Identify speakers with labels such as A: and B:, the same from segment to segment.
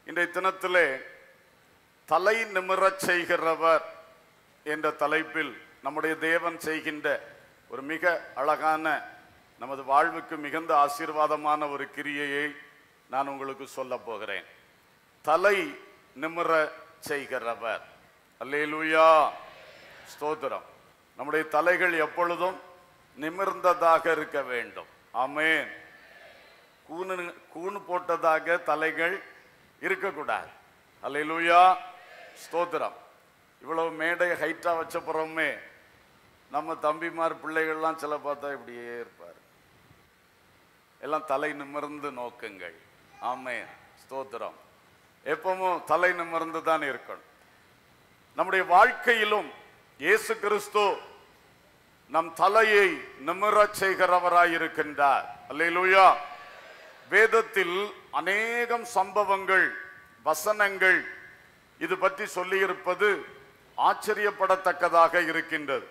A: இன்றைய தினத்திலே தலை நிமிரச் செய்கிறவர் என்ற தலைப்பில் நம்முடைய தேவன் செய்கின்ற ஒரு மிக அழகான நமது வாழ்வுக்கு மிகுந்த ஆசீர்வாதமான ஒரு கிரியையை நான் உங்களுக்கு சொல்ல போகிறேன் தலை நிமிர செய்கிறவர் அல்லேலூயா ஸ்தோத்திரம் நம்முடைய தலைகள் எப்பொழுதும் நிமிர்ந்ததாக இருக்க வேண்டும் ஆமென் கூணு கூணு போட்டதாக தலைகள் இருக்கக்கூடாது அல்லேலூயா ஸ்தோத்திரம் இவ்வளவு மேடை ஹைட்டா வச்ச புறமே நம்ம தம்பிமார் பிள்ளைகள்லாம் சில பார்த்தா இப்படியே இருப்பார் எல்லாம் தலை நிமிர்ந்து நோக்குங்கள் ஆமென் ஸ்தோத்திரம் எப்பவும் தலை நிமிர்ந்து தான் இருக்கணும் நம்முடைய வாழ்க்கையிலும் இயேசு கிறிஸ்து நம் தலையை நிமிரச் செய்கிறவராய் இருக்கின்றார் அல்லேலூயா வேதத்தில் அநேகம் சம்பவங்கள் வசனங்கள் இது பற்றி சொல்லியிருப்பது ஆச்சரியப்படத்தக்கதாக இருக்கின்றது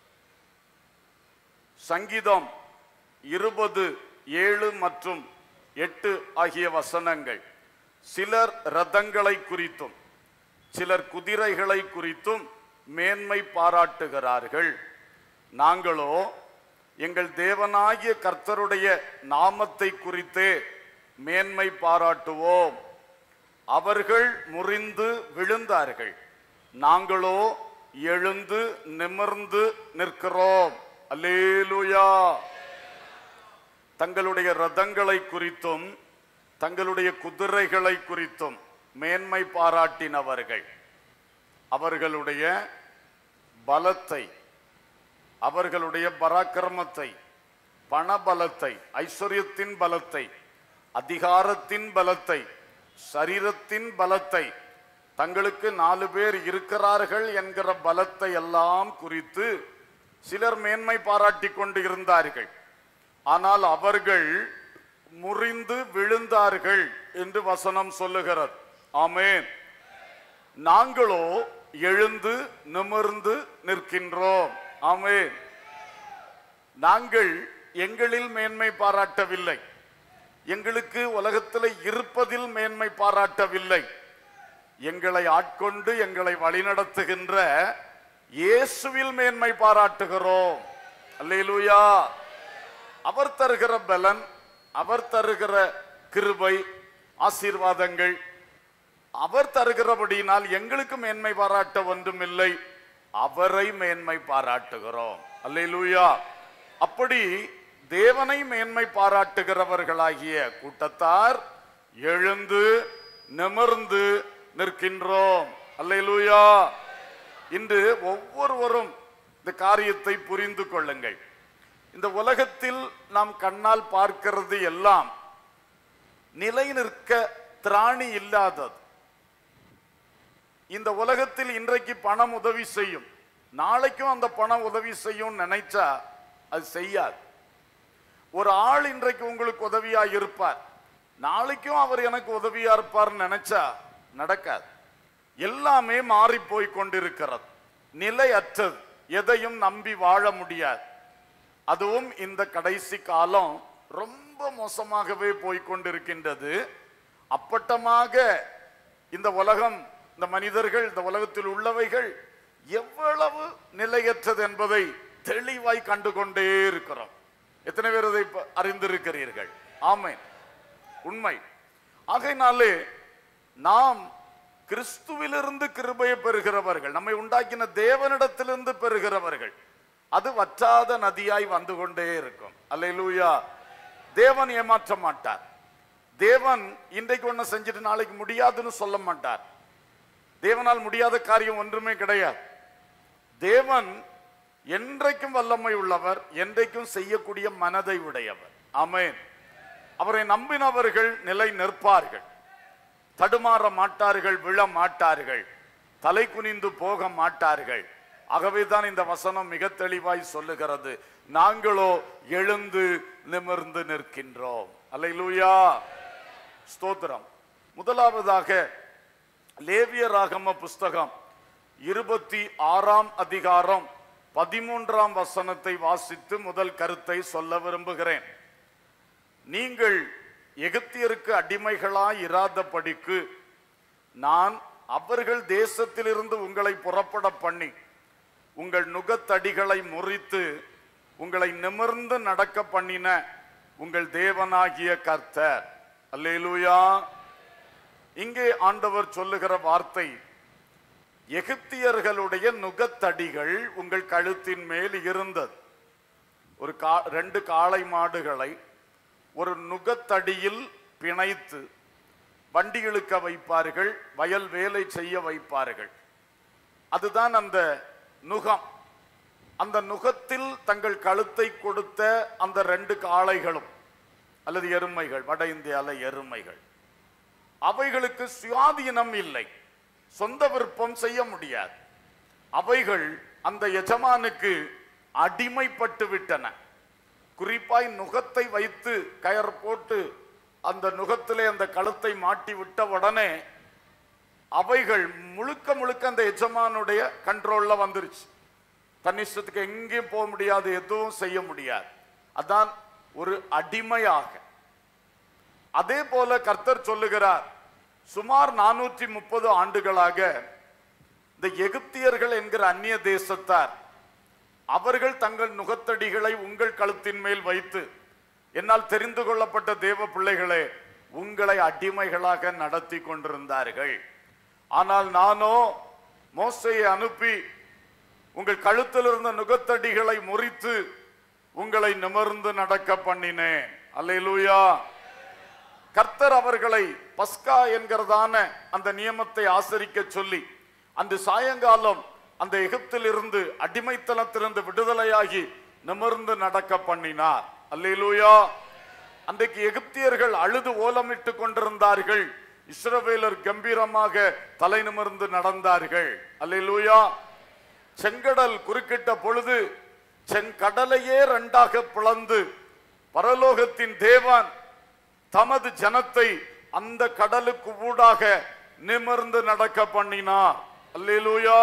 A: சங்கீதம் இருபது ஏழு மற்றும் எட்டு ஆகிய வசனங்கள் சிலர் ரதங்களை குறித்தும் சிலர் குதிரைகளை குறித்தும் மேன்மை பாராட்டுகிறார்கள் நாங்களோ எங்கள் தேவனாகிய கர்த்தருடைய நாமத்தை குறித்தே மேன்மை பாராட்டுவோம் அவர்கள் முறிந்து விழுந்தார்கள் நாங்களோ எழுந்து நிமிர்ந்து நிற்கிறோம் அல்லேலூயா தங்களுடைய ரதங்களை குறித்தும் தங்களுடைய குதிரைகளை குறித்தும் மேன்மை பாராட்டினவர்கள் அவர்களுடைய பலத்தை அவர்களுடைய பராக்கிரமத்தை பணபலத்தை ஐஸ்வர்யத்தின் பலத்தை அதிகாரத்தின் பலத்தை சரீரத்தின் பலத்தை தங்களுக்கு நாலு பேர் இருக்கிறார்கள் என்கிற பலத்தை எல்லாம் குறித்து சிலர் மேன்மை பாராட்டி கொண்டு இருந்தார்கள் ஆனால் அவர்கள் முறிந்து விழுந்தார்கள் என்று வசனம் சொல்லுகிறது ஆமென் நாங்களோ எழுந்து நிமிர்ந்து நிற்கின்றோம் ஆமென் நாங்கள் எங்களில் மேன்மை பாராட்டவில்லை எங்களுக்கு உலகத்தில் இருப்பதில் மேன்மை பாராட்டவில்லை எங்களை ஆட்கொண்டு எங்களை வழிநடத்துகின்ற இயேசுவில் மேன்மை பாராட்டுகிறோம் அல்லேலூயா அவர் தருகிற பலன் அவர் தருகிற கிருபை ஆசீர்வாதங்கள் அவர் தருகிறபடியினால் எங்களுக்கு மேன்மை பாராட்ட ஒன்றுமில்லை அவரை மேன்மை பாராட்டுகிறோம் அல்லேலூயா அப்படி தேவனை மேன்மை பாராட்டுகிறவர்களாகிய கூட்டத்தார் எழுந்து நிமிர்ந்து நிற்கின்றோம் அல்லேலூயா இன்று ஒவ்வொருவரும் இந்த காரியத்தை புரிந்து கொள்ளுங்கள் இந்த உலகத்தில் நாம் கண்ணால் பார்க்கிறது எல்லாம் நிலை நிற்க திராணி இல்லாதது இந்த உலகத்தில் இன்றைக்கு பணம் உதவி செய்யும் நாளைக்கும் அந்த பணம் உதவி செய்யும் நினைச்சா அது செய்யாது ஒரு ஆள் இன்றைக்கு உங்களுக்கு உதவியா இருப்பார் நாளைக்கும் அவர் எனக்கு உதவியா இருப்பார்னு நினைச்சா நடக்காது எல்லாமே மாறி போய் கொண்டிருக்கிறது நிலையற்றது எதையும் நம்பி வாழ முடியாது அதுவும் இந்த கடைசி காலம் ரொம்ப மோசமாகவே போய் கொண்டிருக்கின்றது அப்பட்டமாக இந்த உலகம் இந்த மனிதர்கள் இந்த உலகத்தில் உள்ளவைகள் எவ்வளவு நிலையற்றது என்பதை தெளிவாய் கண்டு கொண்டே இருக்கிறோம் எத்தனை பேர் இதை இப்ப அறிந்திருக்கிறீர்கள் ஆமென் உண்மை ஆகையினாலே நாம் கிறிஸ்துவிலிருந்து கிருபையை பெறுகிறவர்கள் நம்மை உண்டாக்கின தேவனிடத்திலிருந்து பெறுகிறவர்கள் அது வற்றாத நதியாய் வந்து கொண்டே இருக்கும் அல்லேலூயா தேவன் ஏமாற்ற மாட்டார் தேவன் இன்றைக்கு ஒண்ணு செஞ்சுட்டு நாளைக்கு முடியாதுன்னு சொல்ல மாட்டார் தேவனால் முடியாத காரியம் ஒன்றுமே கிடையாது தேவன் என்றைக்கும் வல்லமை உள்ளவர் என்றைக்கும் செய்யக்கூடிய மனதை உடையவர் ஆமென் அவரை நம்பினவர்கள் நிலை நிற்பார்கள் தடுமாற மாட்டார்கள் விழ மாட்டார்கள் தலை குனிந்து போக மாட்டார்கள் ஆகவேதான் இந்த வசனம் மிக தெளிவாய் சொல்லுகிறது நாங்களோ எழுந்து நிமிர்ந்து நிற்கின்றோம் அல்லேலூயா ஸ்தோத்திரம் முதலாவதாக லேவியராகம புஸ்தகம் இருபத்தி ஆறாம் அதிகாரம் பதிமூன்றாம் வசனத்தை வாசித்து முதல் கருத்தை சொல்ல விரும்புகிறேன் நீங்கள் எகிப்தியருக்கு அடிமைகளாய் இராதபடிக்கு நான் அவர்கள் தேசத்திலிருந்து உங்களை புறப்பட பண்ணி உங்கள் நுகத்தடிகளை முறித்து உங்களை நிமிர்ந்து நடக்க பண்ணின உங்கள் தேவனாகிய கர்த்தர் அல்லேலூயா இங்கே ஆண்டவர் சொல்லுகிற வார்த்தை எகிப்தியர்களுடைய நுகத்தடிகள் உங்கள் கழுத்தின் மேல் இருந்தது ஒரு கா ரெண்டு காளை மாடுகளை ஒரு நுகத்தடியில் பிணைத்து வண்டி இழுக்க வைப்பார்கள் வயல் வேலை செய்ய வைப்பார்கள் அதுதான் அந்த நுகம் அந்த நுகத்தில் தங்கள் கழுத்தை கொடுத்த அந்த ரெண்டு காளைகளும் அல்லது எருமைகள் வட இந்தியால எருமைகள் அவைகளுக்கு சுயாதீனம் இல்லை சொந்த விருப்பம் செய்ய முடியாது அவைகள் அந்த எஜமானுக்கு அடிமைப்பட்டு விட்டன குறிப்பாய் நுகத்தை வைத்து கயர் போட்டு அந்த நுகத்திலே அந்த கழுத்தை மாட்டி விட்ட உடனே அவைகள் முழுக்க முழுக்க அந்த எஜமானுடைய கண்ட்ரோல்ல வந்துருச்சு தன்னிஷ்டத்துக்கு எங்கேயும் போக முடியாது எதுவும் செய்ய முடியாது அதான் ஒரு அடிமையாக அதே போல கர்த்தர் சொல்லுகிறார் சுமார் நானூற்றி முப்பது ஆண்டுகளாக இந்த எகிப்தியர்கள் என்கிற அந்நிய தேசத்தார் அவர்கள் தங்கள் நுகத்தடிகளை உங்கள் கழுத்தின் மேல் வைத்து என்னால் தெரிந்து கொள்ளப்பட்ட தேவ பிள்ளைகளே உங்களை அடிமைகளாக நடத்தி கொண்டிருந்தார்கள் ஆனால் நானோ மோசையை அனுப்பி உங்கள் கழுத்தில் இருந்த நுகத்தடிகளை முறித்து உங்களை நிமிர்ந்து நடக்க பண்ணினேன் அல்லேலூயா கர்த்தர் அவர்களை பஸ்கா என்கிறதான அந்த நியமத்தை ஆசரிக்க சொல்லி அந்த சாயங்காலம் அந்த எகிப்தில் இருந்து அடிமைத்தனத்திலிருந்து விடுதலையாகி நிமிர்ந்து நடக்க பண்ணினார் அல்லேலூயா அன்றைக்கு எகிப்தியர்கள் அழுது ஓலமிட்டு கொண்டிருந்தார்கள் இஸ்ரவேலர் கம்பீரமாக தலை நிமிர்ந்து நடந்தார்கள் அல்லேலூயா செங்கடல் குறுக்கிட்ட பொழுது செங்கடலையே ரெண்டாக பிளந்து பரலோகத்தின் தேவன் தமது ஜனத்தை அந்த கடலுக்கு ஊடாக நிமிர்ந்து நடக்க பண்ணினார் அல்லேலூயா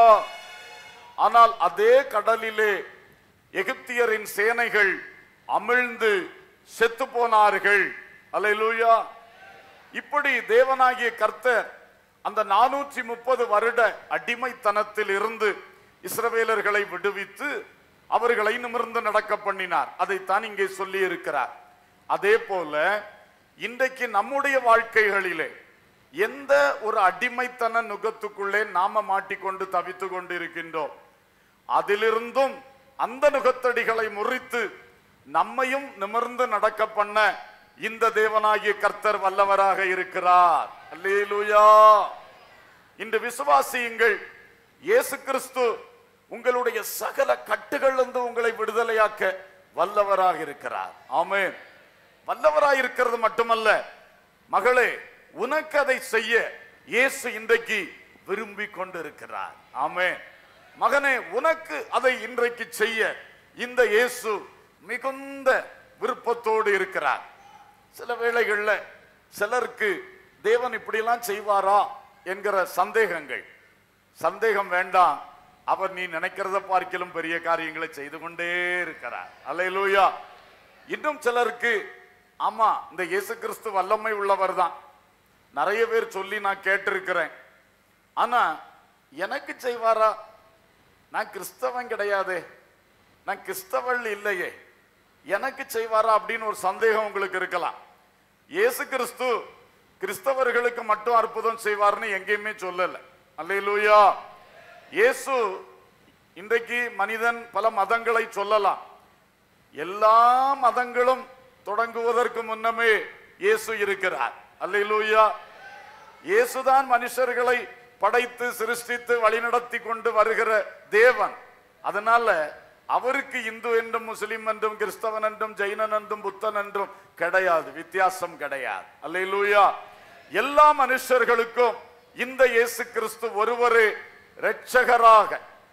A: ஆனால் அதே கடலிலே எகிப்தியரின் சேனைகள் அமிழ்ந்து செத்து போனார்கள் அல்லேலூயா இப்படி தேவனாகிய கர்த்தர் அந்த நானூற்றி முப்பது வருட அடிமைத்தனத்தில் இருந்து இஸ்ரவேலர்களை விடுவித்து அவர்களை நிமிர்ந்து நடக்க பண்ணினார் அதைத்தான் இங்கே சொல்லி இருக்கிறார் அதே போல இன்றைக்கு நம்முடைய வாழ்க்கைகளிலே எந்த ஒரு அடிமைத்தன நுகத்துக்குள்ளே நாம மாட்டிக்கொண்டு தவித்து கொண்டு இருக்கின்றோம் அதிலிருந்தும் அந்த நுகத்தடிகளை முறித்து நம்மையும் நிமிர்ந்து நடக்க பண்ண இந்த தேவனாகிய கர்த்தர் வல்லவராக இருக்கிறார் அல்லேலூயா இன்று விசுவாசியுங்கள் இயேசு கிறிஸ்து உங்களுடைய சகல கட்டுகளிலிருந்து உங்களை விடுதலையாக்க வல்லவராக இருக்கிறார் ஆமென் வல்லவராக இருக்கிறது மட்டுமல்ல மகளே உனக்கு அதை செய்ய இயேசு இன்றைக்கு விரும்பி கொண்டிருக்கிறார் ஆமென் மகனே உனக்கு அதை இன்றைக்கு செய்ய இந்த இயேசு மிகுந்த விருப்பத்தோடு இருக்கிறார் சில வேளைகள்ல சிலருக்கு தேவன் இப்படியெல்லாம் செய்வாரா என்கிற சந்தேகங்கள் சந்தேகம் வேண்டாம் அவர் நீ நினைக்கிறத பார்க்கிலும் பெரிய காரியங்களை செய்து கொண்டே இருக்கிறார் அல்லேலூயா இன்னும் சிலருக்கு ஆமா இந்த இயேசு கிறிஸ்து வல்லமை உள்ளவர் தான் நிறைய பேர் சொல்லி நான் கேட்டிருக்கிறேன் ஆனா எனக்கு செய்வாரா நான் கிறிஸ்தவன் கிடையாதே நான் கிறிஸ்தவள் இல்லையே எனக்கு செய்வாரா அப்படின்னு ஒரு சந்தேகம் உங்களுக்கு இருக்கலாம் இயேசு கிறிஸ்து கிறிஸ்தவர்களுக்கு மட்டும் அற்புதம் செய்வார்னு எங்கேயுமே சொல்லல அல்லேலூயா இயேசு இன்றைக்கு மனிதன் பல மதங்களை சொல்லலாம் எல்லா மதங்களும் தொடங்குவதற்கு முன்னமே இயேசு இருக்கிறார் அல்லேலூயா இயேசுதான் மனுஷர்களை படைத்து சிருஷ்டித்து வழிநடத்தி கொண்டு வருகிற தேவன் அதனால அவருக்கு இந்து என்றும் முஸ்லிம் என்றும் கிறிஸ்தவன் என்றும் ஜெயினன் என்றும் புத்தன் என்றும் கிடையாது வித்தியாசம் கிடையாது அல்லேலூயா எல்லா மனுஷர்களுக்கும் இந்த இயேசு கிறிஸ்து ஒருவரே இரட்சகராக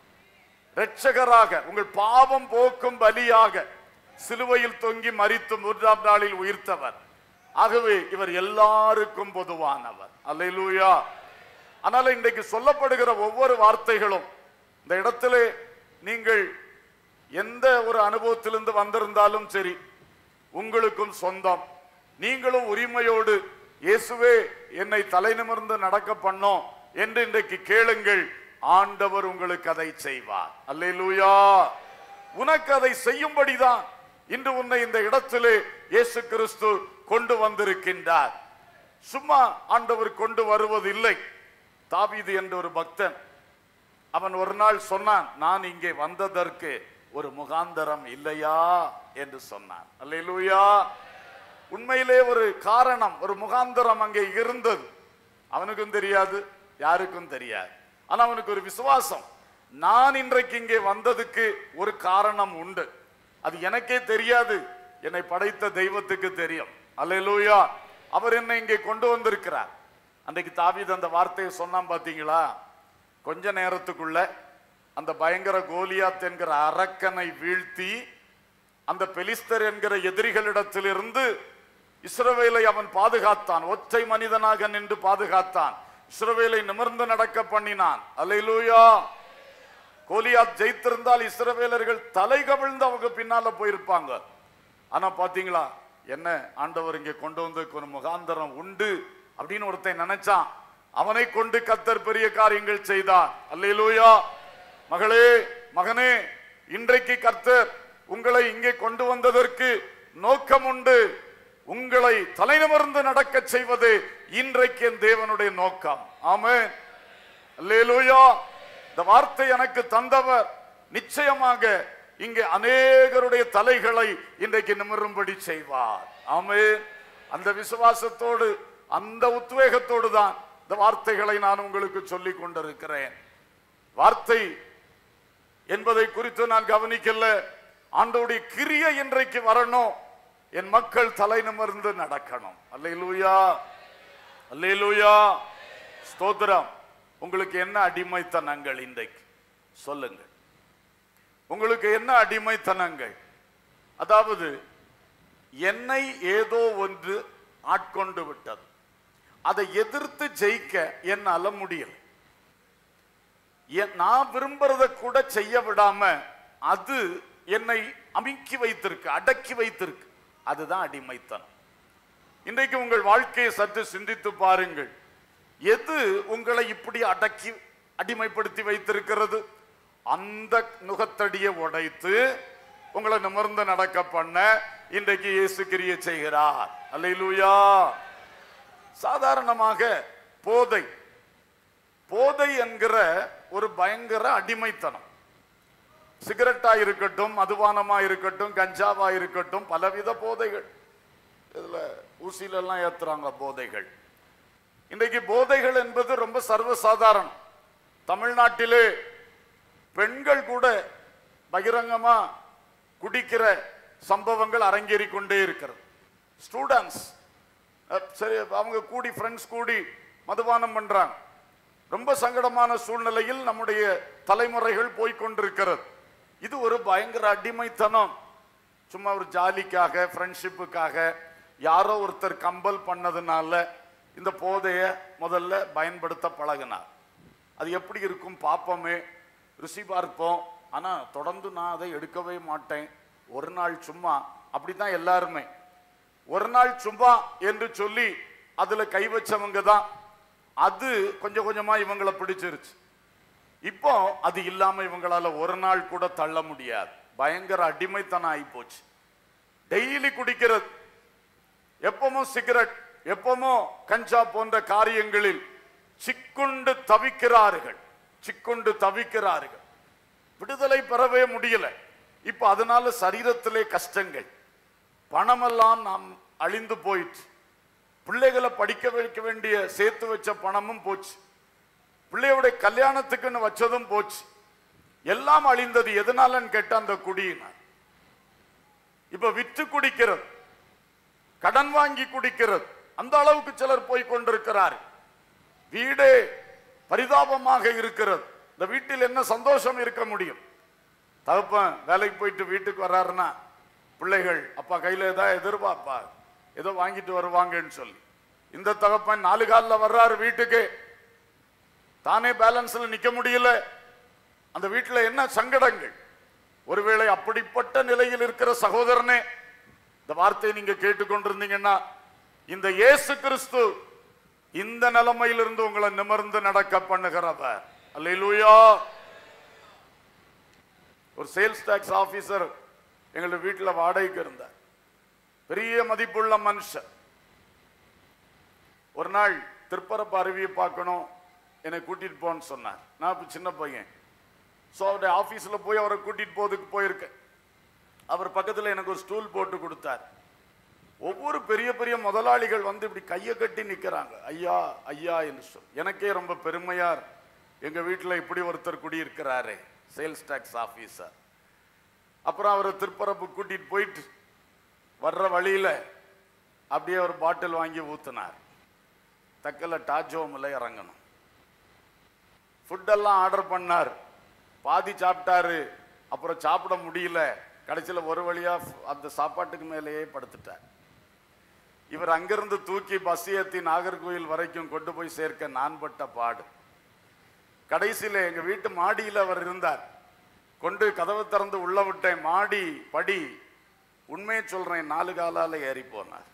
A: இரட்சகராக உங்கள் பாவம் போக்கும் பலியாக சிலுவையில் தொங்கி மரித்து மூன்றாம் நாளில் உயிர்த்தவர் ஆகவே இவர் எல்லாருக்கும் பொதுவானவர் அல்லேலூயா அதனால இன்றைக்கு சொல்லப்படுகிற ஒவ்வொரு வார்த்தைகளும் இந்த இடத்திலே நீங்கள் எந்த ஒரு அனுபவத்திலிருந்து வந்திருந்தாலும் சரி உங்களுக்கும் சொந்தம் நீங்களும் உரிமையோடு இயேசுவே என்னை தலை நிமிர்ந்து நடக்க பண்ணோம் என்று இன்றைக்கு கேளுங்கள் ஆண்டவர் உங்களுக்கு அதை செய்வார் அல்லேலூயா உனக்கு அதை செய்யும்படிதான் இன்று உன்னை இந்த இடத்திலே இயேசு கிறிஸ்து கொண்டு வந்திருக்கின்றார் சும்மா ஆண்டவர் கொண்டு வருவதில்லை தாவீது என்ற ஒரு பக்தன் அவன் ஒரு நாள் சொன்னான் நான் இங்கே வந்ததற்கு ஒரு முகாந்தரம் இல்லையா என்று சொன்னான் அல்லேலூயா உண்மையிலே ஒரு காரணம் ஒரு முகாந்தரம் அங்கே இருந்தது அவனுக்கும் தெரியாது யாருக்கும் தெரியாது ஆனா அவனுக்கு ஒரு விசுவாசம் நான் இன்றைக்கு இங்கே வந்ததுக்கு ஒரு காரணம் உண்டு அது எனக்கே தெரியாது என்னை படைத்த தெய்வத்துக்கு தெரியும் அல்லேலூயா அவர் என்னை இங்கே கொண்டு வந்திருக்கிறார் அன்றைக்கு தாவீது அந்த வார்த்தையை சொன்னான் பாத்தீங்களா கொஞ்ச நேரத்துக்குள்ள அந்த பயங்கர கோலியாத் என்கிற அரக்கனை வீழ்த்தி அந்த பெலிஸ்தர் என்கிற எதிரிகளிடத்திலிருந்து இஸ்ரவேலை அவன் பாதுகாத்தான் ஒற்றை மனிதனாக நின்று பாதுகாத்தான் இஸ்ரவேலை நிமிர்ந்து நடக்க பண்ணினான் அல்லேலூயா கோலியாத் ஜெயித்திருந்தால் இஸ்ரவேலர்கள் தலை கவிழ்ந்து அவங்க பின்னால போயிருப்பாங்க ஆனா பாத்தீங்களா என்ன ஆண்டவர் இங்கே கொண்டு வந்து ஒரு முகாந்தரம் உண்டு அப்படின்னு ஒருத்தன் நினைச்சான் அவனை கொண்டு கத்தர் பெரிய காரியங்கள் செய்தார் அல்லேலூயா மகளே மகனே இன்றைக்கு கர்த்தர் உங்களை இங்கே கொண்டு வந்ததற்கு நோக்கம் உண்டு உங்களை தலைநிமிர்ந்து நடக்க செய்வது இன்றைக்கு என் தேவனுடைய நோக்கம் ஆமென் அல்லேலூயா இந்த வார்த்தை எனக்கு தந்தவர் நிச்சயமாக இங்கே அநேகருடைய தலைகளை இன்றைக்கு நிமிரும்படி செய்வார் ஆமென் அந்த விசுவாசத்தோடு அந்த உத்வேகத்தோடு தான் இந்த வார்த்தைகளை நான் உங்களுக்கு சொல்லிக் கொண்டிருக்கிறேன் வார்த்தை என்பதை குறித்து நான் கவனிக்கல ஆண்டோடைய கிரிய இன்றைக்கு வரணும் என் மக்கள் தலை நிமிர்ந்து நடக்கணும் அல்லேலூயா அல்லேலூயா ஸ்தோத்திரம் உங்களுக்கு என்ன அடிமைத்தனங்கள் இன்றைக்கு சொல்லுங்கள் உங்களுக்கு என்ன அடிமைத்தனங்கள் அதாவது என்னை ஏதோ ஒன்று ஆட்கொண்டு விட்டது அதை எதிர்த்து ஜெயிக்க என்னால முடியல என்- நான் விரும்புறத கூட செய்ய விடாம அது என்னை அமுக்கி வைத்திருக்கு அடக்கி வைத்திருக்கு அதுதான் அடிமைத்தனம் இன்றைக்கு உங்கள் வாழ்க்கையை சற்று சிந்தித்து பாருங்கள் எது உங்களை இப்படி அடக்கி அடிமைப்படுத்தி வைத்திருக்கிறது அந்த நுகத்தடியை உடைத்து உங்களை நிமிர்ந்து நடக்க பண்ண இன்றைக்கு இயேசு கிரியை செய்கிறார் அல்லேலூயா சாதாரணமாக போதை போதை என்கிற ஒரு பயங்கர அடிமைத்தனம் சிகரெட்டா இருக்கட்டும் மதுபானமா இருக்கட்டும் கஞ்சாவா இருக்கட்டும் பலவித போதைகள் இதுல ஊசியில எல்லாம் ஏத்துறாங்க போதைகள் இன்றைக்கு போதைகள் என்பது ரொம்ப சர்வசாதாரணம் தமிழ்நாட்டிலே பெண்கள் கூட பகிரங்கமா குடிக்கிற சம்பவங்கள் அரங்கேறி கொண்டே இருக்கிறது ஸ்டூடெண்ட்ஸ் சரி அவங்க கூடி ஃப்ரெண்ட்ஸ் கூடி மதுபானம் பண்றாங்க ரொம்ப சங்கடமான சூழ்நிலையில் நம்முடைய தலைமுறைகள் போய்க்கொண்டிருக்கிறது இது ஒரு பயங்கர அடிமைத்தனம் சும்மா ஒரு ஜாலிக்காக ஃப்ரெண்ட்ஷிப்புக்காக யாரோ ஒருத்தர் கம்பல் பண்ணதுனால இந்த போதைய முதல்ல பயன்படுத்த பழகினார் அது எப்படி இருக்கும் பார்ப்போமே ருசி பார்ப்போம் ஆனா தொடர்ந்து நான் அதை எடுக்கவே மாட்டேன் ஒரு நாள் சும்மா அப்படித்தான் எல்லாருமே ஒரு நாள் சும்மா என்று சொல்லி அதுல கை வச்சவங்க தான் அது கொஞ்சம் கொஞ்சமா இவங்களை பிடிச்சிருச்சு இப்போ அது இல்லாம இவங்களால ஒரு நாள் கூட தள்ள முடியாது பயங்கர அடிமைத்தனம் ஆகி போச்சு டெய்லி குடிக்கிறது எப்பவும் சிகரெட் எப்பவும் கஞ்சா போன்ற காரியங்களில் சிக்குண்டு தவிக்கிறார்கள் சிக்குண்டு தவிக்கிறார்கள் விடுதலை பெறவே முடியல இப்ப அதனால சரீரத்திலே கஷ்டங்கள் பணமெல்லாம் நாம் அழிந்து போயிற்று பிள்ளைகளை படிக்க வைக்க வேண்டிய சேர்த்து வச்ச பணமும் போச்சு பிள்ளையோட கல்யாணத்துக்குன்னு வச்சதும் போச்சு எல்லாம் அழிந்தது எதனாலன்னு கேட்ட அந்த குடியினர் இப்ப விற்று குடிக்கிறது கடன் வாங்கி குடிக்கிறது அந்த அளவுக்கு சிலர் போய் கொண்டிருக்கிறார் வீடே பரிதாபமாக இருக்கிறது இந்த வீட்டில் என்ன சந்தோஷம் இருக்க முடியும் தகப்பன் வேலைக்கு போயிட்டு வீட்டுக்கு வர்றாருன்னா பிள்ளைகள் அப்பா கையில ஏதாவது எதிர்பார்ப்பா ஏதோ வாங்கிட்டு வருவாங்கன்னு சொல்லி இந்த தகப்பன் நாலு காலில் வர்றாரு வீட்டுக்கு தானே பேலன்ஸ்ல நிக்க முடியல அந்த வீட்டுல என்ன சங்கடங்கள் ஒருவேளை அப்படிப்பட்ட நிலையில் இருக்கிற சகோதரனே இந்த வார்த்தையை நீங்க கேட்டுக்கொண்டிருந்தீங்கன்னா இந்த இயேசு கிறிஸ்து இந்த நிலைமையிலிருந்து உங்களை நிமிர்ந்து நடக்க பண்ணுகிறவர் அல்லேலூயா ஒரு சேல்ஸ் டாக்ஸ் ஆபீசர் எங்களுடைய வீட்டில் வாடகைக்கு இருந்தார் பெரிய மதிப்புள்ள மனுஷன் ஒரு நாள் திருப்பரப்பு அருவியை பார்க்கணும் என்னை கூட்டிட்டு போன்னு சொன்னார் நான் இப்ப சின்ன பையன் ஸோ அவருடைய ஆஃபீஸில் போய் அவரை கூட்டிட்டு போறதுக்கு போயிருக்கேன் அவர் பக்கத்தில் எனக்கு ஒரு ஸ்டூல் போட்டு கொடுத்தார் ஒவ்வொரு பெரிய பெரிய முதலாளிகள் வந்து இப்படி கையை கட்டி நிற்கிறாங்க ஐயா ஐயா என்று சொல் எனக்கே ரொம்ப பெருமையா இருக்கு. எங்க வீட்டில் இப்படி ஒருத்தர் குடியிருக்கிறாரே சேல்ஸ் டாக்ஸ் ஆஃபீஸர் அப்புறம் அவரை திருப்பரப்பு கூட்டிட்டு போயிட்டு வர்ற வழியில அப்படியே ஒரு பாட்டில் வாங்கி ஊத்துனார் தக்கல டாஜோமில் இறங்கணும் ஃபுட்டெல்லாம் ஆர்டர் பண்ணார் பாதி சாப்பிட்டாரு அப்புறம் சாப்பிட முடியல கடைசியில் ஒரு வழியா அந்த சாப்பாட்டுக்கு மேலேயே படுத்துட்டார் இவர் அங்கிருந்து தூக்கி பஸ் ஏத்தி நாகர்கோயில் வரைக்கும் கொண்டு போய் சேர்க்க நான் பட்ட பாடு கடைசியில எங்க வீட்டு மாடியில் அவர் இருந்தார் கொண்டு கதவை திறந்து உள்ள விட்டேன் மாடி படி உண்மையை சொல்றேன் நாலு காலால ஏறி போனார்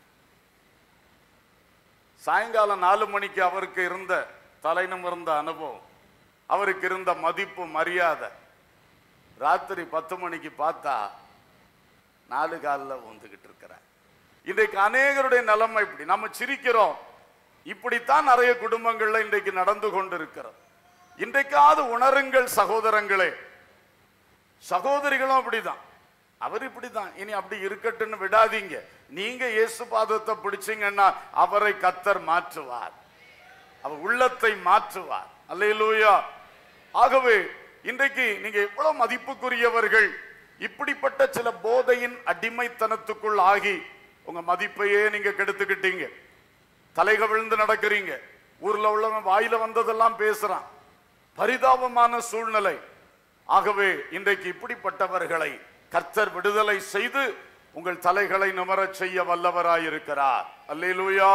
A: சாயங்காலம் நாலு மணிக்கு அவருக்கு இருந்த தலைநிமிர்ந்த அனுபவம் அவருக்கு இருந்த மதிப்பு மரியாதை ராத்திரி பத்து மணிக்கு பார்த்தா நாலு காலில் ஊந்துகிட்டு இருக்கிறார் இன்றைக்கு அநேகருடைய நிலைமை இப்படி நம்ம சிரிக்கிறோம் இப்படித்தான் நிறைய குடும்பங்கள்ல இன்றைக்கு நடந்து கொண்டிருக்கிறோம் இன்றைக்காவது உணருங்கள் சகோதரங்களே சகோதரிகளும் அப்படிதான் அவர் இப்படிதான் இனி அப்படி இருக்கட்டும்னு விடாதீங்க நீங்க இயேசு பாதத்தை பிடிச்சீங்கன்னா அவரை கத்தர் மாற்றுவார் அவர் உள்ளத்தை மாற்றுவார் அல்லேலூயா ஆகவே இன்றைக்கு நீங்க எவ்வளவு மதிப்புக்குரியவர்கள் இப்படிப்பட்ட சில போதையின் அடிமைத்தனத்துக்குள் ஆகி உங்க மதிப்பையே நீங்க கெடுத்துக்கிட்டீங்க தலைக விழுந்து நடக்கிறீங்க ஊர்ல உள்ளவன் வாயில வந்ததெல்லாம் பேசுறான் பரிதாபமான சூழ்நிலை ஆகவே இன்றைக்கு இப்படிப்பட்டவர்களை கர்த்தர் விடுதலை செய்து உங்கள் தலைகளை நிமரச் செய்ய வல்லவராயிருக்கிறார் அல்லேலூயா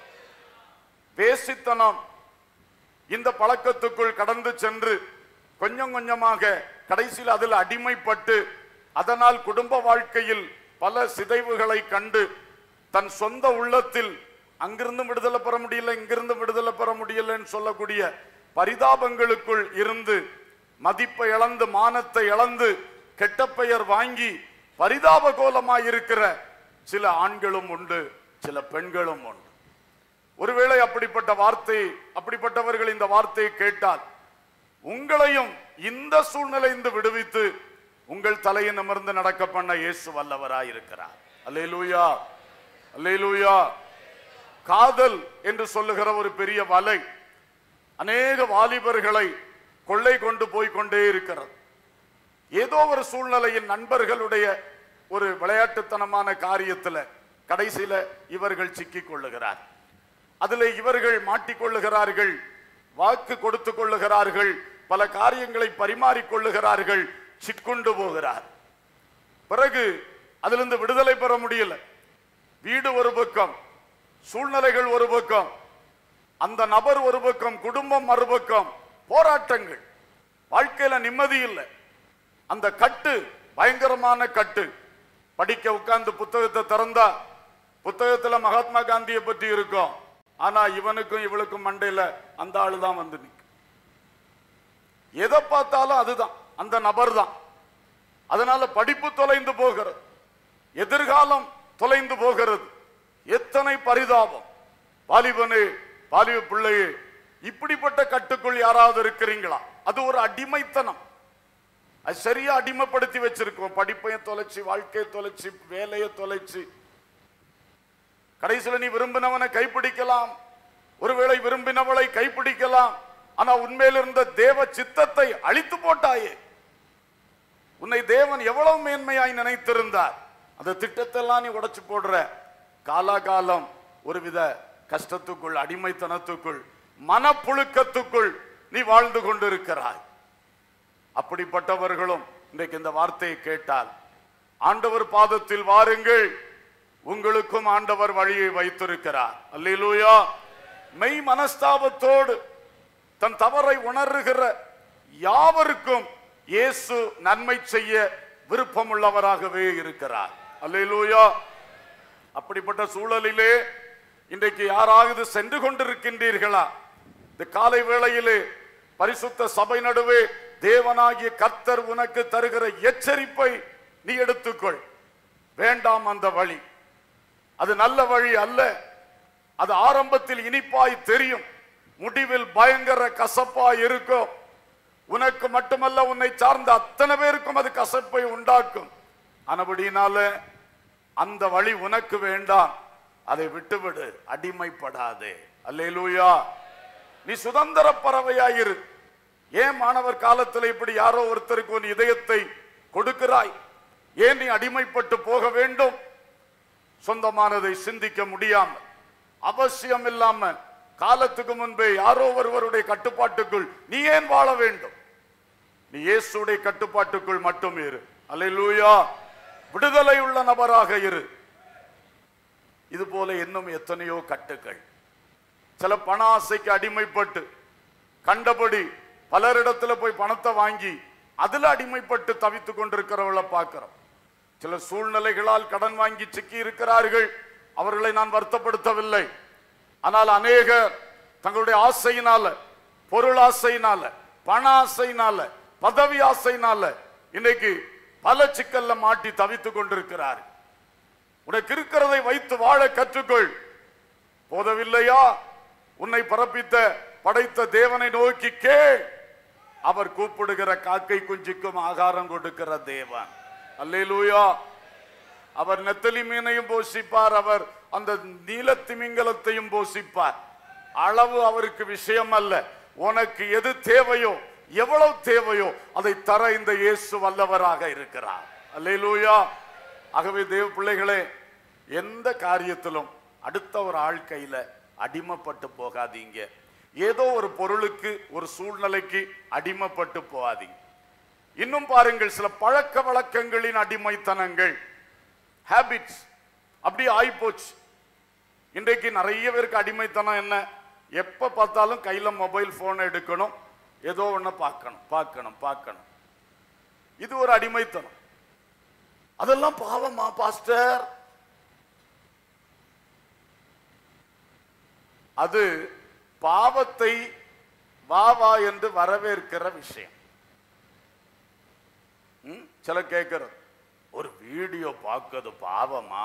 A: வேசித்தனம் இந்த பழக்கத்துக்குள் கடந்து சென்று கொஞ்சம் கொஞ்சமாக கடைசியில் அதில் அடிமைப்பட்டு அதனால் குடும்ப வாழ்க்கையில் பல சிதைவுகளை கண்டு தன் சொந்த உள்ளத்தில் அங்கிருந்து விடுதலை பெற முடியல இங்கிருந்து விடுதலை பெற முடியலன்னு சொல்லக்கூடிய பரிதாபங்களுக்குள் இருந்து மதிப்பை இழந்து மானத்தை இழந்து கெட்ட பெயர் வாங்கி பரிதாப கோலமாய் இருக்கிற சில ஆண்களும் உண்டு சில பெண்களும் உண்டு ஒருவேளை அப்படிப்பட்ட வார்த்தை அப்படிப்பட்டவர்கள் இந்த வார்த்தையை கேட்டால் உங்களையும் இந்த சூழ்நிலைந்து விடுவித்து உங்கள் தலையை நிமிர்ந்து நடக்க பண்ண இயேசு வல்லவராய் இருக்கிறார் அல்லேலூயா அல்லேலூயா காதல் என்று சொல்லுகிற ஒரு பெரிய வலை அநேக வாலிபர்களை கொள்ளை கொண்டு போய் கொண்டே இருக்கிறது ஏதோ ஒரு சூழ்நிலையில் நண்பர்களுடைய ஒரு விளையாட்டுத்தனமான காரியத்துல கடைசியில இவர்கள் சிக்கிக் கொள்ளுகிறார் அதில் இவர்கள் மாட்டிக்கொள்ளுகிறார்கள் வாக்கு கொடுத்து கொள்ளுகிறார்கள் பல காரியங்களை பரிமாறிக் கொள்ளுகிறார்கள் சிக்குண்டு போகிறார் பிறகு அதிலிருந்து விடுதலை பெற முடியல வீடு ஒரு பக்கம் சூழ்நிலைகள் ஒரு பக்கம் அந்த நபர் ஒரு பக்கம் குடும்பம் மறுபக்கம் போராட்டங்கள் வாழ்க்கையில நிம்மதி இல்லை அந்த கட்டு பயங்கரமான கட்டு படிக்க உட்கார்ந்து புத்தகத்தை திறந்தா புத்தகத்துல மகாத்மா காந்தியை பற்றி இருக்கும் ஆனா இவனுக்கும் இவளுக்கும் மண்டையில அந்த ஆளு தான் வந்து நிற்கும் எதை பார்த்தாலும் அதுதான் அந்த நபர் தான் அதனால படிப்பு தொலைந்து போகிறது எதிர்காலம் தொலைந்து போகிறது எத்தனை பரிதாபம் வாலிபனே வாலிப பிள்ளையே இப்படிப்பட்ட கட்டுக்குள் யாராவது இருக்கிறீங்களா அது ஒரு அடிமைத்தனம் அது சரியா அடிமைப்படுத்தி வச்சிருக்கோம் படிப்பையும் தொலைச்சு வாழ்க்கையை தொலைச்சு வேலையை தொலைச்சு கடைசியில் நீ விரும்பினவனை கைப்பிடிக்கலாம் ஒருவேளை விரும்பினவளை கைப்பிடிக்கலாம் ஆனா உண்மையில் இருந்த தேவ சித்தத்தை அழித்து போட்டாயே உன்னை தேவன் எவ்வளவு மேன்மையாய் நினைத்திருந்தார் அந்த திட்டத்தெல்லாம் நீ உடைச்சு போடுற காலாகாலம் ஒருவித கஷ்டத்துக்குள் அடிமைத்தனத்துக்குள் மனப்புழுக்கத்துக்குள் நீ வாழ்ந்து கொண்டிருக்கிறாய் அப்படிப்பட்டவர்களும் இன்றைக்கு இந்த வார்த்தையை கேட்டால் ஆண்டவர் பாதத்தில் வாருங்கள் உங்களுக்கும் ஆண்டவர் வழியை வைத்திருக்கிறார் அல்லேலூயா மெய் மனஸ்தாபத்தோடு தன் தவறை உணர்கிற யாவருக்கும் இயேசு நன்மை செய்ய விருப்பமுள்ளவராகவே இருக்கிறார் அல்லேலூயா அப்படிப்பட்ட சூழலிலே இன்றைக்கு யாராவது சென்று கொண்டிருக்கின்றீர்களா இந்த காலை வேளையிலே பரிசுத்த சபை நடுவே தேவனாகிய கர்த்தர் உனக்கு தருகிற எச்சரிப்பை நீ எடுத்துக்கொள் வேண்டாம் அந்த வழி அது நல்ல வழி அல்ல அது ஆரம்பத்தில் இனிப்பாய் தெரியும் முடிவில் பயங்கர கசப்பாய் இருக்கும் உனக்கு மட்டுமல்ல உன்னை சார்ந்த அத்தனை பேருக்கும் அது கசப்பை உண்டாக்கும் ஆனபடினால அந்த வழி உனக்கு வேண்டாம் அதை விட்டுவிடு அடிமைப்படாதே அல்லேலூயா நீ சுதந்திர பறவையாயிரு ஏன் மாணவர் காலத்தில் இப்படி யாரோ ஒருத்தருக்கு உன் இதயத்தை கொடுக்கிறாய் ஏன் நீ அடிமைப்பட்டு போக வேண்டும் சொந்தமானதை சிந்திக்க முடியாமல் அவசியம் இல்லாம காலத்துக்கு முன்பே யாரோ ஒருவருடைய கட்டுப்பாட்டுக்குள் நீ ஏன் வாழ வேண்டும் நீ இயேசுடைய கட்டுப்பாட்டுக்குள் மட்டும் இரு அல்லேலூயா விடுதலை உள்ள நபராக இரு இது போல இன்னும் எத்தனையோ கட்டுக்கள் சில பண ஆசைக்கு அடிமைப்பட்டு கண்டபடி பலரிடத்துல போய் பணத்தை வாங்கி அதுல அடிமைப்பட்டு தவித்துக் கொண்டிருக்கிறவளை பார்க்கிறோம் சில சூழ்நிலைகளால் கடன் வாங்கி சிக்கி இருக்கிறார்கள் அவர்களை நான் வருத்தப்படுத்தவில்லை ஆனால் அநேகர் தங்களுடைய ஆசையினால பொருள் ஆசையினால பண ஆசையினால பதவி ஆசையினால இன்னைக்கு பல சிக்கல்ல மாட்டி தவித்துக் கொண்டிருக்கிறார் உனக்கு இருக்கிறதை வைத்து வாழ கற்றுக்கொள் போதவில்லையா உன்னை பரப்பித்த படைத்த தேவனை நோக்கி கேள் அவர் கூப்பிடுகிற காக்கை குஞ்சுக்கும் ஆகாரம் கொடுக்கிற தேவன் அல்லேலூயா அவர் நெத்தலி மீனையும் போஷிப்பார் அவர் அந்த நீலத்திமிங்கலத்தையும் போஷிப்பார் அளவு அவருக்கு விஷயம் அல்ல உனக்கு எது தேவையோ எவ்வளவு தேவையோ அதை தர இந்த இயேசு வல்லவராக இருக்கிறார் அல்லேலூயா ஆகவே தேவ பிள்ளைகளே எந்த காரியத்திலும் அடுத்த ஒரு ஆள் கையில அடிமைப்பட்டு போகாதீங்க ஏதோ ஒரு பொருளுக்கு ஒரு சூழ்நிலைக்கு அடிமைப்பட்டு போகாதீங்க இன்னும் பாருங்கள் சில பழக்க வழக்கங்களின் அடிமைத்தனங்கள் ஹேபிட்ஸ் அப்படி ஆயிப்போச்சு இன்றைக்கு நிறைய பேருக்கு அடிமைத்தனம் என்ன எப்ப பார்த்தாலும் கையில மொபைல் போன் எடுக்கணும் ஏதோ ஒண்ணு பார்க்கணும் பார்க்கணும் பார்க்கணும் இது ஒரு அடிமைத்தனம் அதெல்லாம் பாவமா பாஸ்டர் அது பாவத்தை வா வா என்று வரவேற்கிற விஷயம் ம்? சில கேட்கிறது ஒரு வீடியோ பார்க்கிறது பாவமா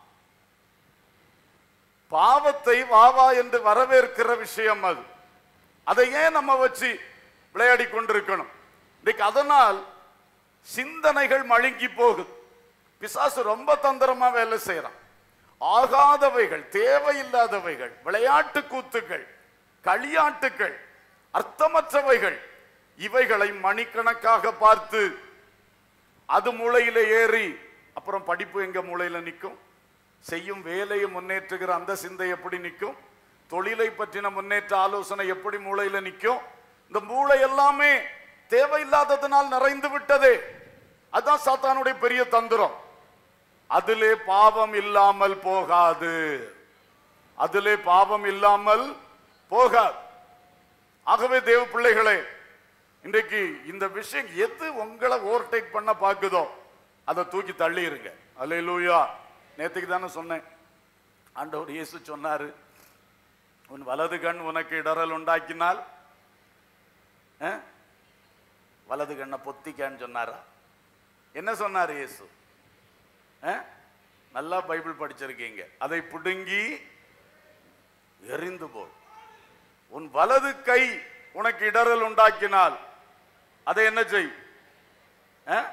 A: பாவத்தை வா வா என்று வரவேற்கிற விஷயம் அது அதை ஏன் நம்ம வச்சு விளையாடி கொண்டிருக்கணும் இன்னைக்கு அதனால் சிந்தனைகள் மழுங்கி போகுது பிசாசு ரொம்ப தந்திரமா வேலை செய்யறான் ஆகாதவைகள் தேவையில்லாதவைகள் விளையாட்டு கூத்துக்கள் களியாட்டுக்கள் அர்த்தமற்றவைகள் இவைகளை மணிக்கணக்காக பார்த்து அது மூளையில ஏறி அப்புறம் படிப்பு எங்க மூளையில நிற்கும் செய்யும் வேலையை முன்னேற்றுகிற அந்த சிந்தை எப்படி நிற்கும் தொழிலை பற்றின முன்னேற்ற ஆலோசனை எப்படி மூளையில நிற்கும் இந்த மூளை எல்லாமே தேவையில்லாததனால் நிறைந்து விட்டதே அதான் சாத்தானுடைய பெரிய தந்திரம் அதிலே பாவம் இல்லாமல் போகாது அதிலே பாவம் இல்லாமல் போகாது ஆகவே தேவ பிள்ளைகளே இன்றைக்கு இந்த விஷயம் எது உங்களை ஓவர்டேக் பண்ண பாக்குதோ அதை தூக்கி தள்ளிருங்க அல்லேலூயா நேத்துக்கு தானே சொன்னேன் ஆண்டவர் இயேசு சொன்னாரு உன் வலது கண் உனக்கு இடறல் உண்டாக்கினால் அஹ், வலது கண்ணை பொத்திக்கான்னு சொன்னாரா என்ன சொன்னார் இயேசு அஹ்? நல்லா பைபிள் படிச்சிருக்கீங்க அதை பிடுங்கி எரிந்து போல் உன் வலது கை உனக்கு இடறல் உண்டாக்கினால் அதை என்ன செய் அஹ்?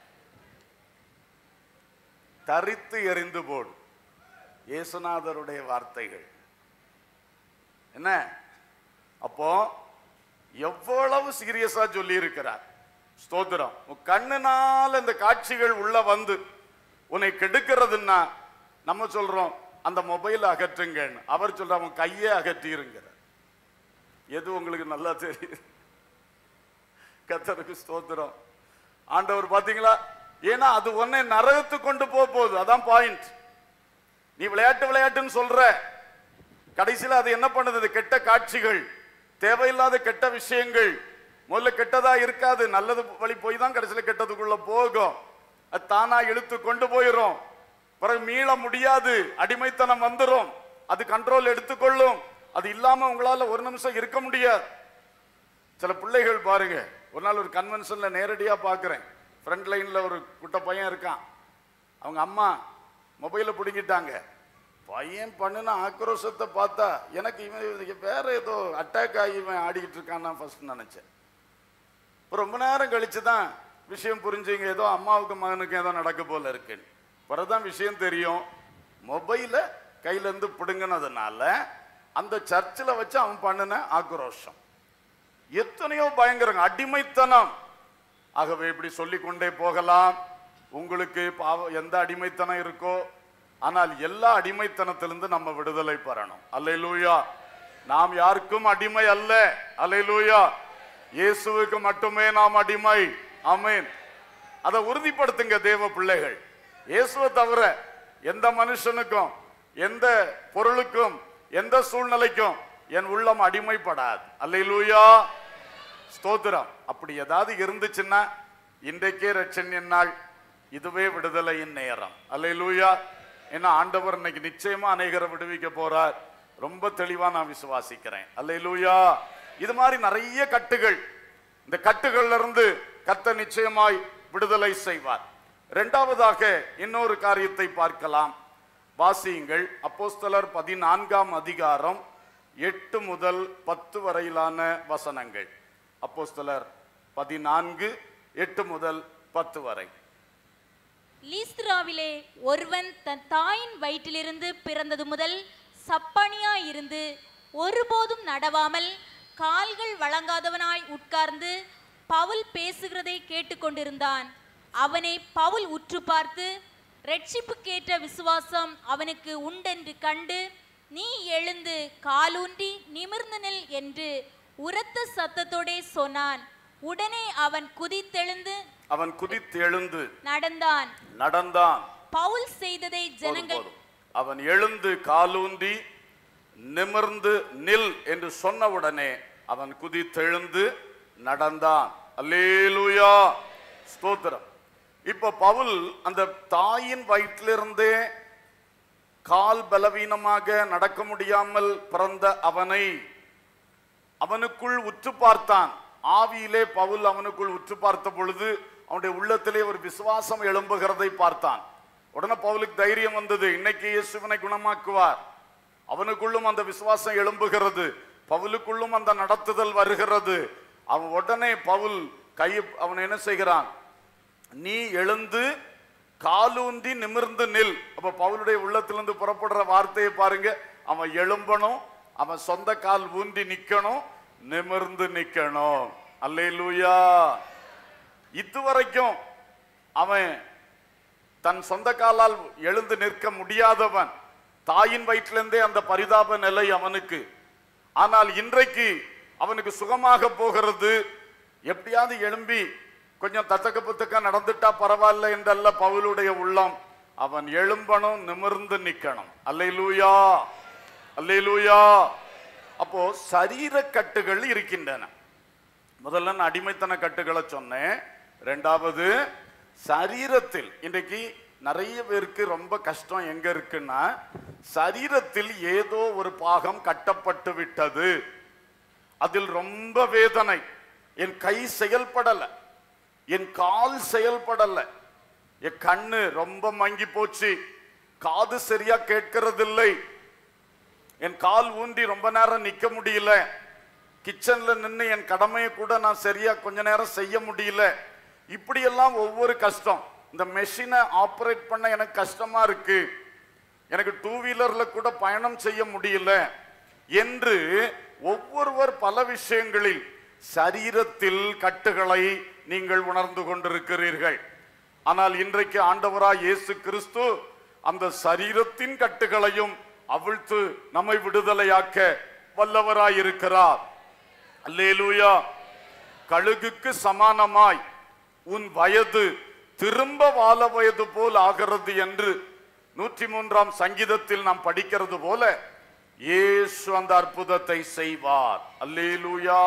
A: தரித்து எரிந்து போடு இயேசுநாதருடைய வார்த்தைகள் என்ன அப்போ எவ்வளவு சீரியஸா சொல்லி இருக்கிறார் ஸ்தோத்திரம் உன் கண்ணுனால இந்த காட்சிகள் உள்ள வந்து உன்னை கெடுக்கிறதுன்னா நம்ம சொல்றோம் அந்த மொபைல் அகற்றுங்கன்னு அவர் சொல்ற அவன் கையே அகற்றிருங்கிற எது உங்களுக்கு நல்லா தெரியுது கத்தருக்கு ஸ்தோத்திரம் ஆண்டவர் பாத்தீங்களா ஏன்னா அது உன்னை நரகத்துக்கு கொண்டு போக போகுது அதான் பாயிண்ட் நீ விளையாட்டு விளையாட்டுன்னு சொல்ற கடைசியில் அது என்ன பண்ணுது அது கெட்ட காட்சிகள் தேவையில்லாத கெட்ட விஷயங்கள் முதல்ல கெட்டதா இருக்காது நல்லது வழி போய் தான் கடைசியில் கெட்டதுக்குள்ள போகும் அது தானா இழுத்து கொண்டு போயிரும் பிறகு மீள முடியாது அடிமைத்தனம் வந்துரும் அது கண்ட்ரோல் எடுத்துக்கொள்ளும் அது இல்லாம உங்களால ஒரு நிமிஷம் இருக்க முடியாது சில பிள்ளைகள் பாருங்க ஒரு நாள் ஒரு கன்வென்ஷன்ல நேரடியா பார்க்கிறேன் ஃப்ரண்ட் லைன்ல ஒரு குட்ட பையன் இருக்கான் அவங்க அம்மா மொபைலை பிடுங்கிட்டாங்க பையன் பண்ணுன ஆக்ரோஷத்தை பார்த்தா எனக்கு இவன் இவன் வேற ஏதோ அட்டாக் ஆகி இவன் ஆடிக்கிட்டு இருக்கான் நான் ஃபர்ஸ்ட் நினைச்சேன் இப்போ ரொம்ப நேரம் கழிச்சு தான் விஷயம் புரிஞ்சுங்க ஏதோ அம்மாவுக்கு மகனுக்கு ஏதோ நடக்க போல இருக்குன்னு பிறகுதான் விஷயம் தெரியும் மொபைலை கையில இருந்து பிடுங்கினதுனால அந்த சர்ச்சில் வச்சு அவன் பண்ணின ஆக்ரோஷம் எத்தனையோ பயங்கரங்க அடிமைத்தனம் ஆகவே இப்படி சொல்லிக்கொண்டே போகலாம் உங்களுக்கு பாவ எந்த அடிமைத்தனம் இருக்கோ ஆனால் எல்லா அடிமைத்தனத்திலிருந்து நம்ம விடுதலை பெறணும் அல்லேலூயா நாம் யாருக்கும் அடிமை அல்ல அல்லேலூயா இயேசுவுக்கு மட்டுமே நாம் அடிமை ஆமென் அதை உறுதிப்படுத்துங்க தேவ பிள்ளைகள் இயேசுவை தவிர எந்த மனுஷனுக்கும் எந்த பொருளுக்கும் எந்த சூழ்நிலைக்கும் என் உள்ளம் அடிமைப்படாது அல்லேலூயா ஸ்தோத்திரம் அப்படி ஏதாவது இருந்துச்சுன்னா இன்றைக்கே ரட்சணியன் நாள் இதுவே விடுதலையின் நேரம் அல்லேலூயா ஏன்னா ஆண்டவர் இன்னைக்கு நிச்சயமா அநேகரை விடுவிக்க போறார் ரொம்ப தெளிவா நான் விசுவாசிக்கிறேன் அல்லேலூயா இது மாதிரி நிறைய கட்டுகள் இந்த கட்டுகள்ல இருந்து கத்த நிச்சயமாய் விடுதலை செய்வார் இரண்டாவதாக இன்னொரு காரியத்தை பார்க்கலாம் வாசியுங்கள் அப்போஸ்தலர் பதினான்காம் அதிகாரம் எட்டு முதல் பத்து வரையிலான வசனங்கள் அப்போஸ்தலர் பதினான்கு எட்டு முதல் பத்து வரை
B: லீஸ்திராவிலே ஒருவன் தன் தாயின் வயிற்றிலிருந்து பிறந்தது முதல் சப்பனியாய் இருந்து ஒருபோதும் நடவாமல் கால்கள் வழங்காதவனாய் உட்கார்ந்து பவுல் பேசுகிறதை கேட்டுக்கொண்டிருந்தான் அவனை பவுல் உற்று பார்த்து ரட்சிப்புக்கேற்ற விசுவாசம் அவனுக்கு உண்டென்று கண்டு நீ எழுந்து காலூன்றி நிமிர்ந்து நில் என்று உரத்த சத்தத்தோடே சொன்னான் உடனே அவன் குதித்தெழுந்து
A: அவன் குதித்து எழுந்து
B: நடந்தான்
A: நடந்தான்
B: பவுல் செய்ததை
A: போதும்,
B: ஜனங்கள்
A: போதும். அவன் எழுந்து காலூன்றி நிமிர்ந்து நில் என்று சொன்னவுடனே அவன் குதித்தெழுந்து நடந்தான் அல்லேலூயா ஸ்தோத்திரம் இப்ப பவுல் அந்த தாயின் வயிற்றிலிருந்தே கால் பலவீனமாக நடக்க முடியாமல் பிறந்த அவனை அவனுக்குள் உற்று பார்த்தான் ஆவியிலே பவுல் அவனுக்குள் உற்று பார்த்த பொழுது அவனுடைய உள்ளத்திலே ஒரு விசுவாசம் எழும்புகிறதை பார்த்தான் உடனே பவுலுக்கு தைரியம் வந்தது இன்னைக்கு இயேசுவனை குணமாக்குவார் அவனுக்குள்ளும் அந்த விசுவாசம் எழும்புகிறது பவுலுக்குள்ளும் அந்த நடத்துதல் வருகிறது அவன் உடனே பவுல் கை அவன் என்ன செய்கிறான் நீ எழுந்து காலூந்தி நிமிர்ந்து நில் அப்ப பவுலுடைய உள்ளத்திலிருந்து புறப்படுற வார்த்தையை பாருங்க அவன் எழும்பணும் அவன் சொந்த கால் ஊன்றி நிக்கணும் நிமிர்ந்து நிக்கணும் அல்லேலூயா இதுவரைக்கும் அவன் தன் சொந்த காலால் எழுந்து நிற்க முடியாதவன் தாயின் வயிற்றிலிருந்தே அந்த பரிதாப நிலை அவனுக்கு ஆனால் இன்றைக்கு அவனுக்கு சுகமாக போகிறது எப்படியாவது எழும்பி கொஞ்சம் தத்தக்க புத்தக்க நடந்துட்டா பரவாயில்ல என்றல்ல பவுலுடைய உள்ளம் அவன் எழும்பணும் நிமிர்ந்து நிக்கணும் அல்லேலூயா அல்லேலூயா அப்போ சரீர கட்டுகள் இருக்கின்றன முதல்ல நான் அடிமைத்தன கட்டுகளை சொன்னேன் ரெண்டாவது சரீரத்தில் இன்றைக்கு நிறைய பேருக்கு ரொம்ப கஷ்டம் எங்க இருக்குன்னா சரீரத்தில் ஏதோ ஒரு பாகம் கட்டப்பட்டு விட்டது அதில் ரொம்ப வேதனை என் கை செயல்படல என் கால் செயல்படல என் கண்ணு ரொம்ப மங்கி போச்சு காது சரியா கேட்கறதில்லை என் கால் ஊன்றி ரொம்ப நேரம் நிக்க முடியல கிச்சன்ல நின்று என் கடமையை கூட நான் சரியா கொஞ்ச நேரம் செய்ய முடியல இப்படியெல்லாம் ஒவ்வொரு கஷ்டம் இந்த மெஷினை ஆப்ரேட் பண்ண எனக்கு கஷ்டமா இருக்கு எனக்கு டூ வீலர்ல கூட பயணம் செய்ய முடியல என்று ஒவ்வொருவர் பல விஷயங்களில் சரீரத்தில் கட்டுகளை நீங்கள் உணர்ந்து கொண்டிருக்கிறீர்கள் ஆனால் இன்றைக்கு ஆண்டவராய் இயேசு கிறிஸ்து அந்த சரீரத்தின் கட்டுகளையும் அவிழ்த்து நம்மை விடுதலையாக்க வல்லவராய் இருக்கிறார் அல்லேலூயா கழுகுக்கு சமானமாய் உன் வயது திரும்ப வாழ வயது போல் ஆகிறது என்று நூற்றி மூன்றாம் சங்கீதத்தில் நாம் படிக்கிறது போல இயேசு அந்த அற்புதத்தை செய்வார் அல்லேலூயா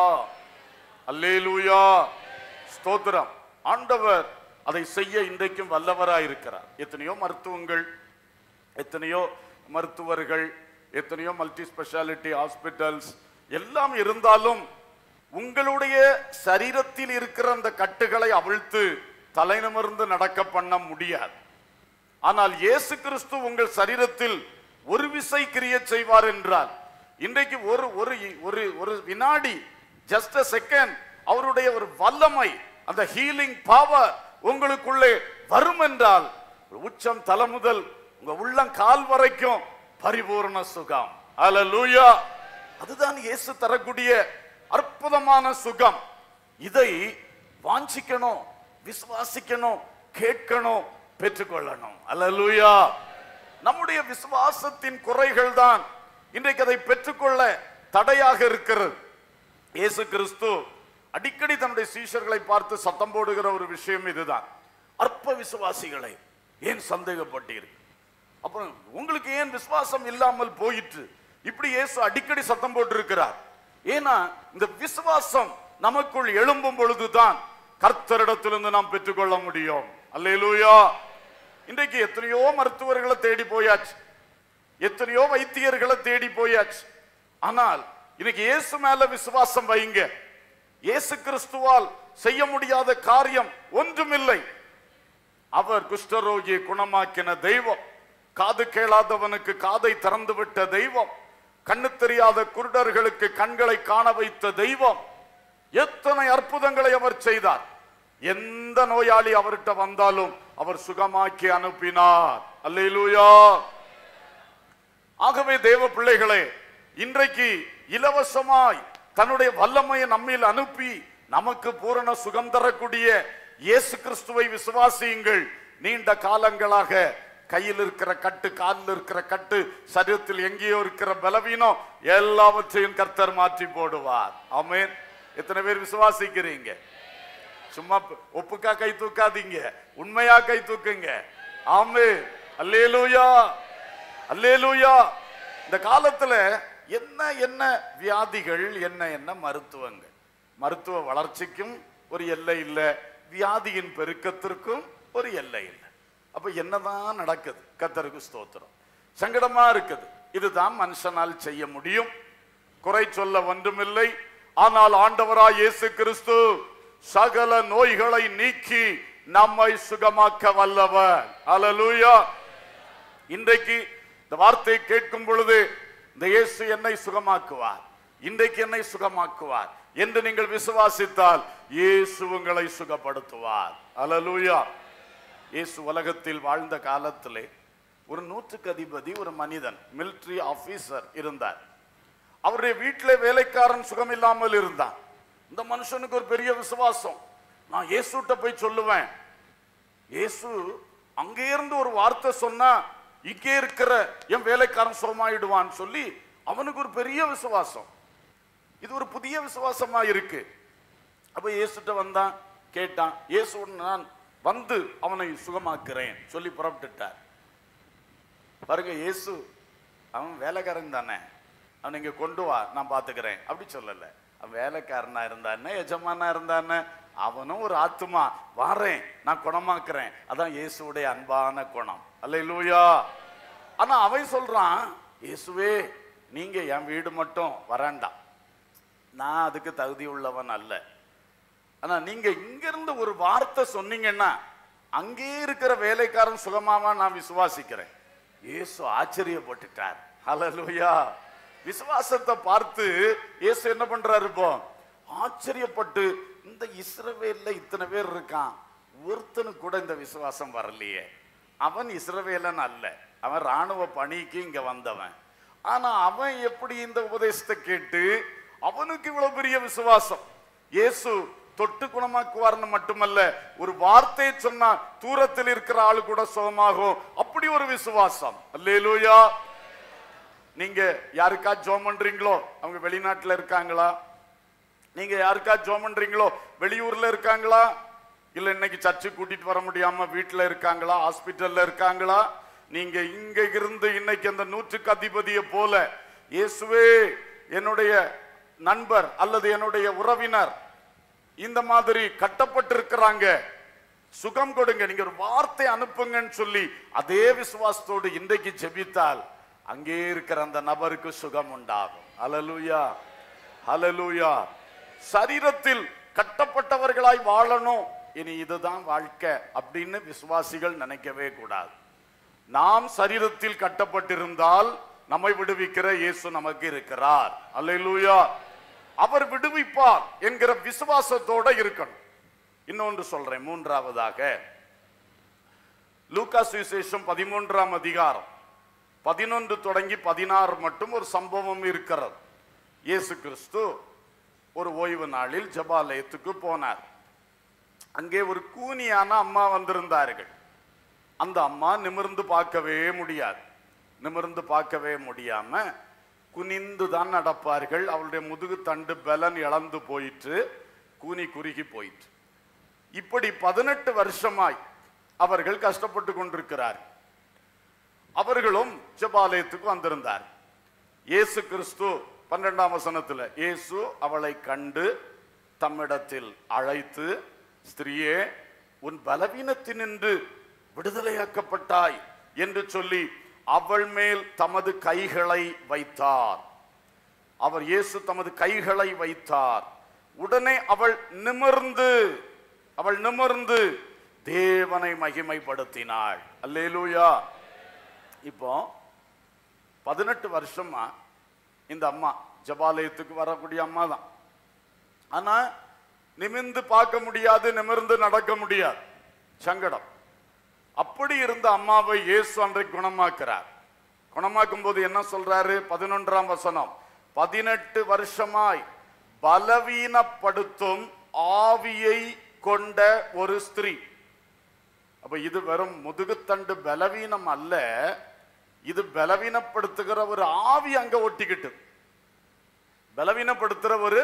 A: அல்லேலூயா ஸ்தோத்திரம் ஆண்டவர் அதை செய்ய இன்றைக்கும் வல்லவராய் இருக்கிறார் எத்தனையோ மருத்துவங்கள் எத்தனையோ மருத்துவர்கள் எத்தனையோ மல்டி ஸ்பெஷாலிட்டி ஹாஸ்பிட்டல்ஸ் எல்லாம் இருந்தாலும் உங்களுடைய சரீரத்தில் இருக்கிற அந்த கட்டுகளை அவிழ்த்து தலைநிமிர்ந்து நடக்க பண்ண முடியாது ஆனால் இயேசு கிறிஸ்து உங்கள் சரீரத்தில் ஒரு விசை கிரிய செய்வார் என்றால் இன்றைக்கு ஒரு ஒரு ஒரு ஒரு வினாடி ஜஸ்ட் a செகண்ட் அவருடைய ஒரு வல்லமை அந்த ஹீலிங் பவர் உங்களுக்குள்ளே வரும் என்றால் உச்சம் தலை முதல் உங்க உள்ளம் கால் வரைக்கும் பரிபூர்ண சுகம் அல்லேலூயா அதுதான் இயேசு தரக்கூடிய அற்புதமான சுகம் இதை வாஞ்சிக்கணும் விசுவாசிக்கணும் கேட்கணும் பெற்றுக்கொள்ளணும் அல்லேலூயா நம்முடைய விசுவாசத்தின் குறைகள் தான் இன்றைக்கு அதை பெற்றுக்கொள்ள தடையாக இருக்கிறது இயேசு கிறிஸ்து அடிக்கடி தன்னுடைய சீஷர்களை பார்த்து சத்தம் போடுகிற ஒரு விஷயம் இதுதான் அற்ப விசுவாசிகளை ஏன் சந்தேகப்பட்டீர்கள் அப்புறம் உங்களுக்கு ஏன் விசுவாசம் இல்லாமல் போயிற்று இப்படி இயேசு அடிக்கடி சத்தம் போட்டிருக்கிறார் ஏன்னா இந்த விசுவாசம் நமக்குள் எழும்பும் பொழுதுதான் கர்த்தரிடத்திலிருந்து நாம் பெற்றுக்கொள்ள முடியும் அல்லேலூயா இன்றைக்கு எத்தனையோ மருத்துவர்களை தேடி போயாச்சு எத்தனையோ வைத்தியர்களை தேடி போயாச்சு ஆனால் இன்னைக்கு இயேசு மேல விசுவாசம் வைங்க இயேசு கிறிஸ்துவால் செய்ய முடியாத காரியம் ஒன்றுமில்லை அவர் குஷ்டரோகியை குணமாக்கின தெய்வம் காது கேளாதவனுக்கு காதை திறந்து விட்ட தெய்வம் கண்ணு தெரியாத குருடர்களுக்கு கண்களை காண வைத்த தெய்வம் எத்தனை அற்புதங்களை அவர் செய்தார் எந்த நோயாளி அவர்கிட்ட வந்தாலும் அவர் சுகமாக்கி அனுப்பினார் அல்லேலூயா ஆகவே தேவ பிள்ளைகளே இன்றைக்கு இலவசமாய் தன்னுடைய வல்லமையை நம்மில் அனுப்பி நமக்கு பூரண சுகம் தரக்கூடிய இயேசு கிறிஸ்துவை விசுவாசியுங்கள் நீண்ட காலங்களாக கையில் இருக்கிற கட்டு காலில் இருக்கிற கட்டு சரீரத்தில் எங்கேயோ இருக்கிற பலவீனம் எல்லாவற்றையும் கர்த்தர் மாற்றி போடுவார் ஆமென் எத்தனை பேர் விசுவாசிக்கிறீங்க சும்மா ப- ஒப்புக்கா கை தூக்காதீங்க உண்மையா கை தூக்குங்க ஆமே அல்லேலூயா அல்லேலூயா இந்த காலத்துல என்ன என்ன வியாதிகள் என்ன என்ன மருத்துவங்கள் மருத்துவ வளர்ச்சிக்கும் ஒரு எல்லை இல்லை வியாதியின் பெருக்கத்திற்கும் ஒரு எல்லை இல்லை அப்ப என்னதான் நடக்குது கத்தருக்கு ஸ்தோத்திரம் சங்கடமா இருக்குது இதுதான் மனுஷனால் செய்ய முடியும் குறை சொல்ல ஒன்றுமில்லை ஆனால் ஆண்டவராய் இயேசு கிறிஸ்து சகல நோய்களை நீக்கி நம்மை சுகமாக்க வல்லவர் அல்லேலூயா இன்றைக்கு இந்த வார்த்தையை கேட்கும் பொழுது இந்த இயேசு என்னை சுகமாக்குவார் இன்றைக்கு என்னை சுகமாக்குவார் என்று நீங்கள் விசுவாசித்தால் இயேசு உங்களை சுகப்படுத்துவார் அல்லேலூயா இயேசு உலகத்தில் வாழ்ந்த காலத்திலே ஒரு நூற்றுக்கு அதிபதி ஒரு மனிதன் military ஆபீசர் இருந்தார் அவருடைய வீட்டிலே வேலைக்காரன் சுகம் இல்லாமல் இருந்தான் இந்த மனுஷனுக்கு ஒரு பெரிய விசுவாசம் நான் இயேசுட்ட போய் சொல்லுவேன் இயேசு அங்கே இருந்து ஒரு வார்த்தை சொன்னா இங்கே இருக்கிற என் வேலைக்காரன் சுகமாயிடுவான்னு சொல்லி அவனுக்கு ஒரு பெரிய விசுவாசம் இது ஒரு புதிய விசுவாசமா இருக்கு அப்ப இயேசுட்ட வந்தான் கேட்டான் இயேசு நான் வந்து அவனை சுகமாக்குறேன் சொல்லி புறப்பட்டுட்டார் பாருங்க இயேசு அவன் வேலைக்காரன் தானே அவன் இங்க கொண்டு வா நான் பாத்துக்கிறேன் அப்படி சொல்லல அவன் வேலைக்காரனா இருந்தானே எஜமானா இருந்தானே அவனும் ஒரு ஆத்துமா வாரேன் நான் குணமாக்குறேன் அதான் இயேசுவுடைய அன்பான குணம் அல்லேலூயா ஆனா அவன் சொல்றான் இயேசுவே நீங்க என் வீடு மட்டும் வரேண்டாம் நான் அதுக்கு தகுதி உள்ளவன் அல்ல ஆனா நீங்க இங்க இருந்து ஒரு வார்த்தை சொன்னீங்கன்னா அங்கே இருக்கிற வேலைக்காரன் சுகமாவா நான் விசுவாசிக்கிறேன் இயேசு ஆச்சரியப்பட்டுட்டார் ஹalleluya விசுவாசத்தை பார்த்து இயேசு என்ன பண்றாரு இப்போ ஆச்சரியப்பட்டு இந்த இஸ்ரவேல்ல இத்தனை பேர் இருக்கான் ஒருத்தனுக்கு கூட இந்த விசுவாசம் வரலையே அவன் இஸ்ரவேலன் அல்ல அவன் ராணுவ பணிக்கு இங்க வந்தவன் ஆனா அவன் எப்படி இந்த உபதேசத்தை கேட்டு அவனுக்கு இவ்வளவு பெரிய விசுவாசம் இயேசு தொட்டு குணமாக்குவார்னு மட்டுமல்ல ஒரு வார்த்தையை சொன்னா தூரத்தில் இருக்கிற ஆளு கூட சுகமாகும் அப்படி ஒரு விசுவாசம் அல்லேலூயா நீங்க யாருக்கா ஜோம் பண்றீங்களோ அவங்க வெளிநாட்டுல இருக்காங்களா நீங்க யாருக்கா ஜோம் பண்றீங்களோ வெளியூர்ல இருக்காங்களா இல்ல இன்னைக்கு சர்ச்சு கூட்டிட்டு வர முடியாம வீட்டுல இருக்காங்களா ஹாஸ்பிட்டல்ல இருக்காங்களா நீங்க இங்க இருந்து இன்னைக்கு அந்த நூற்றுக்கு அதிபதியை போல இயேசுவே என்னுடைய நண்பர் அல்லது என்னுடைய உறவினர் இந்த மாதிரி கட்டப்பட்டிருக்கிறாங்க சுகம் கொடுங்க நீங்க ஒரு வார்த்தை அனுப்புங்கன்னு சொல்லி அதே விசுவாசத்தோடு இன்றைக்கு ஜெபித்தால் அங்கே இருக்கிற அந்த நபருக்கு சுகம் உண்டாகும் ஹalleluya ஹalleluya சரீரத்தில் கட்டப்பட்டவர்களாய் வாழணும் இனி இதுதான் வாழ்க்கை அப்படின்னு விசுவாசிகள் நினைக்கவே கூடாது நாம் சரீரத்தில் கட்டப்பட்டிருந்தால் நம்மை விடுவிக்கிற இயேசு நமக்கு இருக்கிறார் அல்லேலூயா அவர் விடுவிப்பார் என்கிற விசுவாசத்தோட இருக்கணும் இன்னொன்று சொல்றேன் மூன்றாவதாக லூக்கா சுவிசேஷம் பதிமூன்றாம் அதிகாரம் பதினொன்று தொடங்கி பதினாறு மட்டும் ஒரு சம்பவம் இருக்கிறது இயேசு கிறிஸ்து ஒரு ஓய்வு நாளில் ஜபாலயத்துக்கு போனார் அங்கே ஒரு கூனியான அம்மா வந்திருந்தார்கள் அந்த அம்மா நிமிர்ந்து பார்க்கவே முடியாது நிமிர்ந்து பார்க்கவே முடியாம குனிந்து தான் நடப்பார்கள் அவளுடைய முதுகு தண்டு பலன் இழந்து போயிற்று கூனி குறுகி போயிற்று இப்படி பதினெட்டு வருஷமாய் அவர்கள் கஷ்டப்பட்டு கொண்டிருக்கிறார் அவர்களும் ஜபாலயத்துக்கு வந்திருந்தார் இயேசு கிறிஸ்து பன்னெண்டாம் வசனத்துல இயேசு அவளை கண்டு தம்மிடத்தில் அழைத்து ஸ்திரியே உன் பலவீனத்தினின்று விடுதலையாக்கப்பட்டாய் என்று சொல்லி அவள் மேல் தமது கைகளை வைத்தார் அவர் இயேசு தமது கைகளை வைத்தார் உடனே அவள் நிமிர்ந்து அவள் நிமிர்ந்து தேவனை மகிமைப்படுத்தினாள் அல்லேலூயா இப்போ பதினெட்டு வருஷமா இந்த அம்மா ஜபாலயத்துக்கு வரக்கூடிய அம்மா தான் ஆனா நிமிர்ந்து பார்க்க முடியாது நிமிர்ந்து நடக்க முடியாது சங்கடம் அப்படி இருந்த அம்மாவை இயேசு அன்றைக்கு குணமாக்குறார் குணமாக்கும் போது என்ன சொல்றாரு பதினொன்றாம் வசனம் பதினெட்டு வருஷமாய் பலவீனப்படுத்தும் ஆவியை கொண்ட ஒரு ஸ்திரீ அப்ப இது வெறும் முதுகுத்தண்டு பலவீனம் அல்ல இது பலவீனப்படுத்துகிற ஒரு ஆவி அங்க ஒட்டிக்கிட்டு பலவீனப்படுத்துற ஒரு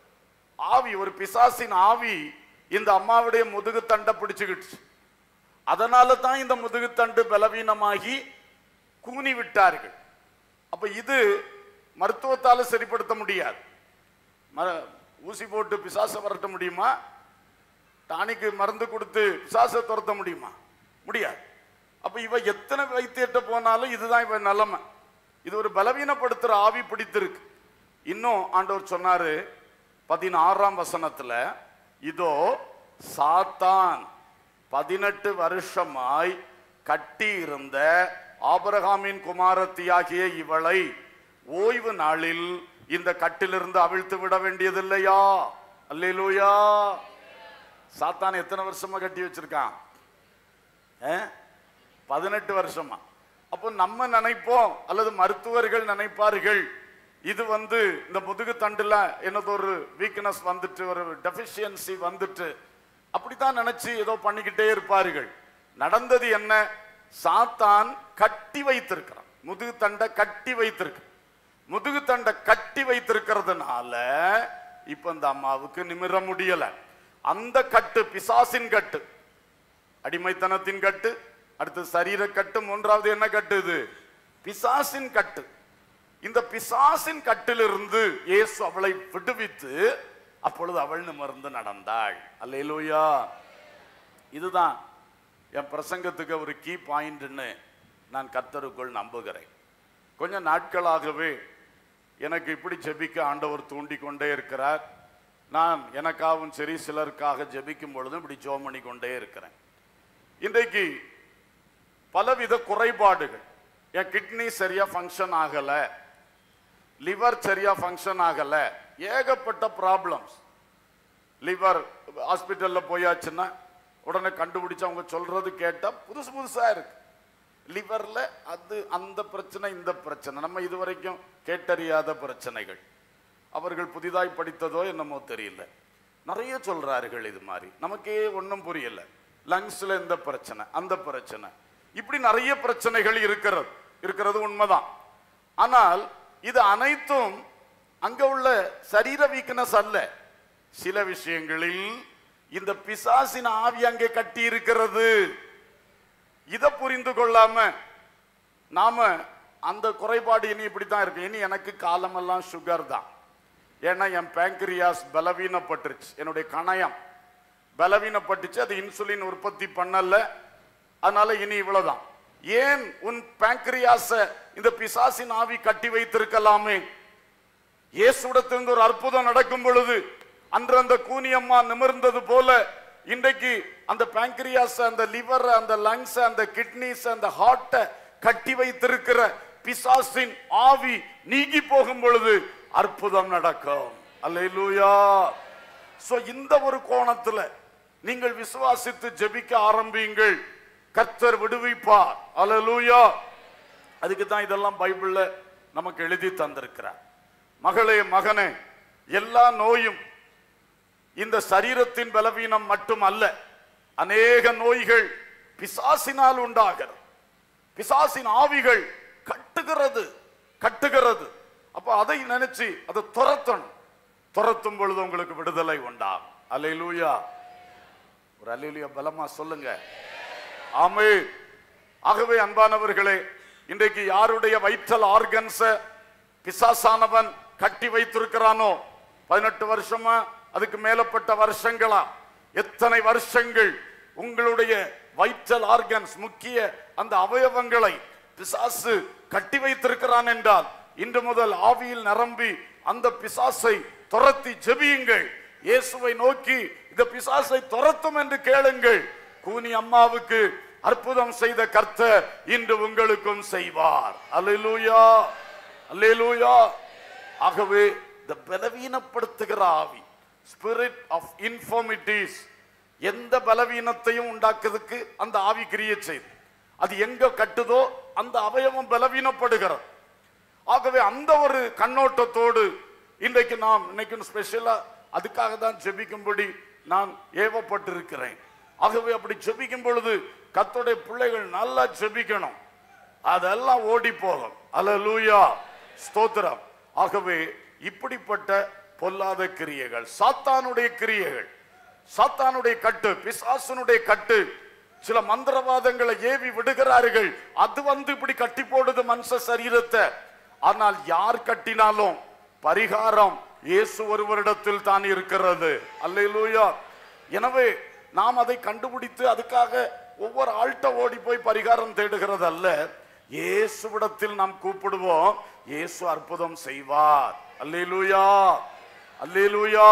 A: ஆவி ஒரு பிசாசின் ஆவி இந்த அம்மாவுடைய முதுகுத்தண்டை பிடிச்சுக்கிட்டு அதனால தான் இந்த முதுகுத்தண்டு பலவீனமாகி கூனி விட்டார்கள் அப்ப இது மருத்துவத்தால சரிப்படுத்த முடியாது மர- ஊசி போட்டு பிசாசை வரட்ட முடியுமா டானிக்கு மருந்து கொடுத்து பிசாசை துரத்த முடியுமா முடியாது அப்ப இவ எத்தனை வைத்தியர்கிட்ட போனாலும் இதுதான் இவ நிலைமை இது ஒரு பலவீனப்படுத்துற ஆவி பிடித்திருக்கு இன்னும் ஆண்டவர் சொன்னாரு பதினாறாம் வசனத்துல இதோ சாத்தான் பதினெட்டு வருஷமாய் கட்டி இருந்த ஆபிரகாமின் குமாரத்தியாகிய இவளை ஓய்வு நாளில் இந்த கட்டிலிருந்து அவிழ்த்து விட வேண்டியதில்லையா அல்லேலூயா சாத்தான் எத்தனை வருஷமா கட்டி வச்சிருக்கான் பதினெட்டு வருஷமா அப்போ நம்ம நினைப்போம் அல்லது மருத்துவர்கள் நினைப்பார்கள் இது வந்து இந்த முதுகு தண்டுல என்னது ஒரு வீக்னஸ் வந்துட்டு ஒரு டெபிஷியன்சி வந்துட்டு அப்படித்தான் நினைச்சு ஏதோ பண்ணிக்கிட்டே இருப்பார்கள் நடந்தது என்ன சாத்தான் கட்டி வைத்திருக்கிறான் முதுகு தண்டை கட்டி வைத்திருக்கு முதுகு தண்டை கட்டி வைத்திருக்கிறதுனால இப்ப இந்த அம்மாவுக்கு நிமிர முடியல அந்த கட்டு பிசாசின் கட்டு அடிமைத்தனத்தின் கட்டு அடுத்து சரீர கட்டு மூன்றாவது என்ன கட்டு இது பிசாசின் கட்டு இந்த பிசாசின் கட்டிலிருந்து இயேசு அவளை விடுவித்து அப்பொழுது அவள் நிமிர்ந்து நடந்தாள் அல்லேலூயா இதுதான் என் பிரசங்கத்துக்கு ஒரு கீ பாயிண்ட்னு நான் கர்த்தருக்குள் நம்புகிறேன் கொஞ்ச நாட்களாகவே எனக்கு இப்படி ஜெபிக்க ஆண்டவர் தூண்டி கொண்டே இருக்கிறார் நான் எனக்காகவும் சரி சிலருக்காக ஜெபிக்கும் பொழுதும் இப்படி ஜோம் பண்ணி கொண்டே இருக்கிறேன் இன்றைக்கு பலவித குறைபாடுகள் என் கிட்னி சரியா ஃபங்க்ஷன் ஆகல லிவர் சரியா ஃபங்க்ஷன் ஆகல ஏகப்பட்ட ப்ராப்ளம்ஸ் லிவர் ஹாஸ்பிட்டல்ல போயாச்சுன்னா உடனே கண்டுபிடிச்சு அவங்க சொல்றது கேட்டா புதுசு புதுசா இருக்கு லிவர்ல அது அந்த பிரச்சனை இந்த பிரச்சனை நம்ம இதுவரைக்கும் கேட்டறியாத பிரச்சனைகள் அவர்கள் புதிதாய் படித்ததோ என்னமோ தெரியல நிறைய சொல்றார்கள் இது மாதிரி நமக்கே ஒன்றும் புரியல லங்ஸ்ல இந்த பிரச்சனை அந்த பிரச்சனை இப்படி நிறைய பிரச்சனைகள் இருக்கிறது இருக்கிறது உண்மைதான் ஆனால் இது அனைத்தும் அங்க உள்ள சரீர வீக்னஸ் அல்ல சில விஷயங்களில் இந்த பிசாசின் ஆவி அங்கே கட்டி இருக்கிறது இதை புரிந்து கொள்ளாம நாம அந்த குறைபாடு இனி இப்படித்தான் இருக்கு இனி எனக்கு காலமெல்லாம் சுகர் தான் ஏன்னா என் பேங்க்ரியாஸ் பலவீனப்பட்டுருச்சு என்னுடைய கணையம் பலவீனப்பட்டுச்சு அது இன்சுலின் உற்பத்தி பண்ணல அதனால இனி இவ்வளவுதான் ஏன் உன் பேங்க்ரியாஸ இந்த பிசாசின் ஆவி கட்டி வைத்திருக்கலாமே இயேசுடத்திலிருந்து ஒரு அற்புதம் நடக்கும் பொழுது அன்று அந்த கூனியம்மா நிமிர்ந்தது போல இன்றைக்கு அந்த பேங்க்ரியாஸ் அந்த லிவர் அந்த லங்ஸ் அந்த கிட்னிஸ் அந்த ஹார்ட்டை கட்டி வைத்திருக்கிற பிசாசின் ஆவி நீங்கி போகும் பொழுது அற்புதம் நடக்கும் அல்லேலூயா சோ இந்த ஒரு கோணத்துல நீங்கள் விசுவாசித்து ஜெபிக்க ஆரம்பியுங்கள் கர்த்தர் விடுவிப்பார் அல்லேலூயா அதுக்கு தான் இதெல்லாம் பைபிள்ல நமக்கு எழுதி தந்திருக்கிறார் மகளே மகனே எல்லா நோயும் இந்த சரீரத்தின் பலவீனம் மட்டும் அல்ல அநேக நோய்கள் பிசாசினால் உண்டாகிறது பிசாசின் ஆவிகள் கட்டுகிறது கட்டுகிறது அப்ப அதை நினைச்சு அதை துரத்தணும் துரத்தும் பொழுது உங்களுக்கு விடுதலை உண்டாகும் அல்லேலூயா ஒரு அல்லேலூயா பலமா சொல்லுங்க ஆமே ஆகவே அன்பானவர்களே இன்றைக்கு யாருடைய வைத்தல் ஆர்கன்ஸ பிசாசானவன் கட்டி வைத்திருக்கிறானோ பதினெட்டு வருஷமா அதுக்கு மேலப்பட்ட வருஷங்களா எத்தனை வருஷங்கள் உங்களுடைய வைத்தல் ஆர்கன்ஸ் முக்கிய அந்த அவயவங்களை பிசாசு கட்டி வைத்திருக்கிறான் என்றால் இன்று முதல் ஆவியில் நிரம்பி அந்த பிசாசை துரத்தி ஜெபியுங்கள் இயேசுவை நோக்கி இந்த பிசாசை துரத்தும் என்று கேளுங்கள் கூனி அம்மாவுக்கு அற்புதம் செய்த கர்த்தர் இன்று உங்களுக்கும் செய்வார் அல்லேலூயா அல்லேலூயா ஆகவே இந்த பலவீனப்படுத்துகிற ஆவி ஸ்பிரிட் ஆஃப் இன்ஃபார்மிட்டிஸ் எந்த பலவீனத்தையும் உண்டாக்குறதுக்கு அந்த ஆவி கிரியை செய்து அது எங்க கட்டுதோ அந்த அவயவம் பலவீனப்படுகிறது ஆகவே அந்த ஒரு கண்ணோட்டத்தோடு இன்றைக்கு நாம் இன்னைக்கு ஸ்பெஷலா அதுக்காக தான் ஜெபிக்கும்படி நான் ஏவப்பட்டிருக்கிறேன் ஆகவே அப்படி ஜெபிக்கும் பொழுது கர்த்தருடைய பிள்ளைகள் நல்லா ஜெபிக்கணும் அதெல்லாம் ஓடி போகும் அல்லேலூயா ஸ்தோத்திரம் ஆகவே இப்படிப்பட்ட பொல்லாத கிரியைகள் சாத்தானுடைய கிரியைகள் சாத்தானுடைய கட்டு பிசாசனுடைய கட்டு சில மந்திரவாதங்களை ஏவி விடுகிறார்கள் அது வந்து இப்படி கட்டி போடுது மனுஷ சரீரத்தை ஆனால் யார் கட்டினாலும் பரிகாரம் இயேசு ஒருவரிடத்தில் தான் இருக்கிறது அல்லேலூயா எனவே நாம் அதை கண்டுபிடித்து அதுக்காக ஒவ்வொரு ஆள்கிட்ட ஓடி போய் பரிகாரம் தேடுகிறது அல்ல இயேசுவிடத்தில் நாம் கூப்பிடுவோம் இயேசு அற்புதம் செய்வார் அல்லேலூயா அல்லேலூயா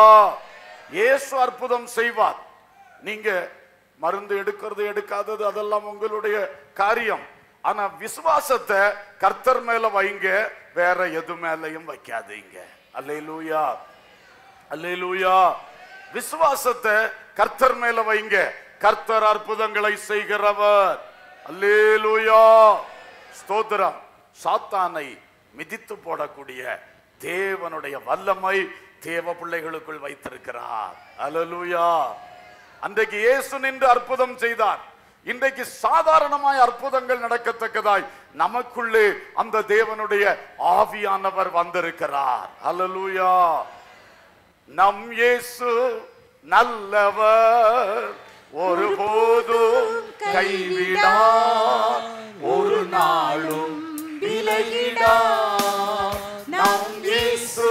A: இயேசு அற்புதம் செய்வார் நீங்க மருந்து எடுக்கிறது எடுக்காதது அதெல்லாம் உங்களுடைய காரியம் ஆனா விசுவாசத்தை கர்த்தர் மேல வைங்க வேற எது மேலையும் வைக்காதீங்க அல்லேலூயா அல்லேலூயா விசுவாசத்தை கர்த்தர் மேல வைங்க கர்த்தர் அற்புதங்களை செய்கிறவர் அல்லேலூயா ஸ்தோத்திரம் சாத்தானை மிதித்து போடக்கூடிய தேவனுடைய வல்லமை தேவ பிள்ளைகளுக்குள் வைத்திருக்கிறார் அல்லேலூயா அன்றைக்கு இயேசு நின்று அற்புதம் செய்தார் இன்றைக்கு சாதாரணமாய் அற்புதங்கள் நடக்கத்தக்கதாய் நமக்குள்ளே அந்த தேவனுடைய ஆவியானவர் வந்திருக்கிறார் அல்லேலூயா நம் இயேசு நல்லவர் ஒருபோதும் கைவிடா ஒரு நாளும் விலகிடா நம் இயேசு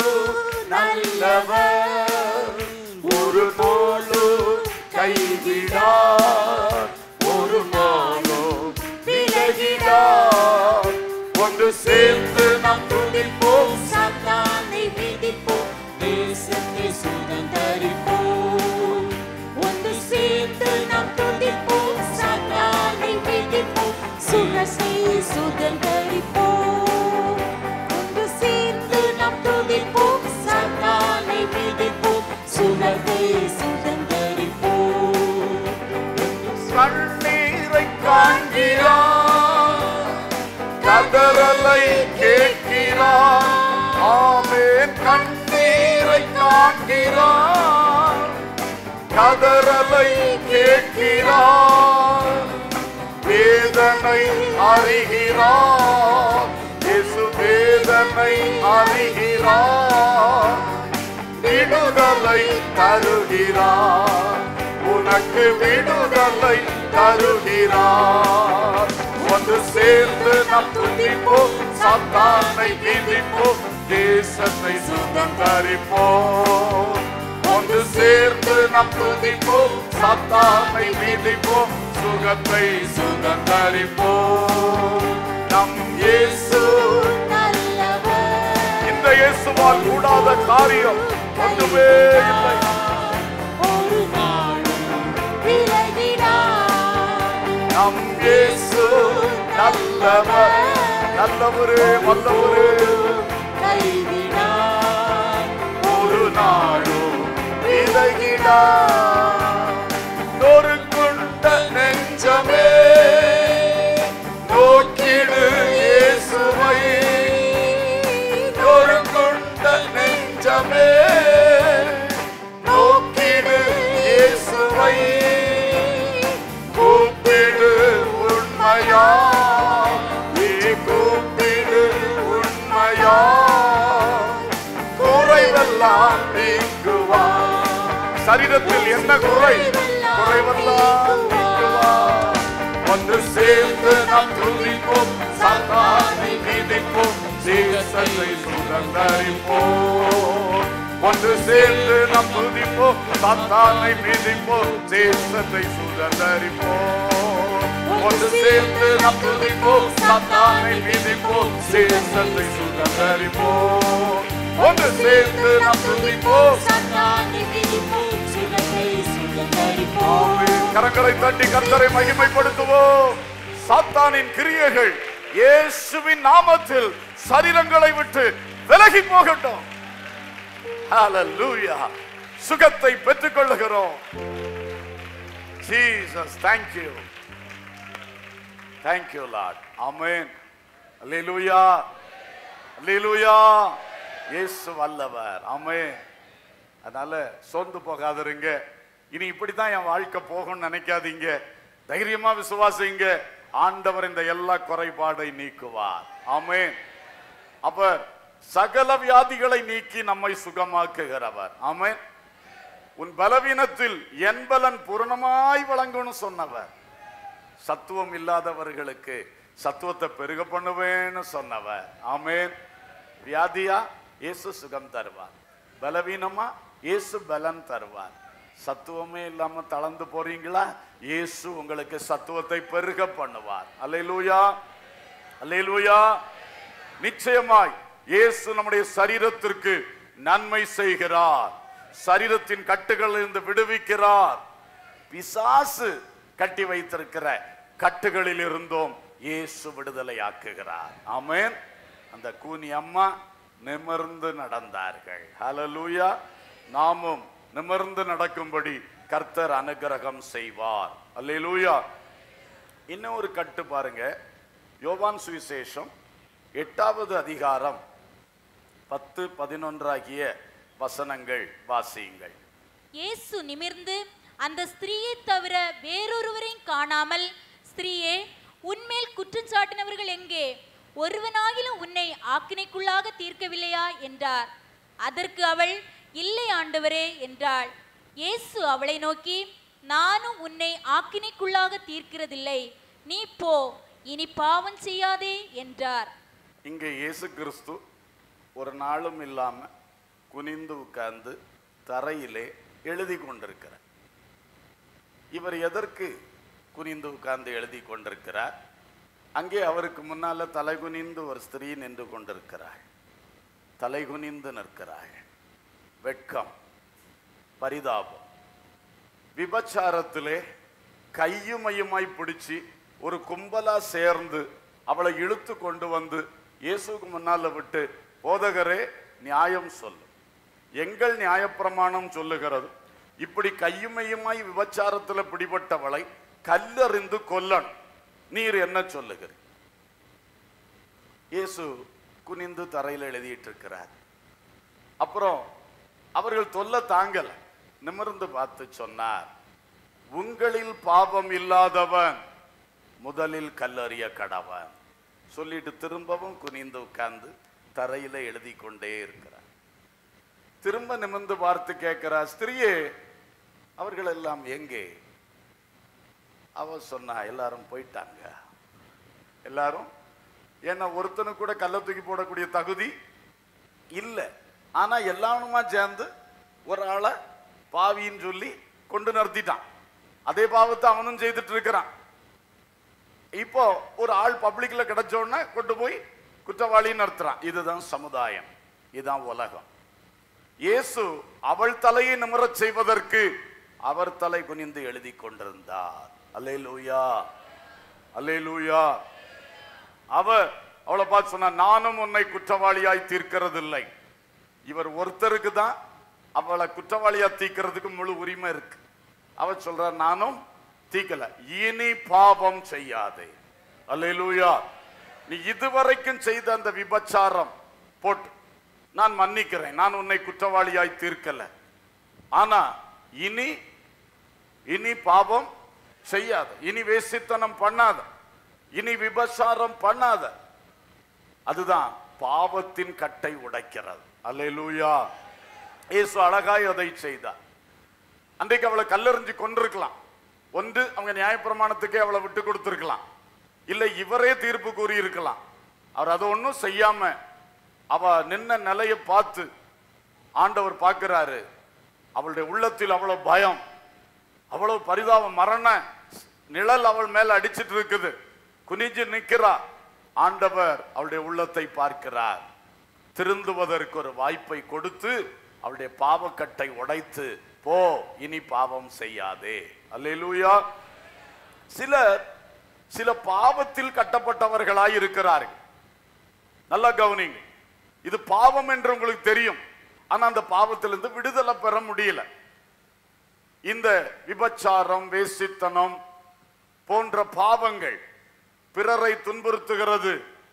A: நல்லவர் ஒரு நாளும் கைவிடா ஒரு நாளும் விலகிடா ஒன்று சேர்ந்து நாம் துடிப்போம்
C: சாத்தானை மிதிப்போம் தேசத்தை சுதந்தரிப்போம் ஒன்று சேர்ந்து நாம் துதிப்போம் சாத்தானை மிதிப்போம் சுரசை சுதந்தரிப்போம் ஒன்று சேர்ந்து நாம் துதிப்போம் சாத்தானை மிதிப்போம் சுரத்தை சுதந்தரிப்போம்
A: கண்ணீரை காண்கிறார் கதறலை கேட்கிறார் ஆமென் கண்ணீரை காண்கிறார் கதறலை கேட்கிறார் வேதனை அறிகிறார் இயேசு வேதனை அறிகிறார் விடுதலை தருகிறார் உனக்கு விடுதலை தருகிறார் ஒன்று சேர்ந்து நம் துதிப்போம் சாத்தானை விதிப்போம் தேசத்தை சுதந்தரிப்போம் ஒன்று சேர்ந்து நம் துதிப்போம் சாத்தானை விதிப்போம் சுகத்தை சுதந்தரிப்போம் இயேசுவால் கூடாத காரியம் ஒன்றுமே இல்லை
C: ஒரு நாளும் விலகிடார்
A: நம் இயேசு நல்லவர் நல்லவரே வல்லவரே
C: கைவிடார்
A: ஒரு நாளும் விலகிடா நொறுங்குண்ட நெஞ்சமே நோக்கிடு இயேசுவை நொறுங்குண்ட நெஞ்சமே நோக்கிடு இயேசுவை கூப்பிடு உண்மையா நீ கூப்பிடு உண்மையா குறைவெல்லாம் நீக்குவார் சரீரத்தில் என்ன குறை குறைவெல்லாம் நீக்குவார் ஒன்று சேர்ந்து நாம் துதிப்போம் சாத்தானை மிதிப்போம் தேசத்தை சுதந்தரிப்போம் ஒன்று சேர்ந்து நாம் துதிப்போம் சாத்தானை மிதிப்போம் தேசத்தை சுதந்தரிப்போம் ஒன்று சேர்ந்து நாம் துதிப்போம் சாத்தானை மிதிப்போம் தேசத்தை சுதந்தரிப்போம் ஒன்று சேர்ந்து நாம் துதிப்போம்
C: சத்தானை மிதிப்போம் சுகத்தை சுகந்தரிப்போம்
A: ஆமென். கரங்களை தட்டி கர்த்தரை மகிமைப்படுத்துவோம் சாத்தானின் கிரியைகள் இயேசுவின் நாமத்தில் சரீரங்களை விட்டு விலகி போகட்டும் ஹalleluya சுகத்தை பெற்றுக் கொள்ளுகிறோம் Jesus thank you thank you lord amen hallelujah hallelujah இயேசு வல்லவர் ஆமென் அதனால சோர்ந்து போகாதருங்க இனி இப்படித்தான் என் வாழ்க்கை போகும்னு நினைக்காதீங்க தைரியமா விசுவாசிங்க ஆண்டவர் இந்த எல்லா குறைபாடை நீக்குவார் ஆமென் அப்ப சகல வியாதிகளை நீக்கி நம்மை சுகமாக்குகிறவர் ஆமென் உன் பலவீனத்தில் என் பலன் பூரணமாய் வழங்கும்னு சொன்னவர் சத்துவம் இல்லாதவர்களுக்கு சத்துவத்தை பெருக பண்ணுவேன்னு சொன்னவர் ஆமென் வியாதியா இயேசு சுகம் தருவார் பலவீனமா இயேசு பலன் தருவார் சத்துவமே இல்லாம தளர்ந்து போறீங்களா இயேசு உங்களுக்கு சத்துவத்தை பெருக பண்ணுவார் அல்லேலூயா அல்லேலூயா நிச்சயமாய் இயேசு நம்முடைய சரீரத்திற்கு நன்மை செய்கிறார் சரீரத்தின் கட்டுகளிலிருந்து விடுவிக்கிறார் பிசாசு கட்டி வைத்திருக்கிற கட்டுகளில் இருந்தோம் இயேசு விடுதலை ஆக்குகிறார் ஆமென் அந்த கூனி அம்மா நிமிர்ந்து நடந்தார்கள் ஹalleluya நாமும் நிமிர்ந்து நடக்கும்படி கர்த்தர் அனுகிரகம் செய்வார் அல்லேலூயா இன்னும் ஒரு கட்டு பாருங்க யோவான் சுவிசேஷம் எட்டாவது அதிகாரம் பத்து பதினொன்றாகிய வசனங்கள் வாசியுங்கள்
B: இயேசு நிமிர்ந்து அந்த ஸ்திரீயை தவிர வேறொருவரையும் காணாமல் ஸ்திரீயே உன்மேல் குற்றஞ்சாட்டினவர்கள் எங்கே ஒருவனாகிலும் உன்னை ஆக்கினைக்குள்ளாக தீர்க்கவில்லையா என்றார் அதற்கு அவள் இல்லை ஆண்டவரே என்றாள் இயேசு அவளை நோக்கி நானும் உன்னை ஆக்கினைக்குள்ளாக தீர்க்கிறதில்லை நீ போ இனி பாவம் செய்யாதே என்றார்
A: இங்கே இயேசு கிறிஸ்து ஒரு நாளும் இல்லாம குனிந்து உட்கார்ந்து தரையிலே எழுதி கொண்டிருக்கிறார் இவர் எதற்கு குனிந்து உட்கார்ந்து எழுதி கொண்டிருக்கிறார் அங்கே அவருக்கு முன்னால தலை குனிந்து ஒரு ஸ்திரீ நின்று கொண்டிருக்கிறாள் தலை குனிந்து நிற்கிறாள் வெட்கம் பரிதாபம் விபச்சாரத்திலே கையுமையுமாய் பிடிச்சு ஒரு கும்பலா சேர்ந்து அவளை இழுத்து கொண்டு வந்து இயேசுக்கு முன்னால விட்டு போதகரே நியாயம் சொல்லு எங்கள் நியாயப்பிரமாணம் சொல்லுகிறது இப்படி கையுமையுமாய் விபச்சாரத்துல பிடிபட்டவளை கல்லறிந்து கொல்லணும் நீர் என்ன சொல்லுகிறீர் இயேசு குனிந்து தரையில் எழுதிட்டு இருக்கிறார் அப்புறம் அவர்கள் தொல்ல தாங்கல நிமிர்ந்து பார்த்து சொன்னார் உங்களில் பாவம் இல்லாதவன் முதலில் கல்லறிய கடவன் சொல்லிட்டு திரும்பவும் குனிந்து உட்கார்ந்து தரையில எழுதி கொண்டே இருக்கிறார் திரும்ப நிமிர்ந்து பார்த்து கேட்கிறார் ஸ்திரியே அவர்கள் எல்லாம் எங்கே அவ சொன்னா எல்லாரும் போயிட்டாங்க எல்லாரும் ஏன்னா ஒருத்தனு கூட கல்ல தூக்கி போடக்கூடிய தகுதி இல்லை ஆனா எல்லாருமா சேர்ந்து ஒரு ஆளை பாவின்னு சொல்லி கொண்டு நிறுத்திட்டான் அதே பாவத்தை அவனும் செய்துட்டு இருக்கிறான் இப்போ ஒரு ஆள் பப்ளிக்ல கிடைச்ச உடனே கொண்டு போய் குற்றவாளி நிறுத்துறான் இதுதான் சமுதாயம் இதுதான் உலகம் இயேசு அவள் தலையை நிமிரச் செய்வதற்கு அவர் தலை குனிந்து எழுதி கொண்டிருந்தார் அல்லேலூயா அல்லேலூயா அவ அவளை பார்த்து சொன்னா நானும் உன்னை குற்றவாளியாய் தீர்க்கிறதில்லை இவர் ஒருத்தருக்கு தான் அவளை குற்றவாளியா தீர்க்கிறதுக்கு முழு உரிமை இருக்கு அவ சொல்ற நானும் தீக்கல இனி பாவம் செய்யாதே அல்லேலூயா நீ இதுவரைக்கும் செய்த அந்த விபச்சாரம் போட்டு நான் மன்னிக்கிறேன் நான் உன்னை குற்றவாளியாய் தீர்க்கல ஆனா இனி இனி பாவம் செய்யாத இனி வேசித்தனம் பண்ணாத இனி விபச்சாரம் பண்ணாத அதுதான் பாவத்தின் கட்டை உடைக்கிறது அல்லேலூயா இயேசு அழகாய் அதை செய்தார் அன்றைக்கு அவளை கல்லெறிஞ்சு கொண்டிருக்கலாம் ஒன்று அவங்க நியாயப்பிரமாணத்துக்கே அவளை விட்டு கொடுத்திருக்கலாம் இல்லை இவரே தீர்ப்பு கூறியிருக்கலாம் அவர் அதை ஒன்றும் செய்யாம அவ நின்ன நிலையை பார்த்து ஆண்டவர் பார்க்கிறாரு அவளுடைய உள்ளத்தில் அவ்வளவு பயம் அவ்வளவு பரிதாபம் மரண நிழல் அவள் மேல அடிச்சிட்டு இருக்குது குனிஞ்சு நிக்கிறா ஆண்டவர் அவளுடைய உள்ளத்தை பார்க்கிறார் திருந்துவதற்கு ஒரு வாய்ப்பை கொடுத்து அவளுடைய பாவக்கட்டை உடைத்து போ இனி பாவம் செய்யாதே அல்லேலூயா சிலர் சில பாவத்தில் கட்டப்பட்டவர்களாய் இருக்கிறார்கள் நல்லா கவனிங்க இது பாவம் என்று உங்களுக்கு தெரியும் ஆனா அந்த பாவத்திலிருந்து விடுதலை பெற முடியல இந்த விபச்சாரம் வேசித்தனம் போன்ற பாவங்கள் பிறரை துன்புறுத்துகிறது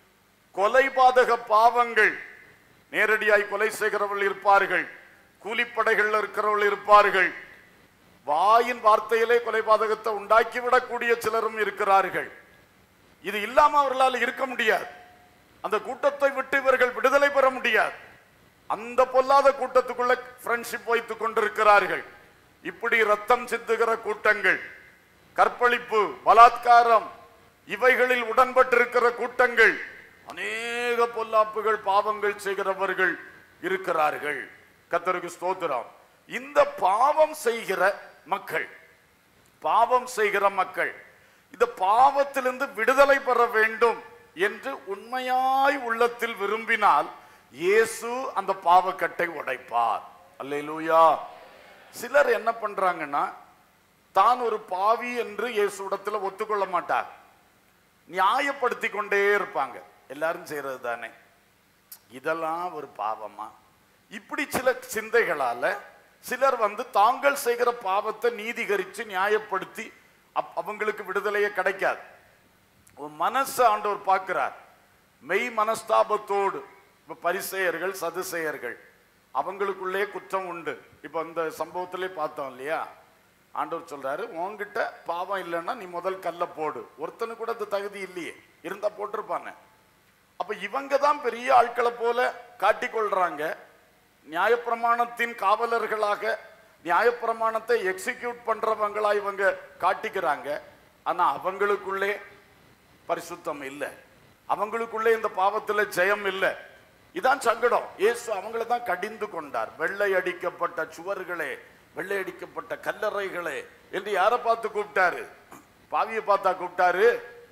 A: கொலைபாதக பாவங்கள் நேரடியாய் கொலை செய்கிறவர்கள் இருப்பார்கள் கூலிப்படைகள்ல இருக்கிறவர்கள் இருப்பார்கள் வாயின் வார்த்தையிலே கொலைபாதகத்தை உண்டாக்கி விடக்கூடிய சிலரும் இருக்கிறார்கள் இது இல்லாம அவர்களால் இருக்க முடியாது அந்த கூட்டத்தை விட்டு இவர்கள் விடுதலை பெற முடியாது அந்த பொல்லாத கூட்டத்துக்குள்ள ஃப்ரெண்ட்ஷிப் வைத்துக் கொண்டிருக்கிறார்கள் இப்படி ரத்தம் சிந்துகிற கூட்டங்கள் கற்பழிப்பு பலாத்காரம் இவைகளில் உடன்பட்டிருக்கிற கூட்டங்கள் அநேக பொல்லாப்புகள் பாவங்கள் செய்கிறவர்கள் இருக்கிறார்கள் கத்தருக்கு ஸ்தோத்திரம் இந்த பாவம் செய்கிற மக்கள் பாவம் செய்கிற மக்கள் இந்த பாவத்திலிருந்து விடுதலை பெற வேண்டும் என்று உண்மையாய் உள்ளத்தில் விரும்பினால் இயேசு அந்த பாவக்கட்டை உடைப்பார் அல்லேலூயா சிலர் என்ன பண்றாங்கன்னா தான் ஒரு பாவி என்று இயேசுடத்துல ஒத்துக்கொள்ள மாட்டார் நியாயப்படுத்தி கொண்டே இருப்பாங்க எல்லாரும் செய்யறது தானே இதெல்லாம் ஒரு பாவமா இப்படி சில சிந்தைகளால சிலர் வந்து தாங்கள் செய்கிற பாவத்தை நீதிகரித்து நியாயப்படுத்தி அப்- அவங்களுக்கு விடுதலையே கிடைக்காது உன் மனசை ஆண்டவர் பார்க்கிறார் மெய் மனஸ்தாபத்தோடு இப்ப பரிசெயர்கள் சதுசெயர்கள் அவங்களுக்குள்ளே குற்றம் உண்டு இப்ப இந்த சம்பவத்திலே பார்த்தோம் இல்லையா ஆண்டவர் சொல்றாரு உன்கிட்ட பாவம் இல்லைன்னா நீ முதல் கல்ல போடு ஒருத்தனுக்கு கூட அந்த தகுதி இல்லையே இருந்தா போட்டிருப்பானே அப்ப இவங்க தான் பெரிய ஆட்களை போல காட்டிக்கொள்றாங்க நியாயப்பிரமாணத்தின் காவலர்களாக நியாயப்பிரமாணத்தை எக்ஸிக்யூட் பண்றவங்களா இவங்க காட்டிக்கிறாங்க ஆனா அவங்களுக்குள்ளே பரிசுத்தம் இல்லை அவங்களுக்குள்ளே இந்த பாவத்துல ஜெயம் இல்லை இதான் சங்கடம் இயேசு அவங்கள தான் கடிந்து கொண்டார் வெள்ளை அடிக்கப்பட்ட சுவர்களே வெள்ளை அடிக்கப்பட்ட கல்லறைகளே என்று யாரை பார்த்து கூப்பிட்டாரு பாவியை பார்த்தா கூப்பிட்டாரு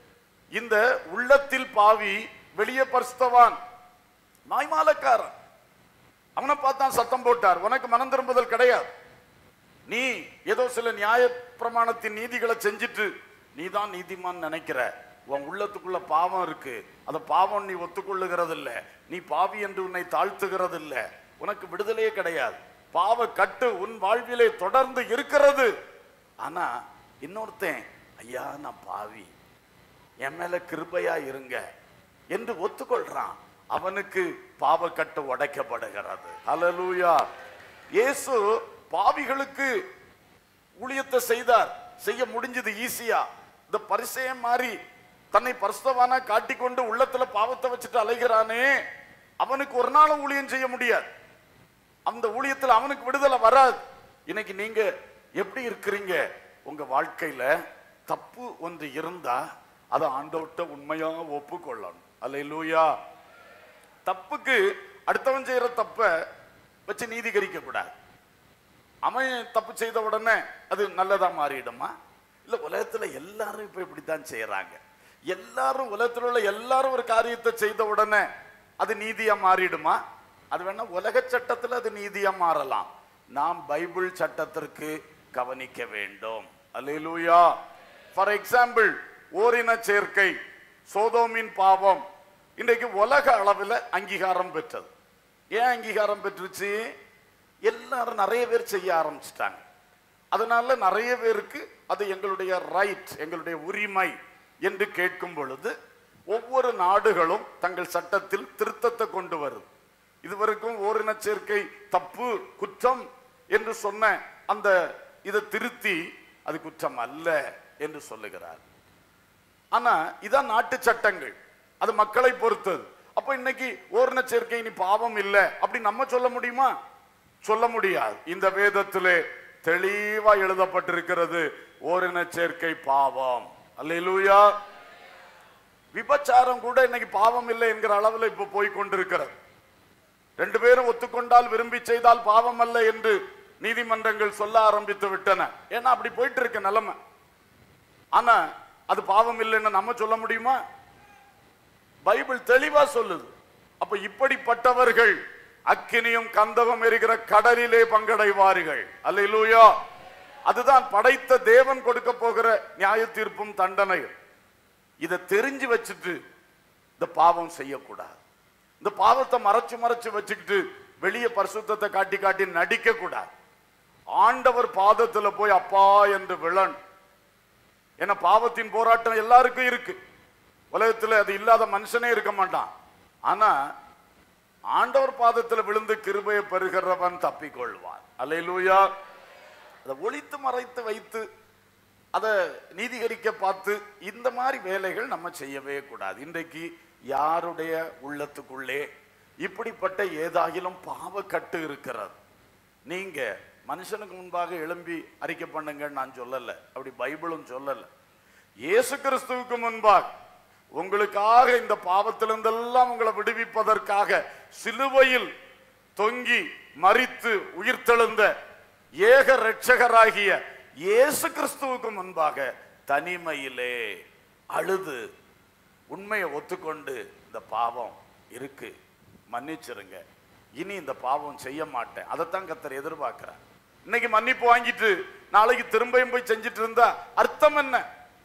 A: இந்த உள்ளத்தில் பாவி வெளியே பரிசுத்தவான் மாய்மாலக்காரன் அவனை பார்த்தான் சத்தம் போட்டார் உனக்கு மனம் திரும்புதல் கிடையாது நீ ஏதோ சில நியாய பிரமாணத்தின் நீதிகளை செஞ்சுட்டு நீ தான் நீதிமான் நினைக்கிற உன் உள்ளத்துக்குள்ள பாவம் இருக்கு அந்த பாவம் நீ ஒத்துக்கொள்ளுகிறது இல்ல நீ பாவி என்று உன்னை தாழ்த்துகிறது இல்ல உனக்கு விடுதலையே கிடையாது பாவ கட்டு உன் வாழ்விலே தொடர்ந்து இருக்கிறது ஆனா இன்னொருத்தன் ஐயா நான் பாவி என் மேல கிருபையா இருங்க என்று ஒத்துக்கொள்றான் அவனுக்கு பாவக்கட்டு உடைக்கப்படுகிறது ஹalleluya இயேசு பாவிகளுக்கு ஊழியத்தை செய்தார் செய்ய முடிஞ்சது ஈஸியா இந்த பரிசையம் மாறி தன்னை பரிசுத்தவானா காட்டிக்கொண்டு உள்ளத்துல பாவத்தை வச்சுட்டு அலைகிறானே அவனுக்கு ஒரு நாளும் ஊழியம் செய்ய முடியாது அந்த ஊழியத்துல அவனுக்கு விடுதலை வராது இன்னைக்கு நீங்க எப்படி இருக்கிறீங்க உங்க வாழ்க்கையில தப்பு ஒன்று இருந்தா அதை ஆண்டவர்கிட்ட உண்மையா ஒப்புக்கொள்ளணும் அல்லேலூயா தப்புக்கு அடுத்தவன் செய்யற தப்ப வச்சு நீதிகரிக்க கூடாது அவன் தப்பு செய்த உடனே அது நல்லதா மாறிடுமா இல்ல உலகத்துல எல்லாரும் இப்ப இப்படித்தான் செய்யறாங்க எல்லாரும் உலகத்துல உள்ள எல்லாரும் ஒரு காரியத்தை செய்த உடனே அது நீதியா மாறிடுமா அது வேணா உலக சட்டத்துல அது நீதியா மாறலாம் நாம் பைபிள் சட்டத்திற்கு கவனிக்க வேண்டும் அல்லேலூயா ஃபார் எக்ஸாம்பிள் ஓரின சேர்க்கை சோதோமின் பாவம் இன்றைக்கு உலக அளவில் அங்கீகாரம் பெற்றது ஏன் அங்கீகாரம் பெற்றுச்சு எல்லாரும் நிறைய பேர் செய்ய ஆரம்பிச்சிட்டாங்க அதனால நிறைய பேருக்கு அது எங்களுடைய ரைட் எங்களுடைய உரிமை என்று கேட்கும் பொழுது ஒவ்வொரு நாடுகளும் தங்கள் சட்டத்தில் திருத்தத்தை கொண்டு வருது இதுவரைக்கும் ஓரின சேர்க்கை தப்பு குற்றம் என்று சொன்ன அந்த இதை திருத்தி அது குற்றம் அல்ல என்று சொல்லுகிறார் ஆனா இதான் நாட்டு சட்டங்கள் அது மக்களை பொறுத்தது அப்ப இன்னைக்கு ஓரின சேர்க்கை இனி பாவம் இல்ல அப்படி நம்ம சொல்ல முடியுமா சொல்ல முடியாது இந்த வேதத்திலே தெளிவா எழுதப்பட்டிருக்கிறது ஓரின சேர்க்கை பாவம் அல்லேலூயா விபச்சாரம் கூட இன்னைக்கு பாவம் இல்லை என்கிற அளவில் இப்ப போய் கொண்டிருக்கிறது ரெண்டு பேரும் ஒத்துக்கொண்டால் விரும்பி செய்தால் பாவம் அல்ல என்று நீதிமன்றங்கள் சொல்ல ஆரம்பித்து விட்டன ஏன்னா அப்படி போயிட்டு இருக்க நிலைமை ஆனா அது பாவம் இல்லைன்னு நம்ம சொல்ல முடியுமா பைபிள் தெளிவா சொல்லுது அப்ப இப்படிப்பட்டவர்கள் அக்கினியும் கந்தகம் எரிகிற கடலிலே பங்கடைவார்கள் அல்லேலூயா அதுதான் படைத்த தேவன் கொடுக்க போகிற நியாய தீர்ப்பும் தண்டனையும் இதை தெரிஞ்சு வச்சுட்டு இந்த பாவம் செய்யக்கூடாது இந்த பாவத்தை மறைச்சு மறைச்சு வச்சுக்கிட்டு வெளியே பரிசுத்தத்தை காட்டி காட்டி நடிக்க கூடாது ஆண்டவர் பாதத்துல போய் அப்பா என்று விழன் ஏன்னா பாவத்தின் போராட்டம் எல்லாருக்கும் இருக்கு உலகத்துல அது இல்லாத மனுஷனே இருக்க மாட்டான் ஆனா ஆண்டவர் பாதத்துல விழுந்து கிருபையை பெறுகிறவன் தப்பிக்கொள்வான் அல்லேலூயா அதை ஒளித்து மறைத்து வைத்து அதை நீதிகரிக்க பார்த்து இந்த மாதிரி வேலைகள் நம்ம செய்யவே கூடாது இன்றைக்கு யாருடைய உள்ளத்துக்குள்ளே இப்படிப்பட்ட ஏதாகிலும் பாவக்கட்டு இருக்கிறது நீங்க மனுஷனுக்கு முன்பாக எழும்பி அறிக்கை பண்ணுங்கன்னு நான் சொல்லல அப்படி பைபிளும் சொல்லல இயேசு கிறிஸ்துவுக்கு முன்பாக உங்களுக்காக இந்த பாவத்திலிருந்தெல்லாம் உங்களை விடுவிப்பதற்காக சிலுவையில் தொங்கி மரித்து உயிர்த்தெழுந்த ஏக இரட்சகராகிய இயேசு கிறிஸ்துவுக்கு முன்பாக தனிமையிலே அழுது உண்மையை ஒத்துக்கொண்டு இந்த பாவம் இருக்கு மன்னிச்சிருங்க இனி இந்த பாவம் செய்ய மாட்டேன் அதைத்தான் கத்தர் எதிர்பார்க்கிறார் இன்னைக்கு மன்னிப்பு வாங்கிட்டு நாளைக்கு திரும்பியும் போய் செஞ்சுட்டு இருந்தா அர்த்தம் என்ன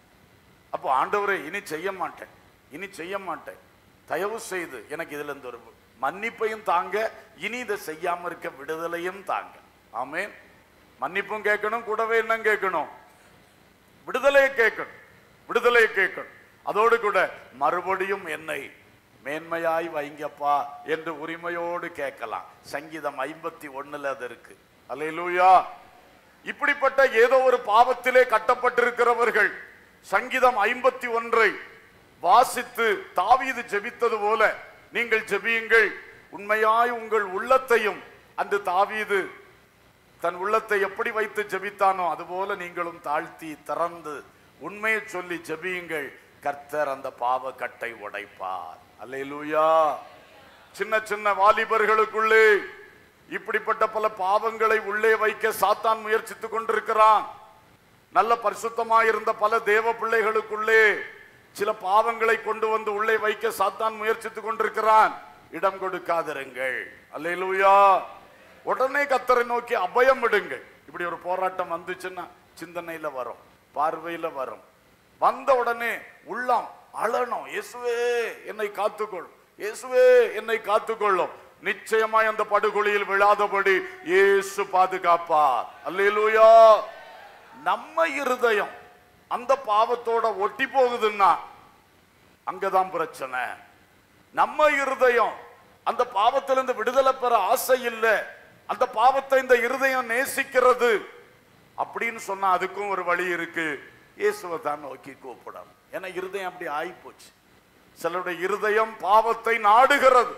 A: அப்போ ஆண்டவரே இனி செய்ய மாட்டேன் இனி செய்ய மாட்டேன் தயவு செய்து எனக்கு இதுல இருந்து ஒரு மன்னிப்பையும் தாங்க இனி இதை செய்யாம இருக்க விடுதலையும் தாங்க ஆமென் மன்னிப்பும் கேட்கணும் கூடவே என்ன கேட்கணும் விடுதலையை கேட்கணும் விடுதலையை கேட்கணும் அதோடு கூட மறுபடியும் என்னை மேன்மையாய் வைங்கப்பா என்று உரிமையோடு கேட்கலாம் சங்கீதம் ஐம்பத்தி ஒண்ணுல அது இருக்கு அல்லேலூயா இப்படிப்பட்ட ஏதோ ஒரு பாவத்திலே கட்டப்பட்டிருக்கிறவர்கள் சங்கீதம் ஐம்பத்தி ஒன்றை வாசித்து தாவீது ஜெபித்தது போல நீங்கள் ஜெபியுங்கள் உண்மையாய் உங்கள் உள்ளத்தையும் அந்த தாவீது தன் உள்ளத்தை எப்படி வைத்து ஜெபித்தானோ அதுபோல நீங்களும் தாழ்த்தி திறந்து உண்மையை சொல்லி ஜெபியுங்கள் கர்த்தர் அந்த பாவ கட்டை உடைப்பார் அல்லேலூயா சின்ன சின்ன வாலிபர்களுக்குள்ளே இப்படிப்பட்ட பல பாவங்களை உள்ளே வைக்க சாத்தான் முயற்சித்துக் கொண்டிருக்கிறான் நல்ல பரிசுத்தமாய் இருந்த பல தேவ பிள்ளைகளுக்குள்ளே சில பாவங்களை கொண்டு வந்து உள்ளே வைக்க சாத்தான் முயற்சித்துக் கொண்டிருக்கிறான் இடம் கொடுக்காதிருங்கள் அல்லேலூயா உடனே கத்தரை நோக்கி அபயம் விடுங்கள் இப்படி ஒரு போராட்டம் வந்துச்சுன்னா சிந்தனையில வரும் பார்வையில வரும் வந்த உடனே உள்ளம் அழணும் இயேசுவே என்னை காத்துக்கொள் இயேசுவே என்னை காத்துக்கொள்ளும் நிச்சயமாய் அந்த படுகொலியில் விழாதபடி இயேசு பாதுகாப்பார் அல்லேலூயா நம்ம இருதயம் அந்த பாவத்தோட ஒட்டி போகுதுன்னா அங்கதான் பிரச்சனை நம்ம இருதயம் அந்த பாவத்திலிருந்து விடுதலை பெற ஆசை இல்லை அந்த பாவத்தை இந்த இருதயம் நேசிக்கிறது அப்படின்னு சொன்னா அதுக்கும் ஒரு வழி இருக்கு இயேசுவை தான் நோக்கி கூப்பிடணும் ஏன்னா இருதயம் அப்படி ஆயிப்போச்சு சிலருடைய இருதயம் பாவத்தை நாடுகிறது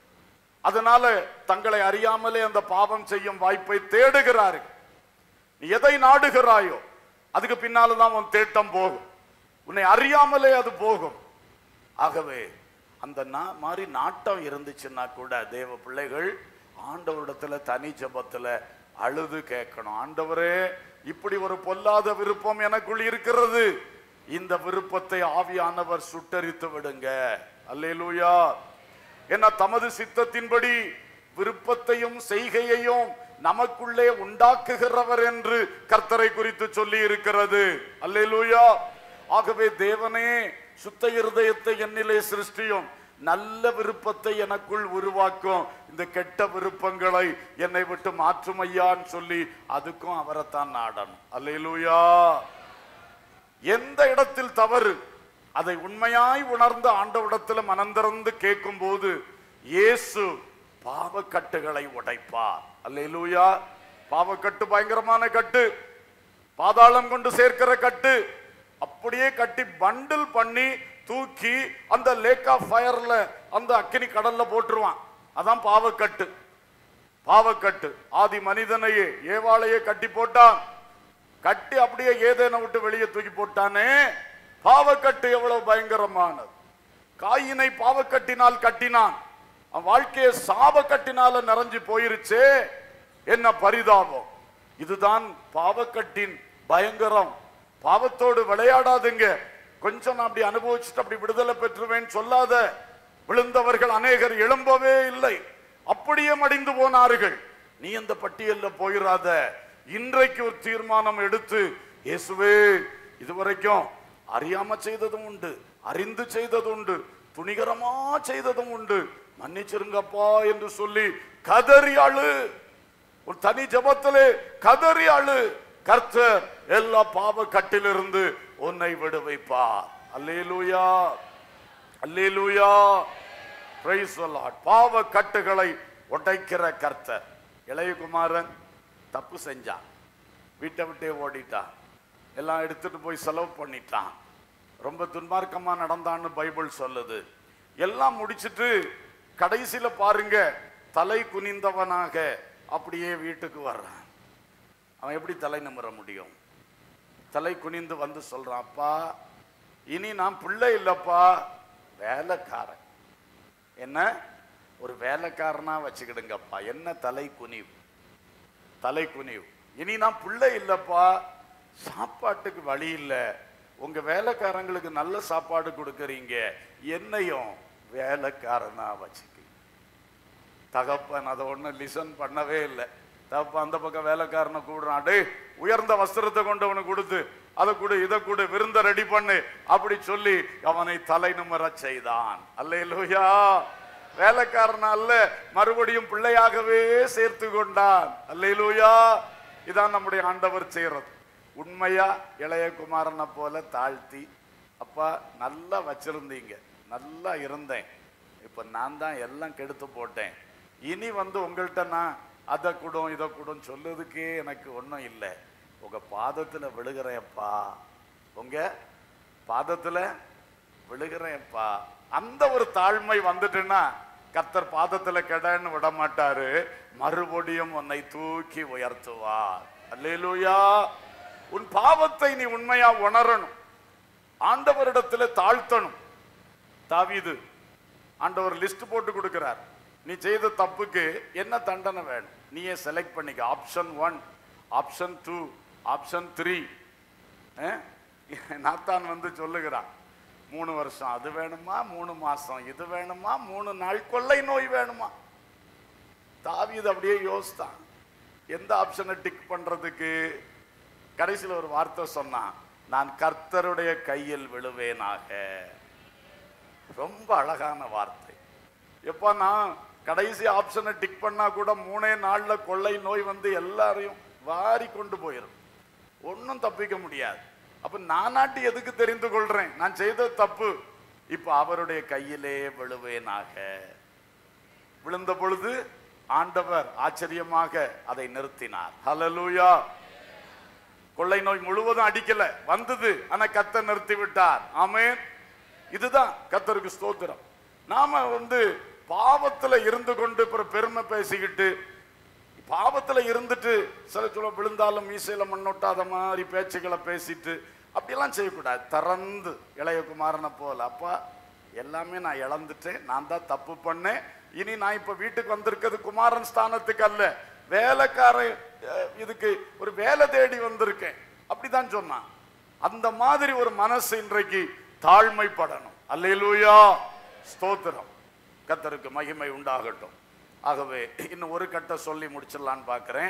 A: அதனால தங்களை அறியாமலே அந்த பாவம் செய்யும் வாய்ப்பை தேடுகிறார்கள் நீ எதை நாடுகிறாயோ அதுக்கு பின்னால தான் உன் தேட்டம் போகும் உன்னை அறியாமலே அது போகும் ஆகவே அந்த நா- மாதிரி நாட்டம் இருந்துச்சுன்னா கூட தேவ பிள்ளைகள் ஆண்டவரிடத்துல தனி ஜெபத்துல அழுது கேட்கணும் ஆண்டவரே இப்படி ஒரு பொல்லாத விருப்பம் எனக்குள் இருக்கிறது இந்த விருப்பத்தை ஆவியானவர் சுட்டரித்து விடுங்க அல்லேலூயா என்ன தமது சித்தத்தின்படி விருப்பத்தையும் செய்கையையும் நமக்குள்ளே உண்டாக்குகிறவர் என்று கர்த்தரை குறித்து சொல்லி இருக்கிறது அல்லேலூயா ஆகவே தேவனே சுத்த இருதயத்தை என்னிலே சிருஷ்டியும் நல்ல விருப்பத்தை எனக்குள் உருவாக்கும் இந்த கெட்ட விருப்பங்களை என்னை விட்டு மாற்றும் ஐயான்னு சொல்லி அதுக்கும் அவரைத்தான் நாடணும் அல்லேலூயா எந்த இடத்தில் தவறு அதை உண்மையாய் உணர்ந்த ஆண்டவிடத்துல மனந்திறந்து கேட்கும் போது இயேசு பாவக்கட்டுகளை உடைப்பார் அல்லேலூயா பாவக்கட்டு பயங்கரமான கட்டு பாதாளம் கொண்டு சேர்க்கிற கட்டு அப்படியே கட்டி பண்டில் பண்ணி தூக்கி அந்த லேக் ஆஃப் ஃபயர்ல அந்த அக்கினி கடல்ல போட்டுருவான் அதான் பாவக்கட்டு பாவக்கட்டு ஆதி மனிதனையே ஏவாளையே கட்டி போட்டான் கட்டி அப்படியே ஏதேனை விட்டு வெளியே தூக்கி போட்டானே பாவக்கட்டு எவ்வளவு பயங்கரமானது காயினை பாவக்கட்டினால் கட்டினான் அவன் வாழ்க்கையை சாபக்கட்டினால நிறைஞ்சு போயிருச்சே என்ன பரிதாபம் இதுதான் பாவக்கட்டின் பயங்கரம் பாவத்தோடு விளையாடாதுங்க கொஞ்சம் நான் அப்படி அனுபவிச்சுட்டு அப்படி விடுதலை பெற்றுவேன் சொல்லாத விழுந்தவர்கள் அநேகர் எழும்பவே இல்லை அப்படியே மடிந்து போனார்கள் நீ அந்த பட்டியல்ல போயிராத இன்றைக்கு ஒரு தீர்மானம் எடுத்து இயேசுவே இதுவரைக்கும் அறியாம செய்ததும் உண்டு அறிந்து செய்ததும் உண்டு துணிகரமா செய்ததும் உண்டு மன்னிச்சிருங்கப்பா என்று சொல்லி கதறி அழு ஒரு தனி ஜபத்திலே கதறி அழு கர்த்தர் எல்லா பாவ கட்டிலிருந்து உன்னை விடுவிப்பார் அல்லேலூயா அல்லேலூயா பிரைஸ் லார்ட் பாவ கட்டுகளை உடைக்கிற கர்த்தர் இளையகுமாரன் தப்பு செஞ்சான் வீட்டை விட்டே ஓடிட்டான் எல்லாம் எடுத்துட்டு போய் செலவு பண்ணிட்டான் ரொம்ப துன்மார்க்கமா நடந்தான்னு பைபிள் சொல்லுது எல்லாம் முடிச்சிட்டு கடைசியில பாருங்க தலை குனிந்தவனாக அப்படியே வீட்டுக்கு வர்றான் அவன் எப்படி தலை நிமிர முடியும் தலை குனிந்து வந்து சொல்றான் அப்பா இனி நான் பிள்ளை இல்லப்பா வேலைக்காரன் என்ன ஒரு வேலைக்காரனா வச்சுக்கிடுங்கப்பா என்ன தலை குனிவு தலை குனிவு இனி நான் பிள்ளை இல்லப்பா சாப்பாட்டுக்கு வழி இல்லை உங்க வேலைக்காரங்களுக்கு நல்ல சாப்பாடு கொடுக்கறீங்க என்னையும் வேலைக்காரனா வச்சுக்க தகப்பன் அதை ஒன்றும் லிசன் பண்ணவே இல்லை தகப்பன் அந்த பக்கம் வேலைக்காரனை கூடுறான் டேய் உயர்ந்த வஸ்திரத்தை கொண்டு அவனுக்கு கொடுத்து அதை கொடு இதை கொடு விருந்த ரெடி பண்ணு அப்படி சொல்லி அவனை தலை நிமிரச் செய்தான் அல்லேலூயா வேலைக்காரனா அல்ல மறுபடியும் பிள்ளையாகவே சேர்த்து கொண்டான் அல்லேலூயா இதான் நம்முடைய ஆண்டவர் செய்யறது உண்மையா இளைய குமாரனை போல தாழ்த்தி அப்பா நல்லா வச்சிருந்தீங்க நல்லா இருந்தேன் இப்ப நான் தான் எல்லாம் கெடுத்து போட்டேன் இனி வந்து உங்கள்கிட்ட நான் அதை கூடும் இதை கூடும் சொல்லுறதுக்கே எனக்கு ஒன்றும் இல்லை உங்க பாதத்துல விழுகிறேன்ப்பா உங்க பாதத்துல விழுகிறேன்ப்பா அந்த ஒரு தாழ்மை வந்துட்டுன்னா கர்த்தர் பாதத்துல கெடன்னு விட மாட்டாரு மறுபடியும் உன்னை தூக்கி உயர்த்துவார் அல்லேலூயா உன் பாவத்தை நீ உண்மையா உணரணும் ஆண்டவரிடத்துல தாழ்த்தணும் தாவீது ஆண்டவர் லிஸ்ட் போட்டு கொடுக்கிறார் நீ செய்த தப்புக்கு என்ன தண்டனை வேணும் நீயே செலக்ட் பண்ணிக்க option one option two option three நாத்தான் வந்து சொல்லுகிறான் மூணு வருஷம் அது வேணுமா மூணு மாசம் இது வேணுமா மூணு நாள் கொள்ளை நோய் வேணுமா தாவீது அப்படியே யோசித்தான் எந்த ஆப்ஷனை டிக் பண்றதுக்கு கடைசியில் ஒரு வார்த்தை சொன்னான் நான் கர்த்தருடைய கையில் விழுவேனாக ரொம்ப அழகான வார்த்தை எப்ப நான் கடைசி ஆப்ஷனை டிக் பண்ணா கூட மூணே நாள்ல கொள்ளை நோய் வந்து எல்லாரையும் வாரி கொண்டு போயிடும் ஒன்றும் தப்பிக்க முடியாது அப்ப நானாட்டி எதுக்கு தெரிந்து கொள்றேன் நான் செய்த தப்பு இப்ப அவருடைய கையிலே விழுவேனாக விழுந்த பொழுது ஆண்டவர் ஆச்சரியமாக அதை நிறுத்தினார் ஹalleluya கொள்ளை நோய் முழுவதும் அடிக்கல வந்தது ஆனா கத்த நிறுத்தி விட்டார் ஆமென் இதுதான் கத்தருக்கு ஸ்தோத்திரம் நாம வந்து பாவத்துல இருந்து கொண்டு அப்புறம் பெருமை பேசிக்கிட்டு பாவத்துல இருந்துட்டு சில சொல்ல விழுந்தாலும் மீசையில மண்ணொட்டாத மாதிரி பேச்சுக்களை பேசிட்டு அப்படியெல்லாம் செய்யக்கூடாது திறந்து இளையகுமாரனை போல அப்பா எல்லாமே நான் இழந்துட்டேன் நான் தான் தப்பு பண்ணேன் இனி நான் இப்ப வீட்டுக்கு வந்திருக்கிறது குமாரன் ஸ்தானத்துக்கு அல்ல வேலைக்காரன் அஹ், இதுக்கு ஒரு வேலை தேடி வந்திருக்கேன் அப்படிதான் சொன்னான் அந்த மாதிரி ஒரு மனசு இன்றைக்கு தாழ்மைப்படணும் அல்லேலூயா ஸ்தோத்திரம் கத்தருக்கு மகிமை உண்டாகட்டும் ஆகவே இன்னும் ஒரு கட்டை சொல்லி முடிச்சிடலான்னு பார்க்கிறேன்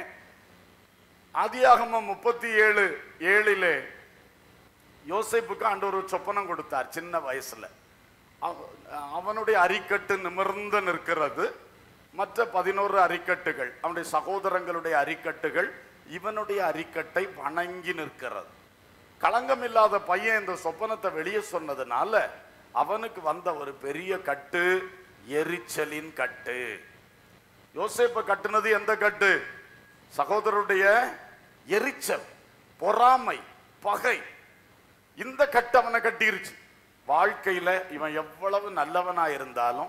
A: ஆதியாகமம் முப்பத்தி ஏழு ஏழிலே யோசேப்புக்கு ஆண்டவர் ஒரு சொப்பனம் கொடுத்தார் சின்ன வயசுல அவ- அவனுடைய அரிக்கட்டு நிமிர்ந்து நிற்கிறது மற்ற பதினோரு அரிக்கட்டுகள் அவனுடைய சகோதரங்களுடைய அரிக்கட்டுகள் இவனுடைய அரிக்கட்டை வணங்கி நிற்கிறது களங்கம் இல்லாத பையன் இந்த சொப்பனத்தை வெளியே சொன்னதுனால அவனுக்கு வந்த ஒரு பெரிய கட்டு எரிச்சலின் கட்டு யோசேப்பை கட்டுனது எந்த கட்டு சகோதரருடைய எரிச்சல் பொறாமை பகை இந்த கட்டு அவனை கட்டிருச்சு வாழ்க்கையில இவன் எவ்வளவு நல்லவனா இருந்தாலும்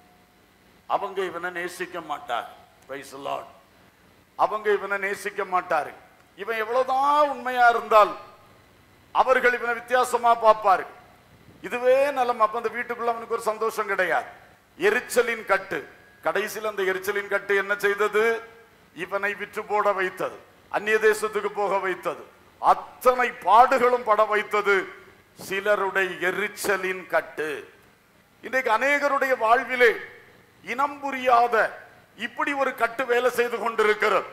A: அவங்க இவனை நேசிக்க மாட்டார் Praise the Lord. அவங்க இவனை நேசிக்க மாட்டாரு இவன் எவ்வளவுதான் உண்மையா இருந்தால் அவர்கள் இவனை வித்தியாசமா பார்ப்பாரு இதுவே நலம் அப்ப அந்த வீட்டுக்குள்ள அவனுக்கு ஒரு சந்தோஷம் கிடையாது எரிச்சலின் கட்டு கடைசியில் அந்த எரிச்சலின் கட்டு என்ன செய்தது இவனை விற்று போட வைத்தது அந்நிய தேசத்துக்கு போக வைத்தது அத்தனை பாடுகளும் பட வைத்தது சிலருடைய எரிச்சலின் கட்டு இன்றைக்கு அநேகருடைய வாழ்விலே இனம் புரியாத இப்படி ஒரு கட்டு வேலை செய்து கொண்டிருக்கிறது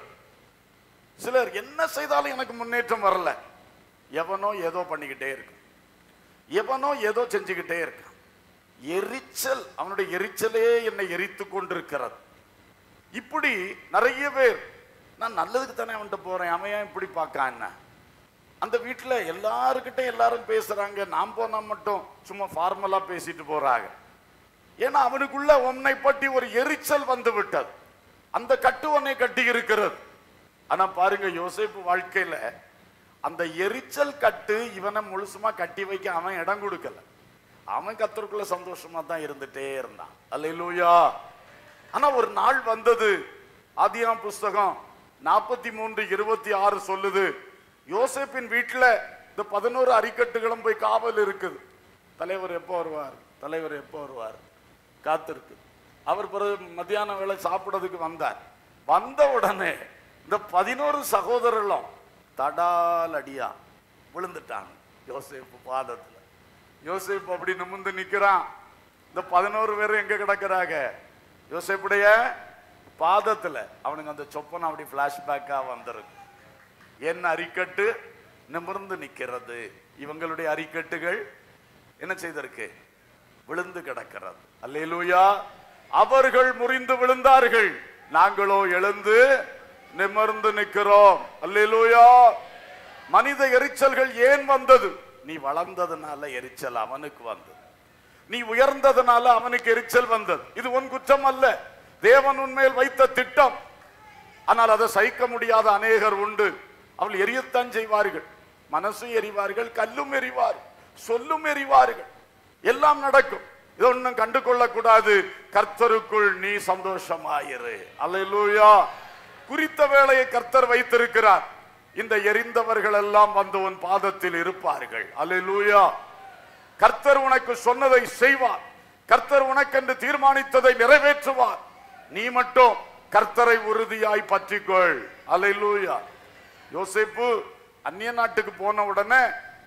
A: சிலர் என்ன செய்தாலும் எனக்கு முன்னேற்றம் வரல எவனோ ஏதோ பண்ணிக்கிட்டே இருக்கு எவனோ ஏதோ செஞ்சுக்கிட்டே இருக்கான் எரிச்சல் அவனுடைய எரிச்சலே என்னை எரித்து கொண்டிருக்கிறது இப்படி நிறைய பேர் நான் நல்லதுக்கு தானே அவன்கிட்ட போறேன் அவன் ஏன் இப்படி பார்க்கான் என்ன அந்த வீட்டுல எல்லாருக்கிட்ட எல்லாரும் பேசுறாங்க நாம் போனா மட்டும் சும்மா ஃபார்மலா பேசிட்டு போறாங்க ஏன்னா அவனுக்குள்ள உன்னை பற்றி ஒரு எரிச்சல் வந்து விட்டது அந்த கட்டு உன்னை கட்டி இருக்கிறது ஆனா பாருங்க யோசேப்பு வாழ்க்கையில அந்த எரிச்சல் கட்டு இவனை முழுசுமா கட்டி வைக்க அவன் இடம் கொடுக்கல அவன் கத்தருக்குள்ள சந்தோஷமா தான் இருந்துட்டே இருந்தான் அல்லேலூயா ஆனா ஒரு நாள் வந்தது ஆதியாம் புஸ்தகம் நாற்பத்தி மூன்று இருபத்தி ஆறு சொல்லுது யோசேப்பின் வீட்டுல இந்த பதினோரு அரிக்கட்டுகளும் போய் காவல் இருக்குது தலைவர் எப்போ வருவார் தலைவர் எப்போ வருவார் காத்திருக்கு அவர் பிறகு மத்தியான வேளை சாப்பிடறதுக்கு வந்தார் வந்த உடனே இந்த பதினோரு சகோதரர்களும் தடால் அடியா விழுந்துட்டாங்க யோசேப்பு பாதத்துல யோசேப்பு அப்படி நிமிர்ந்து நிக்கிறான் இந்த பதினோரு பேரும் எங்க கிடக்குறாங்க யோசேப்புடைய பாதத்துல அவனுக்கு அந்த சொப்பனம் அப்படி பிளாஷ்பேக்கா வந்திருக்கு என் அரிக்கட்டு நிமிர்ந்து நிக்கிறது இவங்களுடைய அரிக்கட்டுகள் என்ன செய்திருக்கு விழுந்து கிடக்கிறது அல்லேலூயா அவர்கள் முறிந்து விழுந்தார்கள் நாங்களோ எழுந்து நிமிர்ந்து நிற்கிறோம் அல்லேலூயா மனித எரிச்சல்கள் ஏன் வந்தது நீ வளர்ந்ததுனால எரிச்சல் அவனுக்கு வந்தது நீ உயர்ந்ததுனால அவனுக்கு எரிச்சல் வந்தது இது உன் குற்றம் அல்ல தேவன் உன்மேல் வைத்த திட்டம் ஆனால் அதை சகிக்க முடியாத அநேகர் உண்டு அவள் எரியத்தான் செய்வார்கள் மனசும் எரிவார்கள் கல்லும் எறிவார் சொல்லும் எறிவார்கள் எல்லாம் நடக்கும் இது ஒன்றும் கண்டு கொள்ளக்கூடாது கர்த்தருக்குள் நீ சந்தோஷமாயிரு அல்லேலூயா குறித்த வேளையை கர்த்தர் வைத்திருக்கிறார் இந்த எரிந்தவர்கள் எல்லாம் வந்து உன் பாதத்தில் இருப்பார்கள் அல்லேலூயா கர்த்தர் உனக்கு சொன்னதை செய்வார் கர்த்தர் உனக்கென்று தீர்மானித்ததை நிறைவேற்றுவார் நீ மட்டும் கர்த்தரை உறுதியாய் பற்றிக்கொள் அல்லேலூயா யோசேப்பு அந்நிய நாட்டுக்கு போன உடனே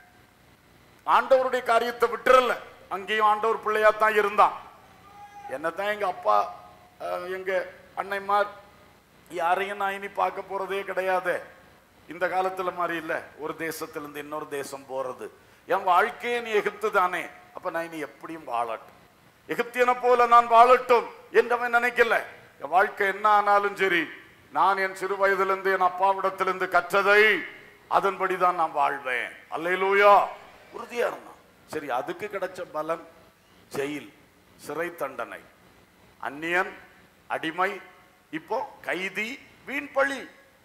A: ஆண்டவருடைய காரியத்தை விட்டுறல அங்கேயும் ஆண்டவர் பிள்ளையா தான் இருந்தான் என்னதான் எங்க அப்பா அஹ், எங்க அன்னைமார் யாரையும் நான் இனி பார்க்க போறதே கிடையாது இந்த காலத்துல மாதிரி இல்ல ஒரு தேசத்திலிருந்து இன்னொரு தேசம் போறது என் வாழ்க்கையே நீ எகிப்து தானே அப்ப நான் இனி எப்படியும் வாழட்டும் எகிப்தியனை போல நான் வாழட்டும் என்றவன் நினைக்கல என் வாழ்க்கை என்ன ஆனாலும் சரி நான் என் சிறு வயதிலிருந்து என் அப்பாவிடத்திலிருந்து கற்றதை அதன்படிதான் நான் வாழ்வேன் அல்லேலூயா உறுதியா இருந்தான் சரி அதுக்கு கிடைச்ச பலன் ஜெயில் சிறை தண்டனை அந்நியன் அடிமை இப்போ கைதி வீண் பழி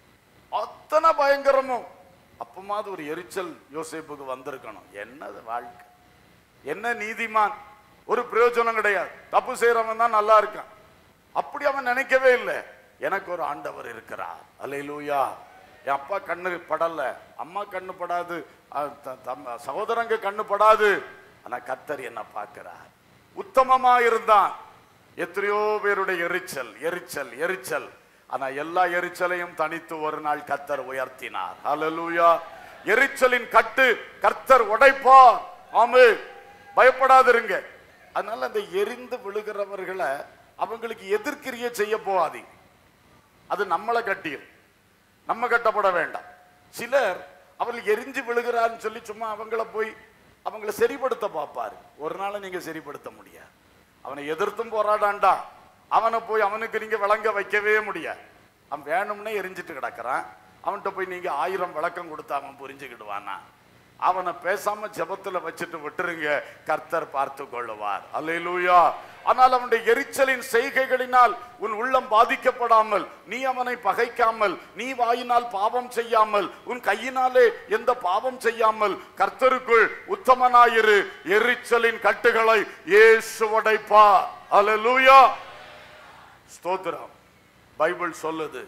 A: அத்தனை பயங்கரமும் அப்பமாவது ஒரு எரிச்சல் யோசேப்புக்கு வந்திருக்கணும் என்னது வாழ்க்கை என்ன நீதிமான் ஒரு பிரயோஜனம் கிடையாது தப்பு செய்யறவன் தான் நல்லா இருக்கான் அப்படி அவன் நினைக்கவே இல்லை எனக்கு ஒரு ஆண்டவர் இருக்கிறார் அல்லேலூயா என் அப்பா கண்ணு படல அம்மா கண்ணு படாது அஹ் த- தம்- சகோதரங்க கண்ணு படாது ஆனா கத்தர் என்ன பார்க்கிறார் உத்தமமா இருந்தான் எத்தனையோ பேருடைய எரிச்சல் எரிச்சல் எரிச்சல் ஆனா எல்லா எரிச்சலையும் தனித்து ஒரு நாள் கத்தர் உயர்த்தினார் ஹalleluya எரிச்சலின் கட்டு கர்த்தர் உடைப்பார் ஆமே பயப்படாதிருங்க அதனால அந்த எரிந்து விழுகிறவர்களை அவங்களுக்கு எதிர்க்கிரிய செய்ய போகாதீங்க அது நம்மளை கட்டிடும் நம்ம கட்டப்பட வேண்டாம் சிலர் அவர்கள் எரிஞ்சு விழுகிறான்னு சொல்லி சும்மா அவங்கள போய் அவங்கள சரிப்படுத்த பார்ப்பாரு ஒரு நாள் நீங்க சரிப்படுத்த முடியாது அவனை எதிர்த்தும் போராடாண்டா அவனை போய் அவனுக்கு நீங்க விளங்க வைக்கவே முடியாது அவன் வேணும்னே எரிஞ்சிட்டு கிடக்குறான் அவன்கிட்ட போய் நீங்க ஆயிரம் விளக்கம் கொடுத்து அவன் புரிஞ்சுக்கிடுவானா அவனை பேசாம ஜெபத்துல வச்சுட்டு விட்டுருங்க கர்த்தர் பார்த்து கொள்ளுவார் அல்லேலூயா ஆனால் அவனுடைய எரிச்சலின் செய்கைகளினால் உன் உள்ளம் பாதிக்கப்படாமல் நீ அவனை பகைக்காமல் நீ வாயினால் பாவம் செய்யாமல் உன் கையினாலே எந்த பாவம் செய்யாமல் கர்த்தருக்குள் உத்தமனாயிரு எரிச்சலின் கட்டுகளை இயேசு உடைப்பார் அல்லேலூயா ஸ்தோத்திரம் பைபிள் சொல்லுது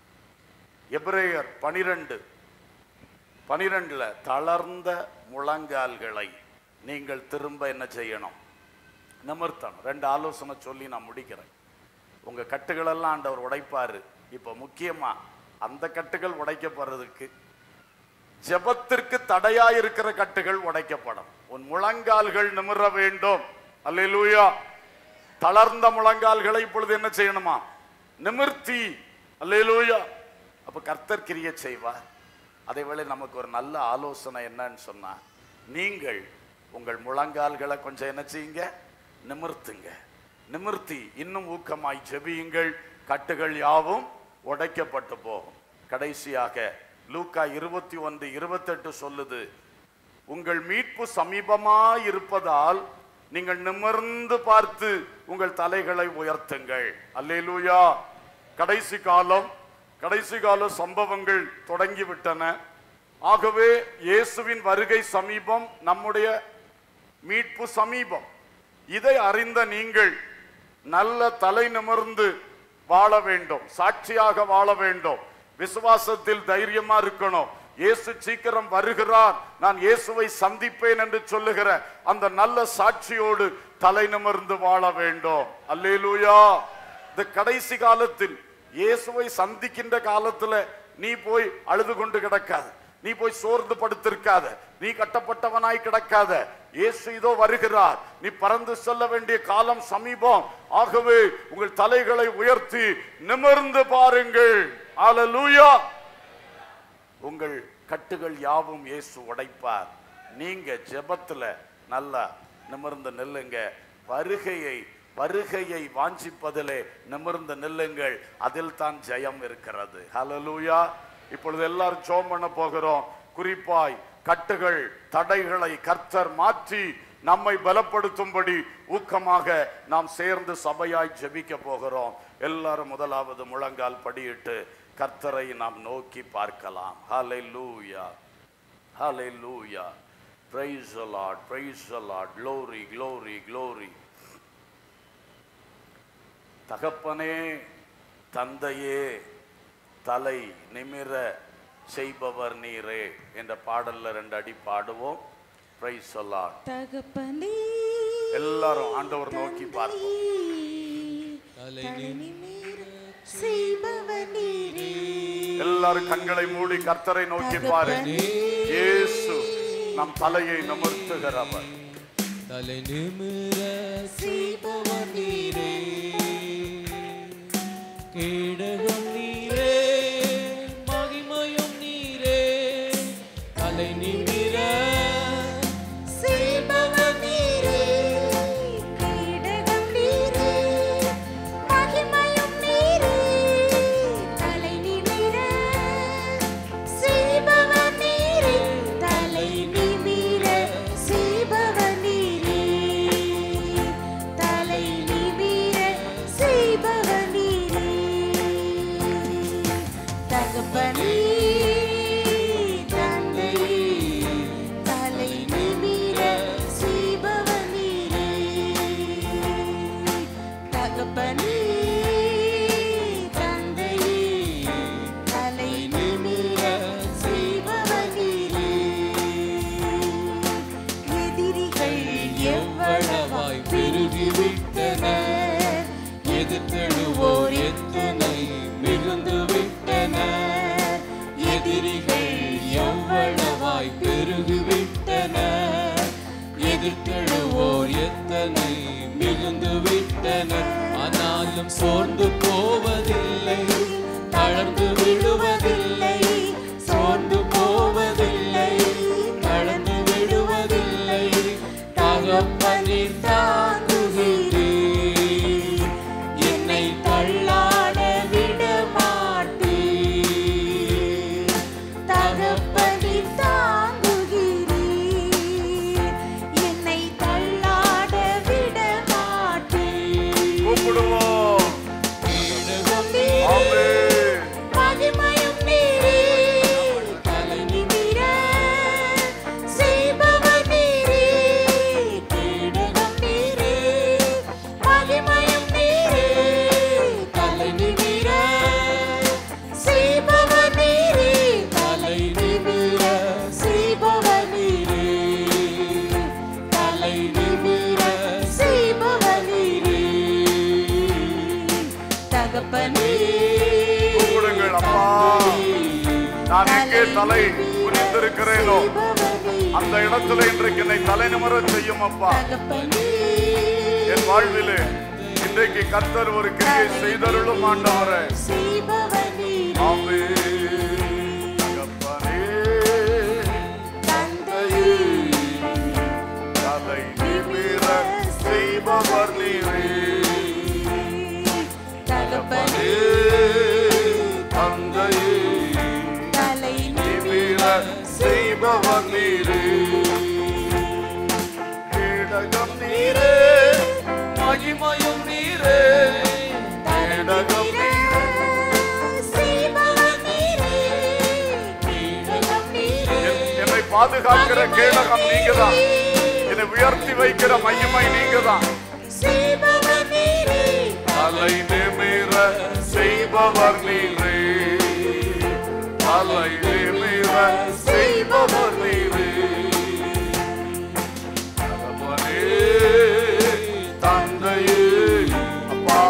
A: எபிரேயர் பனிரெண்டு பனிரெண்டுல தளர்ந்த முழங்கால்களை நீங்கள் திரும்ப என்ன செய்யணும் நிமிர்த்தணும் ரெண்டு ஆலோசனை சொல்லி நான் முடிக்கிறேன் உங்க கட்டுகளெல்லாம் ஆண்டவர் உடைப்பாரு இப்ப முக்கியமா அந்த கட்டுகள் உடைக்கப்படுறதுக்கு ஜெபத்திற்கு தடையா இருக்கிற கட்டுகள் உடைக்கப்படும் உன் முழங்கால்கள் நிமிர வேண்டும் அல்லேலூயா தளர்ந்த முழங்கால்களை இப்பொழுது என்ன செய்யணுமா நிமிர்த்தி அல்லேலூயா அப்ப கர்த்தர் கிரிய செய்வார் அதே வேளை நமக்கு ஒரு நல்ல ஆலோசனை என்னன்னு சொன்னா நீங்கள் உங்கள் முழங்கால்களை கொஞ்சம் என்ன செய்யுங்க நிமிர்த்துங்க நிமிர்த்தி இன்னும் ஊக்கமாய் ஜெபியுங்கள் கட்டுகள் யாவும் உடைக்கப்பட்டு போகும் கடைசியாக லூக்கா இருபத்தி ஒன்று இருபத்தெட்டு சொல்லுது உங்கள் மீட்பு சமீபமாய் இருப்பதால் நீங்கள் நிமிர்ந்து பார்த்து உங்கள் தலைகளை உயர்த்துங்கள் அல்லேலூயா கடைசி காலம் கடைசி கால சம்பவங்கள் தொடங்கிவிட்டன ஆகவே இயேசுவின் வருகை சமீபம் நம்முடைய மீட்பு சமீபம் இதை அறிந்த நீங்கள் நல்ல தலை நிமிர்ந்து வாழ வேண்டும் சாட்சியாக வாழ வேண்டும் விசுவாசத்தில் தைரியமா இருக்கணும் இயேசு சீக்கிரம் வருகிறார் நான் இயேசுவை சந்திப்பேன் என்று சொல்லுகிற அந்த நல்ல சாட்சியோடு தலை நிமிர்ந்து வாழ வேண்டும் அல்லேலூயா இந்த கடைசி காலத்தில் இயேசுவை சந்திக்கின்ற காலத்துல நீ போய் அழுது கொண்டு கிடக்காத நீ போய் சோர்ந்து படுத்திருக்காத நீ கட்டப்பட்டவனாய் கிடக்காத இயேசு இதோ வருகிறார் நீ பறந்து செல்ல வேண்டிய காலம் சமீபம் ஆகவே உங்கள் தலைகளை உயர்த்தி நிமிர்ந்து பாருங்கள் அல்லேலூயா உங்கள் கட்டுகள் யாவும் இயேசு உடைப்பார் நீங்க ஜெபத்துல நல்லா நிமிர்ந்து நில்லுங்க வருகையை வருகையை வாஞ்சிப்பதிலே நிமிர்ந்து நில்லுங்கள் அதில் தான் ஜெயம் இருக்கிறது ஹalleluya இப்பொழுது எல்லாரும் ஜெபம் பண்ண போகிறோம் குறிப்பாய் கட்டுகள் தடைகளை கர்த்தர் மாற்றி நம்மை பலப்படுத்தும்படி ஊக்கமாக நாம் சேர்ந்து சபையாய் ஜெபிக்க போகிறோம் எல்லாரும் முதலாவது முழங்கால் படியிட்டு கர்த்தரை நாம் நோக்கி பார்க்கலாம் ஹalleluya ஹalleluya praise the lord praise the lord glory glory glory தகப்பனே தந்தையே தலை நிமிர செய்பவர் நீரே என்ற பாடல்ல ரெண்டு அடி பாடுவோம் பிரைஸ் சொல்லாட்
C: தகப்பனே
A: எல்லாரும் ஆண்டவர் நோக்கி பார்ப்போம்
C: தலை நிமிர செய்பவர் நீரே
A: எல்லாரும் கண்களை மூடி கர்த்தரை நோக்கி பாருங்க இயேசு நம் தலையை நிமிர்த்துகிறவர்
D: தலை நிமிர செய்பவர் நீரே கேடகம் நீரே மகிமையும் நீரே தலை நிமிர
C: செய்பவர் நீரே கேடகம் நீரே மகிமையும் நீரே தலை நிமிர செய்பவர் நீரே தலை நிமிர செய்பவர் நீரே தலை நிமிர செய்பவர் நீரே தகப்பனே தந்தை தலை நிமிர செய்பவர் நீரே தகப்பனே தந்தை தலை நிமிர செய்பவர் நீரே எதிரிகள் எவ்வளவாய் பெருகிவிட்டனர்
D: எதிர்த்தெழுவோர் எத்தனை மிகுந்து விட்டனர் எதிரிகள் எவ்வளவாய் பெருகிவிட்டனர் எதிர்த்தெழுவோர் எத்தனை மிகுந்து விட்டனர் ஆனால் நாளிலும் சோர்ந்து போவதில்லை தளர்ந்து விடுவதில்லை சோர்ந்து போவதில்லை தளர்ந்து விடுவதில்லை தகப்பனி தாங்குகிறீர் என்னை தள்ளாட விட மாட்டீர்
C: தகப்பனி தாங்குகிறீர் என்னை தள்ளாட விட மாட்டீர்
A: கூப்பிடுவோம் ஆமென்.
C: மகிமையும் நீரே தலை நிமிர செய்பவர் நீரே கேடகம் நீரே மகிமையும் நீரே தலை நிமிர செய்பவர் நீரே தலை நிமிர செய்பவர் நீரே தலை நிமிர செய்பவர் நீரே தகப்பனே
A: கூப்பிடுங்கள் அப்பா நான் எங்கே தலை புரிந்திருக்கிறேனோ அந்த இடத்துல இன்றைக்கு என்னை தலை நிமிரச் செய்யும் அப்பா
C: தகப்பனே
A: என் வாழ்விலே இன்றைக்கு கர்த்தர் ஒரு கிரியை செய்தருளும் ஆண்டவரே
C: செய்பவர் நீரே
A: ஆமென். தகப்பனே,
C: தந்தையே
A: தலை நிமிர செய்பவர் நீரே
C: தகப்பனே
A: தந்தையே
C: தலை
A: நிமிர செய்பவர் நீரே கேடகம் நீரே மகிமையும் நீரே கேடகம் நீரே
C: செய்பவர் நீரே கேடகம் நீரே
A: என்- என்னை பாதுகாக்கிற கேடகம் நீங்கதான் என்னை உயர்த்தி வைக்கிற மகிமை நீங்கதான்
C: செய்பவர் நீரே
A: தலை நிமிர செய்பவர் நீரே தலை நிமிர செய்பவர் நீரே தகப்பனே, தந்தையே அப்பா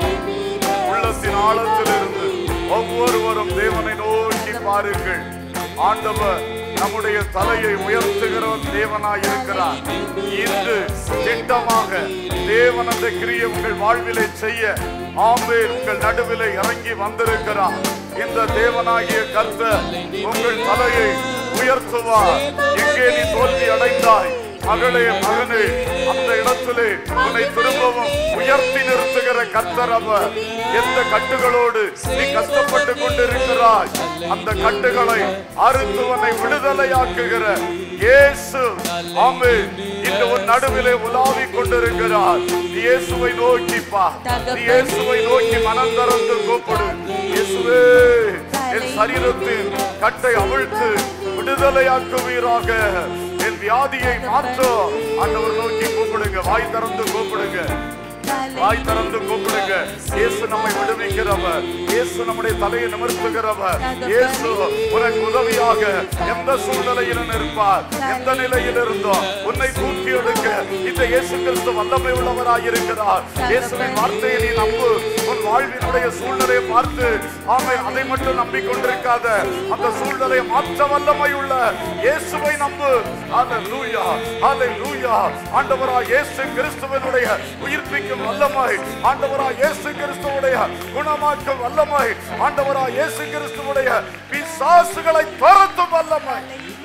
A: உள்ளத்தின் ஆழத்திலிருந்து ஒவ்வொருவரும் தேவனை நோக்கி பாருங்கள் ஆண்டவர் நம்முடைய தலையை உயர்த்துகிறவன் தேவனாய் இருக்கிறார் இன்று திட்டமாக தேவன் அந்த கிரியை உங்கள் வாழ்விலை செய்ய ஆம்பேர் உங்கள் நடுவிலே இறங்கி வந்திருக்கிறார் இந்த தேவனாகிய கர்த்தர் உங்கள் தலையை உயர்த்துவார் எங்கே நீ தோல்வி அடைந்தாய் மகளே மகனே அந்த இடத்திலே உன்னை திரும்பவும் உயர்த்தி நிறுத்துகிற கர்த்தர் அவர் எந்த கட்டுகளோடு நீ கஷ்டப்பட்டு கொண்டிருக்கிறாய் அந்த கட்டுகளை அறுத்துவனை விடுதலையாக்குகிற இயேசு ஆமே இந்த ஒரு நடுவிலே உலாவி கொண்டிருக்கிறார் நீ இயேசுவை நோக்கி பா நீ இயேசுவை நோக்கி மனம் திறந்து கூப்பிடு இயேசுவே என் சரீரத்தின் கட்டை அவிழ்த்து விடுதலையாக்குவீராக என் வியாதியை மாற்றும் ஆண்டவர் நோக்கி கூப்பிடுங்க வாய் திறந்து கூப்பிடுங்க வாய் திறந்து கூப்பிடுங்க இயேசு நம்மை விடுவிக்கிறவர் இயேசு நம்முடைய தலையை நிமிர்த்துகிறவர் இயேசு உனக்கு உதவியாக எந்த சூழ்நிலையிலும் இருப்பார் எந்த நிலையில் இருந்தோ உன்னை தூக்கி எடுக்க இந்த இயேசு கிறிஸ்து வல்லமை உள்ளவராய் இருக்கிறார் இயேசுவின் வார்த்தையை நீ நம்பு உன் வாழ்வினுடைய சூழ்நிலையை பார்த்து ஆமை அதை மட்டும் நம்பிக்கொண்டிருக்காத அந்த சூழ்நிலையை மாற்ற வல்லமை உள்ள இயேசுவை நம்பு ஹalleluya ஹalleluya ஆண்டவராய் இயேசு கிறிஸ்துவினுடைய உயிர்ப்பிக்கும் வல்லமை ஆண்டவராய் இயேசு கிறிஸ்துவுடைய குணமாக்கும் வல்லமை ஆண்டவராய் இயேசு கிறிஸ்துவுடைய பிசாசுகளை துரத்தும் வல்லமை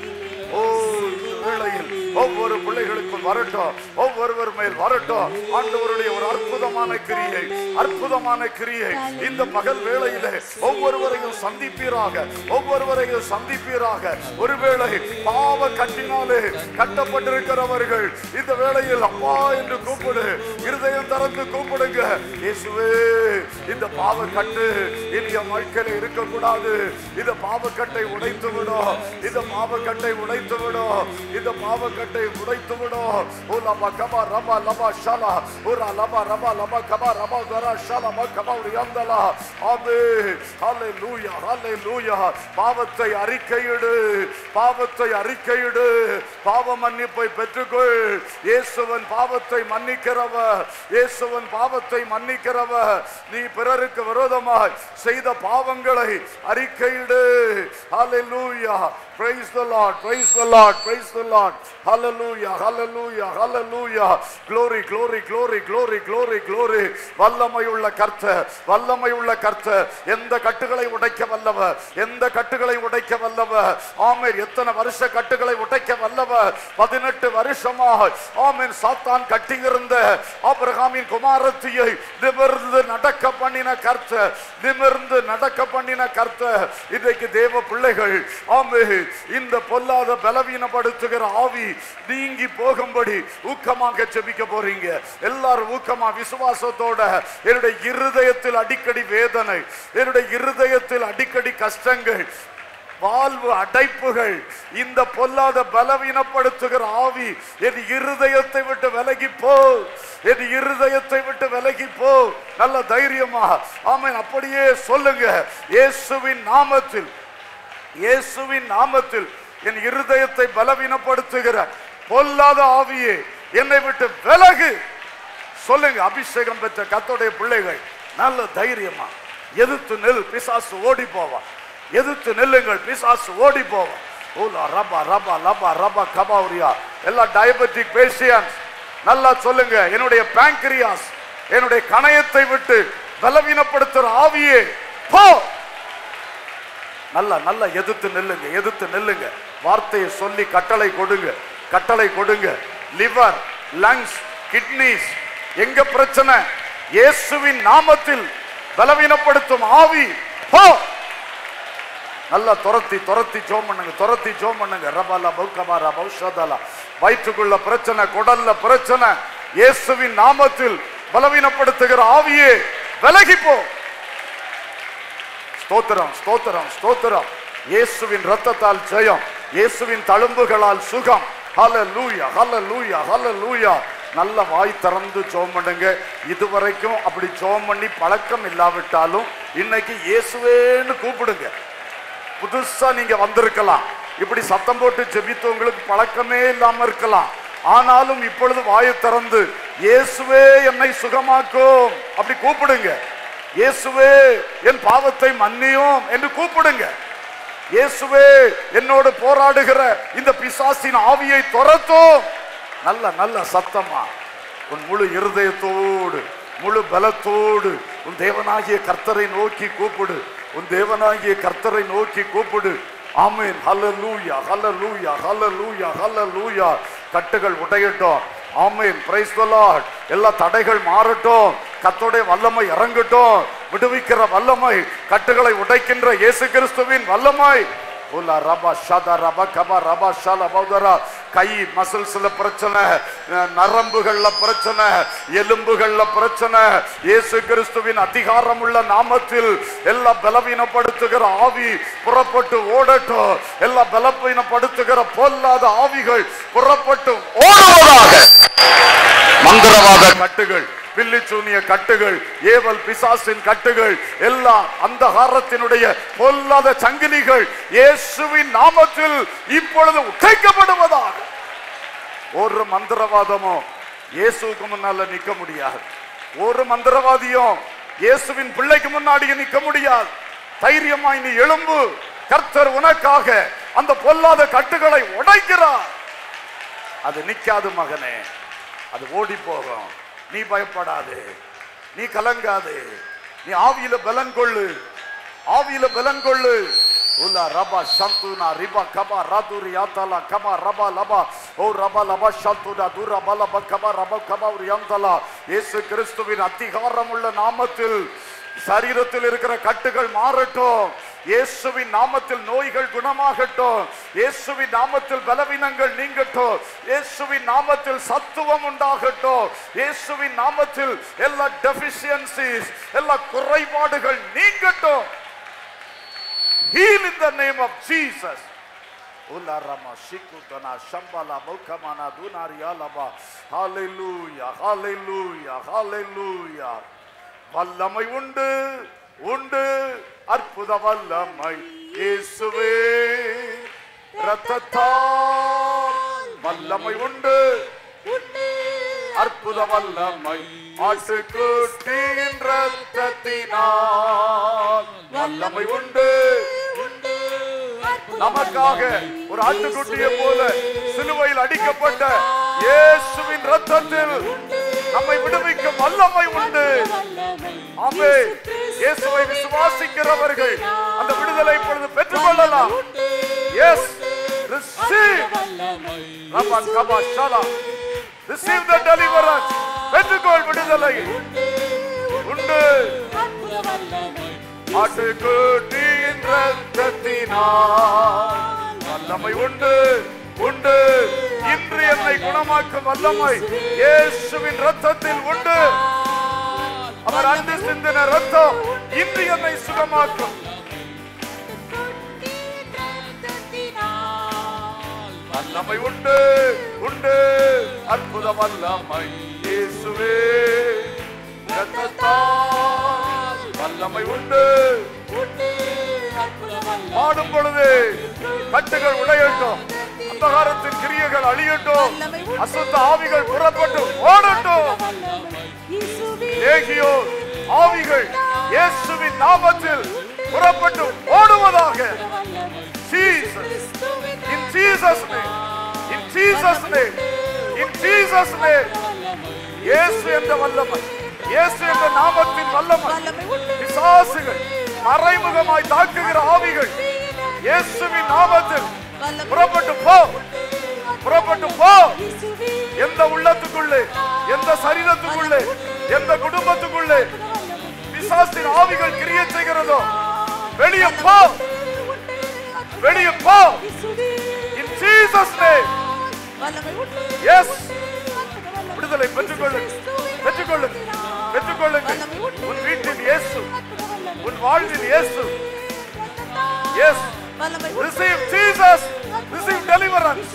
A: ஓ இந்த வேளையில் ஒவ்வொரு பிள்ளைகளுக்கும் வரட்டும் ஒவ்வொருவர் மேல் வரட்டும் ஆண்டவருடைய ஒரு அற்புதமான கிரியை அற்புதமான கிரியை இந்த பகல் வேளையிலே ஒவ்வொருவரையும் சந்திப்பீராக ஒவ்வொருவரையும் சந்திப்பீராக ஒருவேளை பாவ கட்டினாலே கட்டப்பட்டிருக்கிறவர்கள் இந்த வேளையில் அப்பா என்று கூப்பிடு இருதயம் திறந்து கூப்பிடுங்க இயேசுவே இந்த பாவ கட்டு இனி என் வாழ்க்கையில இருக்கக்கூடாது இந்த பாவக்கட்டை உடைத்து விடும் இந்த பாவக்கட்டை உடைத்து விடும் இந்த பாவக்கட்டை உடைத்து விடும் ஓ லபா கபா ரபா லபா ஷாலா ஓரா லபா ரபா லபா கபா ரபா கரா ஷாலா பா கபா உரியந்தலா ஆமே ஹalleluya ஹalleluya பாவத்தை அறிக்கையிடு பாவத்தை அறிக்கையிடு பாவ மன்னிப்பை பெற்றுக்கொள் இயேசுவன் பாவத்தை மன்னிக்கிறவர் இயேசுவன் பாவத்தை மன்னிக்கிறவர் நீ பிறருக்கு விரோதமாய் செய்த பாவங்களை அறிக்கையிடு ஹalleluya praise the lord praise the lord praise the lord hallelujah hallelujah hallelujah glory glory glory glory glory glory வல்லமை உள்ள கர்த்தர் வல்லமை உள்ள கர்த்தர் எந்த கட்டுகளை உடைக்க வல்லவர் எந்த கட்டுகளை உடைக்க வல்லவர் ஆமென் எத்தனை வருஷ கட்டுகளை உடைக்க வல்லவர் பதினெட்டு வருஷமாக ஆமென் சாத்தான் கட்டியிருந்த ஆபிரகாமின் குமாரத்தியை நிமிர்ந்து நடக்க பண்ணின கர்த்தர் நிமிர்ந்து நடக்க பண்ணின கர்த்தர் இன்றைக்கு தேவ பிள்ளைகள் ஆமே இந்த பொல்லாத பலவீனப்படுத்துகிற ஆவி நீங்கி போகும்படி ஊக்கமாக ஜெபிக்க போறீங்க எல்லாரும் ஊக்கமா விசுவாசத்தோட என்னுடைய இருதயத்தில் அடிக்கடி வேதனை என்னுடைய இருதயத்தில் அடிக்கடி கஷ்டங்கள் வாழ்வு அடைப்புகள் இந்த பொல்லாத பலவீனப்படுத்துகிற ஆவி என் இருதயத்தை விட்டு விலகி போ என் இருதயத்தை விட்டு விலகி போ நல்ல தைரியமா ஆமென் அப்படியே சொல்லுங்க இயேசுவின் நாமத்தில் இயேசுவின் நாமத்தில் என் இருதயத்தை பலவீனப்படுத்துகிற பொல்லாத ஆவியே என்னை விட்டு விலகு சொல்லுங்க அபிஷேகம் பெற்ற கத்தோடைய பிள்ளைகள் நல்ல தைரியமா எதிர்த்து நெல் பிசாசு ஓடி போவான் எதிர்த்து நெல்லுங்கள் பிசாசு ஓடி போவான் ஓலா ரபா ரபா லபா ரபா கபாவுரியா எல்லா டயபெட்டிக் பேஷியன்ஸ் நல்லா சொல்லுங்க என்னுடைய பேங்க்ரியாஸ் என்னுடைய கணையத்தை விட்டு பலவீனப்படுத்துற ஆவியே போ நல்லா நல்லா எதிர்த்து நெல்லுங்க எதிர்த்து நெல்லுங்க வார்த்தையை சொல்லி கட்டளை கொடுங்க கட்டளை கொடுங்க லிவர் லங்ஸ் கிட்னிஸ் எங்க பிரச்சனை இயேசுவின் நாமத்தில் பலவீனப்படுத்தும் ஆவி போ நல்லா துரத்தி துரத்தி ஜோம் பண்ணுங்க துரத்தி ஜோம் பண்ணுங்க ரபாலா பௌக்கபாரா பௌஷாதாலா வயிற்றுக்குள்ள பிரச்சனை குடல்ல பிரச்சனை இயேசுவின் நாமத்தில் பலவீனப்படுத்துகிற ஆவியே விலகி போ ஸ்தோத்திரம் ஸ்தோத்திரம் ஸ்தோத்திரம் இயேசுவின் ரத்தத்தால் ஜெயம் இயேசுவின் தழும்புகளால் சுகம் ஹalleluya ஹalleluya ஹalleluya நல்ல வாய் திறந்து ஜெபம் பண்ணுங்க இதுவரைக்கும் அப்படி ஜெபம் பண்ணி பழக்கம் இல்லாவிட்டாலும் இன்னைக்கு இயேசுவேன்னு கூப்பிடுங்க புதுசா நீங்க வந்திருக்கலாம் இப்படி சத்தம் போட்டு ஜெபித்து உங்களுக்கு பழக்கமே இல்லாம இருக்கலாம் ஆனாலும் இப்பொழுது வாயை திறந்து இயேசுவே என்னை சுகமாக்கும் அப்படி கூப்பிடுங்க இயேசுவே என் பாவத்தை மன்னியும் என்று கூப்பிடுங்க இயேசுவே என்னோடு போராடுகிற இந்த பிசாசின் ஆவியை துரத்தும் நல்ல நல்ல சத்தமா உன் முழு இருதயத்தோடு முழு பலத்தோடு உன் தேவனாகிய கர்த்தரை நோக்கி கூப்பிடு உன் தேவனாகிய கர்த்தரை நோக்கி கூப்பிடு ஆமென் ஹalleluya ஹalleluya ஹalleluya ஹalleluya கட்டுகள் உடையட்டும் ஆமென் பிரைஸ் தி லார்ட் எல்லா தடைகள் மாறட்டும் கர்த்தருடைய வல்லமை இறங்கட்டும் விடுவிக்கிற வல்லமை கட்டுகளை உடைக்கின்ற இயேசு கிறிஸ்துவின் வல்லமை உலா ரபா ஷதா ரபா கபா ரபா ஷாலா பௌதரா கை மசில்ஸ்ல பிரச்சனை அஹ், நரம்புகள்ல பிரச்சனை எலும்புகள்ல பிரச்சனை இயேசு கிறிஸ்துவின் அதிகாரம் உள்ள நாமத்தில் எல்லா பலவீனப்படுத்துகிற ஆவி புறப்பட்டு ஓடட்டும் எல்லா பலவீனப்படுத்துகிற பொல்லாத ஆவிகள் புறப்பட்டு ஓடுவதாக மந்திரவாத கட்டுகள் பில்லிச்சூனிய கட்டுகள் ஏவல் பிசாசின் கட்டுகள் எல்லாம் அந்தகாரத்தினுடைய பொல்லாத சங்கிலிகள் இயேசுவின் நாமத்தில் இப்பொழுது உடைக்கப்படுவதாக ஒரு மந்திரவாதமோ இயேசுவுக்கு முன்னால நிக்க முடியாது ஒரு மந்திரவாதியும் இயேசுவின் பிள்ளைக்கு முன்னாடி நிக்க முடியாது தைரியமாய் நீ எழும்பு கர்த்தர் உனக்காக அந்த பொல்லாத கட்டுகளை உடைக்கிறார் அது நிக்காது மகனே அது ஓடி போகும் நீ பயப்படாதே நீ கலங்காதே நீ ஆவியில பலன் கொள்ளு ஆவியில பலன் கொள்ளு உலா ரபா சந்துனா ரிபா கபா ராதுரி யாத்தலா கபா ரபா லபா ஓ ரபா லபா சந்துனா துரா பலபா கபா ரபா கபா ஒரு யாந்தலா இயேசு கிறிஸ்துவின் அதிகாரம் உள்ள நாமத்தில் சரீரத்தில் இருக்கிற கட்டுகள் மாறட்டும் இயேசுவின் நாமத்தில் நோய்கள் குணமாகட்டும் இயேசுவின் நாமத்தில் பலவீனங்கள் நீங்கட்டும் இயேசுவின் நாமத்தில் சத்துவம் உண்டாகட்டும் இயேசுவின் நாமத்தில் எல்லா டெபிஷியன்சிஸ் எல்லா குறைபாடுகள் நீங்கட்டும் heal in the name of Jesus Ularama shikutana shambala mokamana dunaria laba hallelujah hallelujah hallelujah வல்லமை உண்டு உண்டு அற்புத வல்லமை இயேசுவே ரத்தத்தால் வல்லமை உண்டு அற்புத வல்லமை ஆட்டுக்குட்டியின் ரத்தத்தினால் வல்லமை உண்டு நமக்காக ஒரு ஆட்டுக்குட்டியை போல சிலுவையில் அடிக்கப்பட்ட இயேசுவின் ரத்தத்தில் நம்மை விடுவிக்கும் வல்லமை உண்டு ஆமே இயேசுவை விசுவாசிக்கிறவர்கள் அந்த விடுதலை இப்பொழுது பெற்றுக்கொள்ளலாம் எஸ் ரிசீவ் ரமன் கபா ஷாலா ரிசீவ் த டெலிவரன்ஸ் பெற்றுக்கொள் விடுதலை உண்டு ஆட்டுக்குட்டியின் ரத்தத்தினால் வல்லமை உண்டு உண்டு இன்று என்னை குணமாக்கும் வல்லமை இயேசுவின் ரத்தத்தில் உண்டு அவர் அன்று சிந்தின ரத்தம் இன்று என்னை சுகமாக்கும் வல்லமை உண்டு உண்டு அற்புத வல்லமை இயேசுவே ரத்தத்தால் வல்லமை உண்டு பாடும் பொழுது கட்டுகள் உடையட்டும் அந்தகாரத்தின் கிரியைகள் அழியட்டும் அசுத்த ஆவிகள் புறப்பட்டு ஓடட்டும் ஏகியோ ஆவிகள் இயேசுவின் நாமத்தில் புறப்பட்டு ஓடுவதாக Jesus in Jesus name in Jesus name in Jesus name இயேசு என்ற வல்லமை இயேசு என்ற நாமத்தின் வல்லமை பிசாசுகள் மறைமுகமாய் தாக்குகிற ஆவிகள் இயேசுவின் நாமத்தில் புறப்பட்டு போ புறப்பட்டு போ எந்த உள்ளத்துக்குள்ளே எந்த சரீரத்துக்குள்ளே எந்த குடும்பத்துக்குள்ளே பிசாசின் ஆவிகள் கிரியை செய்கிறதோ வெளியே போ வெளியே போ in Jesus name yes விடுதலை பெற்றுக்கொள்ளுங்க பெற்றுக்கொள்ளுங்க பெற்றுக்கொள்ளுங்க உன் வீட்டில் இயேசு உன் வாழ்வில் இயேசு yes receive Jesus receive deliverance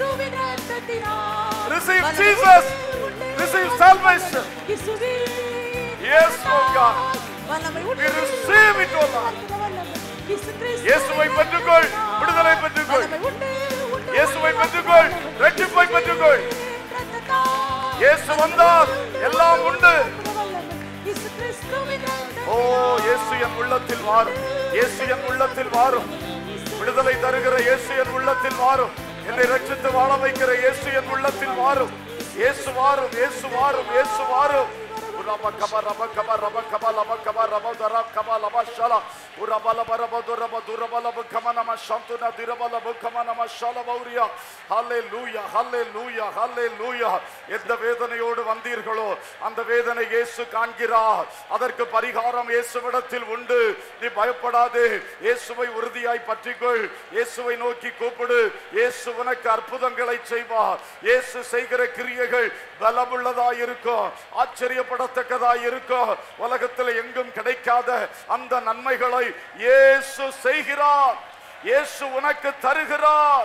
A: receive Jesus receive salvation yes oh God we receive it oh God இயேசுவை பெற்றுக்கொள் விடுதலை பெற்றுக்கொள் இயேசுவை பெற்றுக்கொள் ரட்சிப்பை பெற்றுக்கொள் இயேசு வந்தார் எல்லாம் உண்டு ஓ இயேசு என் உள்ளத்தில் வாரும் இயேசு என் உள்ளத்தில் வாரும் விடுதலை தருகிற இயேசு என் உள்ளத்தில் வாரும் என்னை ரட்சித்து வாழ வைக்கிற இயேசு என் உள்ளத்தில் வாரும் இயேசு வாரும் இயேசு வாரும் இயேசு வாரும் ரப கப ரப கப ரப கப லப கப ரப தர கப லப ஷல உரப லப ரப துரப துரப லப கம நம சந்துன திரப லப கம நம ஷல பௌரியா ஹalleluya ஹalleluya ஹalleluya எந்த வேதனையோடு வந்தீர்களோ அந்த வேதனை இயேசு காண்கிறார் அதற்கு பரிகாரம் இயேசுவிடத்தில் உண்டு நீ பயப்படாதே இயேசுவை உறுதியாய் பற்றிக்கொள் இயேசுவை நோக்கி கூப்பிடு இயேசு உனக்கு அற்புதங்களை செய்வார் இயேசு செய்கிற கிரியைகள் பலமுள்ளதாய் இருக்கும் ஆச்சரியப்படத்தக்கதாய் இருக்கும் உலகத்தில் எங்கும் கிடைக்காத அந்த நன்மைகளை இயேசு செய்கிறார் இயேசு உனக்கு தருகிறார்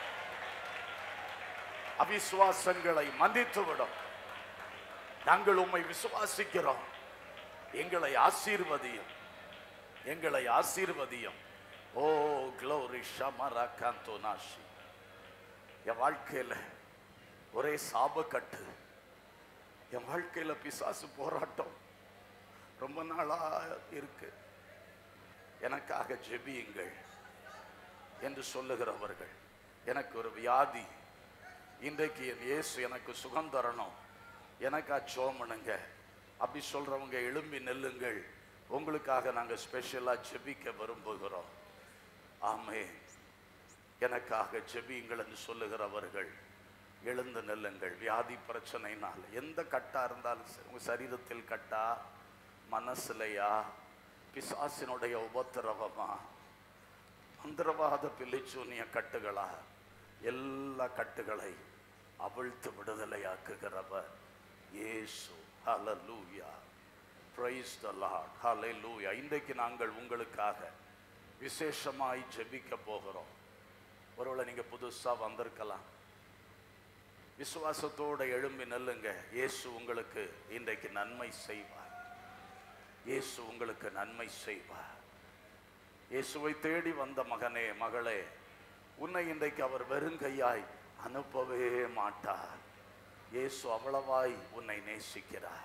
A: அவிசுவாசங்களை மன்னித்து விடும் நாங்கள் உம்மை விசுவாசிக்கிறோம் எங்களை ஆசீர்வதியும் எங்களை ஆசீர்வதியும் ஓ க்ளோரி ஷமரா காந்தோ நாஷி என் வாழ்க்கையில ஒரே சாபக்கட்டு என் வாழ்க்கையில பிசாசு போராட்டம் ரொம்ப நாளா இருக்கு எனக்காக ஜெபியுங்கள் என்று சொல்லுகிறவர்கள் எனக்கு ஒரு வியாதி இன்றைக்கு என் இயேசு எனக்கு சுகம் தரணும் எனக்கா சோமனுங்க அப்படி சொல்றவங்க எழும்பி நெல்லுங்கள் உங்களுக்காக நாங்க ஸ்பெஷலா ஜெபிக்க விரும்புகிறோம் ஆமே எனக்காக ஜெபியுங்கள் என்று சொல்லுகிறவர்கள் எழுந்து நெல்லுங்கள் வியாதி பிரச்சனைனால் எந்த கட்டா இருந்தாலும் சரி, உங்க சரீரத்தில் கட்டா மனசுலையா பிசாசினுடைய உபத்திரவமா மந்திரவாத பிள்ளைச்சூனிய கட்டுகளா எல்லா கட்டுகளை அவிழ்த்து விடுதலையாக்குகிறவர் இயேசு ஹalleluya praise the lord hallelujah இன்றைக்கு நாங்கள் உங்களுக்காக விசேஷமாய் ஜெபிக்க போகிறோம் ஒருவேளை நீங்க புதுசா வந்திருக்கலாம் விசுவாசத்தோட எழும்பி நெல்லுங்க இயேசு உங்களுக்கு இன்றைக்கு நன்மை செய்வார் இயேசு உங்களுக்கு நன்மை செய்வார் இயேசுவை தேடி வந்த மகனே மகளே உன்னை இன்றைக்கு அவர் வெறுங்கையாய் அனுப்பவே மாட்டார் இயேசு அவ்வளவாய் உன்னை நேசிக்கிறார்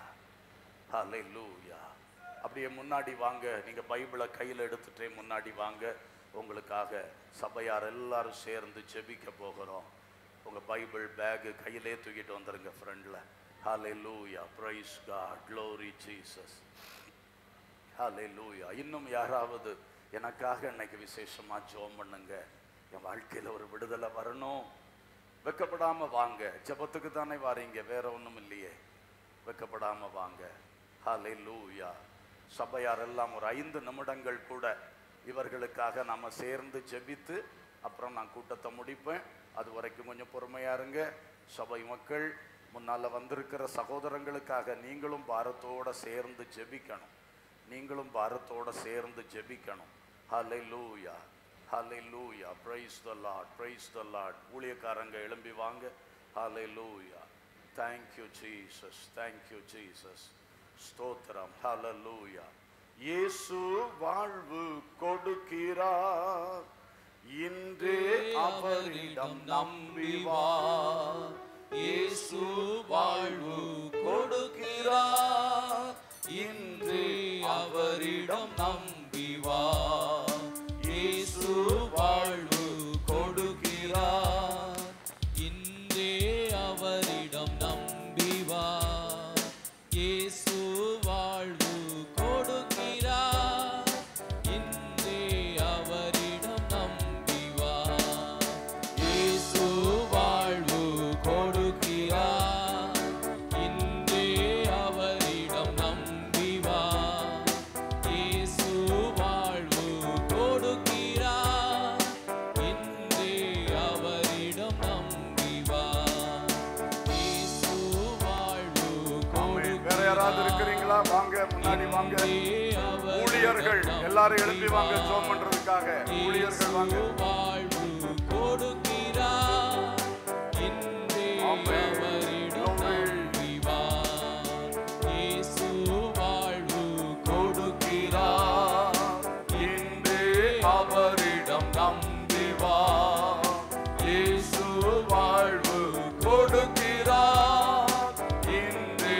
A: ஹalleluya அப்படியே முன்னாடி வாங்க நீங்க பைபிளை கையில் எடுத்துட்டே முன்னாடி வாங்க உங்களுக்காக சபையார் எல்லாரும் சேர்ந்து ஜெபிக்க போகிறோம் உங்க பைபிள் பேக் கையிலே தூக்கிட்டு வந்துருங்க ஃப்ரெண்ட்ல ஹalleluya praise god glory jesus ஹalleluya இன்னும் யாராவது எனக்காக இன்னைக்கு விசேஷமா ஜெபம் பண்ணுங்க என் வாழ்க்கையில ஒரு விடுதலை வரணும் வெக்கப்படாம வாங்க ஜெபத்துக்கு தானே வாரீங்க வேற ஒண்ணும் இல்லையே வெக்கப்படாம வாங்க ஹalleluya சபையார் எல்லாம் ஒரு ஐந்து நிமிடங்கள் கூட இவர்களுக்காக நாம சேர்ந்து ஜெபித்து அப்புறம் நான் கூட்டத்தை முடிப்பேன் அது வரைக்கும் கொஞ்சம் பொறுமையா இருங்க சபை மக்கள் முன்னால வந்திருக்கிற சகோதரங்களுக்காக நீங்களும் பாரத்தோட சேர்ந்து ஜெபிக்கணும் நீங்களும் பாரத்தோட சேர்ந்து ஜெபிக்கணும் ஹalleluya ஹalleluya praise the lord praise the lord ஊழியக்காரங்க எழும்பி வாங்க ஹalleluya thank you jesus thank you jesus ஸ்தோத்திரம் ஹalleluya இயேசு வாழ்வு கொடுக்கிறார் இன்றே அவரிடம் நம்பி வா
D: இயேசு வாழ்வு கொடுக்கிறார் இன்று அவரிடம் நம்பி வா இயேசு வாழ்வு கொடுக்கிறார் இன்றே அவரிடம் நம்பி வா இயேசு வாழ்வு கொடுக்கிறார் இன்றே அவரிடம் நம்பி வா இயேசு வாழ்வு கொடுக்கிறார் இன்றே அவரிடம் நம்பி வா இயேசு வாழ்வு கொடுக்கிறார் இன்றே அவரிடம் நம்பி வா இயேசு வாழ்வு
A: ஆமென். வேற யாராவது இருக்கிறீங்களா வாங்க முன்னாடி வாங்க ஊழியர்கள் எல்லாரும் எழுப்பி வாங்க ஜோம் பண்றதுக்காக ஊழியர்கள் வாங்க
D: வாழ்வு கொடுக்கிறார் இன்றே
A: ஆமென்.
D: அவரிடம் நம்பி வா இயேசு வாழ்வு கொடுக்கிறார் இன்றே அவரிடம் நம்பி வா இயேசு வாழ்வு கொடுக்கிறார் இன்றே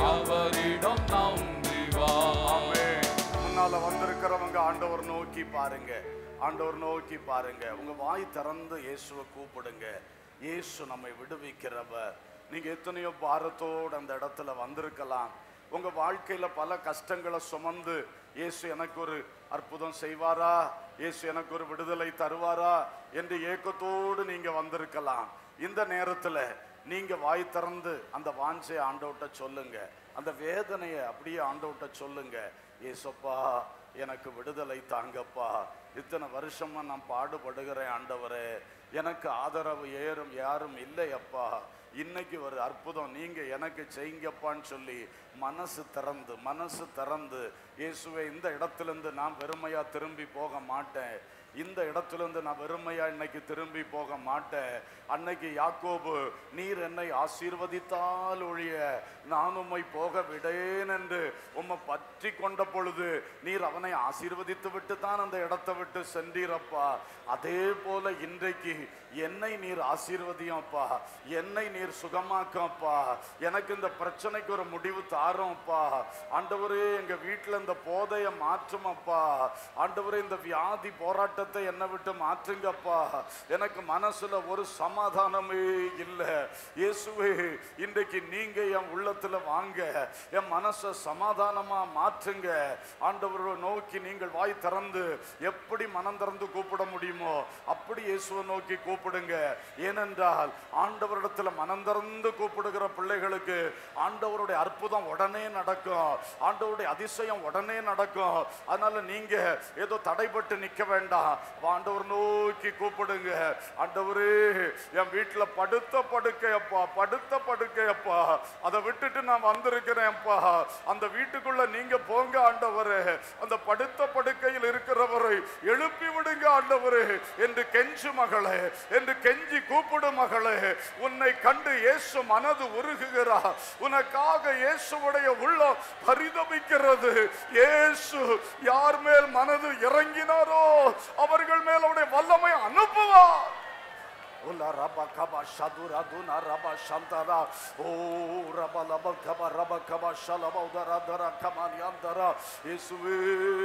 D: அவரிடம் நம்பி வா
A: ஆமென். முன்னால வந்திருக்கிறவங்க ஆண்டவர் நோக்கி பாருங்க ஆண்டவர் நோக்கி பாருங்க உங்க வாய் திறந்து இயேசுவை கூப்பிடுங்க இயேசு நம்மை விடுவிக்கிறவர் நீங்க எத்தனையோ பாரத்தோடு அந்த இடத்துல வந்திருக்கலாம் உங்க வாழ்க்கையில பல கஷ்டங்களை சுமந்து இயேசு எனக்கு ஒரு அற்புதம் செய்வாரா இயேசு எனக்கு ஒரு விடுதலை தருவாரா என்று ஏக்கத்தோடு நீங்க வந்திருக்கலாம் இந்த நேரத்துல நீங்க வாய் திறந்து அந்த வாஞ்சை ஆண்டவட்ட சொல்லுங்க அந்த வேதனையை அப்படியே ஆண்டவட்ட சொல்லுங்க ஏசப்பா எனக்கு விடுதலை தாங்கப்பா இத்தனை வருஷமா நான் பாடுபடுகிறேன் ஆண்டவரே எனக்கு ஆதரவு ஏறும் யாரும் இல்லையப்பா இன்னைக்கு ஒரு அற்புதம் நீங்க எனக்கு செய்யுங்கப்பான்னு சொல்லி மனசு திறந்து மனசு திறந்து இயேசுவே இந்த இடத்திலிருந்து நான் வெறுமையா திரும்பி போக மாட்டேன் இந்த இடத்திலிருந்து நான் வெறுமையா இன்னைக்கு திரும்பி போக மாட்டேன் அன்னைக்கு யாக்கோபு நீர் என்னை ஆசீர்வதித்தால் ஒழிய நான் உம்மை போக விடேன் என்று உம்மை பற்றி கொண்ட பொழுது நீர் அவனை ஆசீர்வதித்து விட்டு தான் அந்த இடத்தை விட்டு சென்றீரப்பா அதே போல இன்றைக்கு என்னை நீர் ஆசீர்வதியம்ப்பா என்னை நீர் சுகமாக்கப்பா எனக்கு இந்த பிரச்சனைக்கு ஒரு முடிவு தாரோம்ப்பா ஆண்டவரே எங்க வீட்டுல இந்த போதைய மாற்றுமப்பா ஆண்டவரே இந்த வியாதி போராட்டத்தை என்னை விட்டு மாற்றுங்கப்பா எனக்கு மனசுல ஒரு சமாதானமே இல்லை இயேசுவே இன்றைக்கு நீங்க என் உள்ளத்துல வாங்க என் மனசை சமாதானமா மாற்றுங்க ஆண்டவரை நோக்கி நீங்கள் வாய் திறந்து எப்படி மனம் திறந்து கூப்பிட முடியுமோ அப்படி இயேசுவை நோக்கி கூப்பிடுங்க ஏனென்றால் ஆண்டவரிடத்துல மனம் திறந்து கூப்பிடுகிற பிள்ளைகளுக்கு ஆண்டவருடைய அற்புதம் உடனே நடக்கும் ஆண்டவருடைய அதிசயம் உடனே நடக்கும் அதனால நீங்க ஏதோ தடைப்பட்டு நிக்க வேண்டாம் ஆண்டவர் நோக்கி கூப்பிடுங்க ஆண்டவரே என் வீட்டுல படுத்த படுக்கையப்பா படுத்த படுக்கையப்பா அதை விட்டுட்டு நான் வந்திருக்கிறேன்ப்பா அந்த வீட்டுக்குள்ள நீங்க போங்க ஆண்டவரே அந்த படுத்த படுக்கையில் இருக்கிறவரை எழுப்பி விடுங்க ஆண்டவரே என்று கெஞ்சு மகளே என்று கெஞ்சி கூப்பிடு மகளே உன்னை கண்டு இயேசு மனது உருகுகிறார் உனக்காக இயேசுவுடைய உள்ளம் பரிதபிக்கிறது இயேசு யார் மேல் மனது இறங்கினாரோ அவர்கள் மேல் அவருடைய வல்லமை அனுப்புவார் Ola raba kaba shadura duna raba shantara. Oh raba laba kaba raba kaba shalaba udara dara kamani andara. இயேசுவே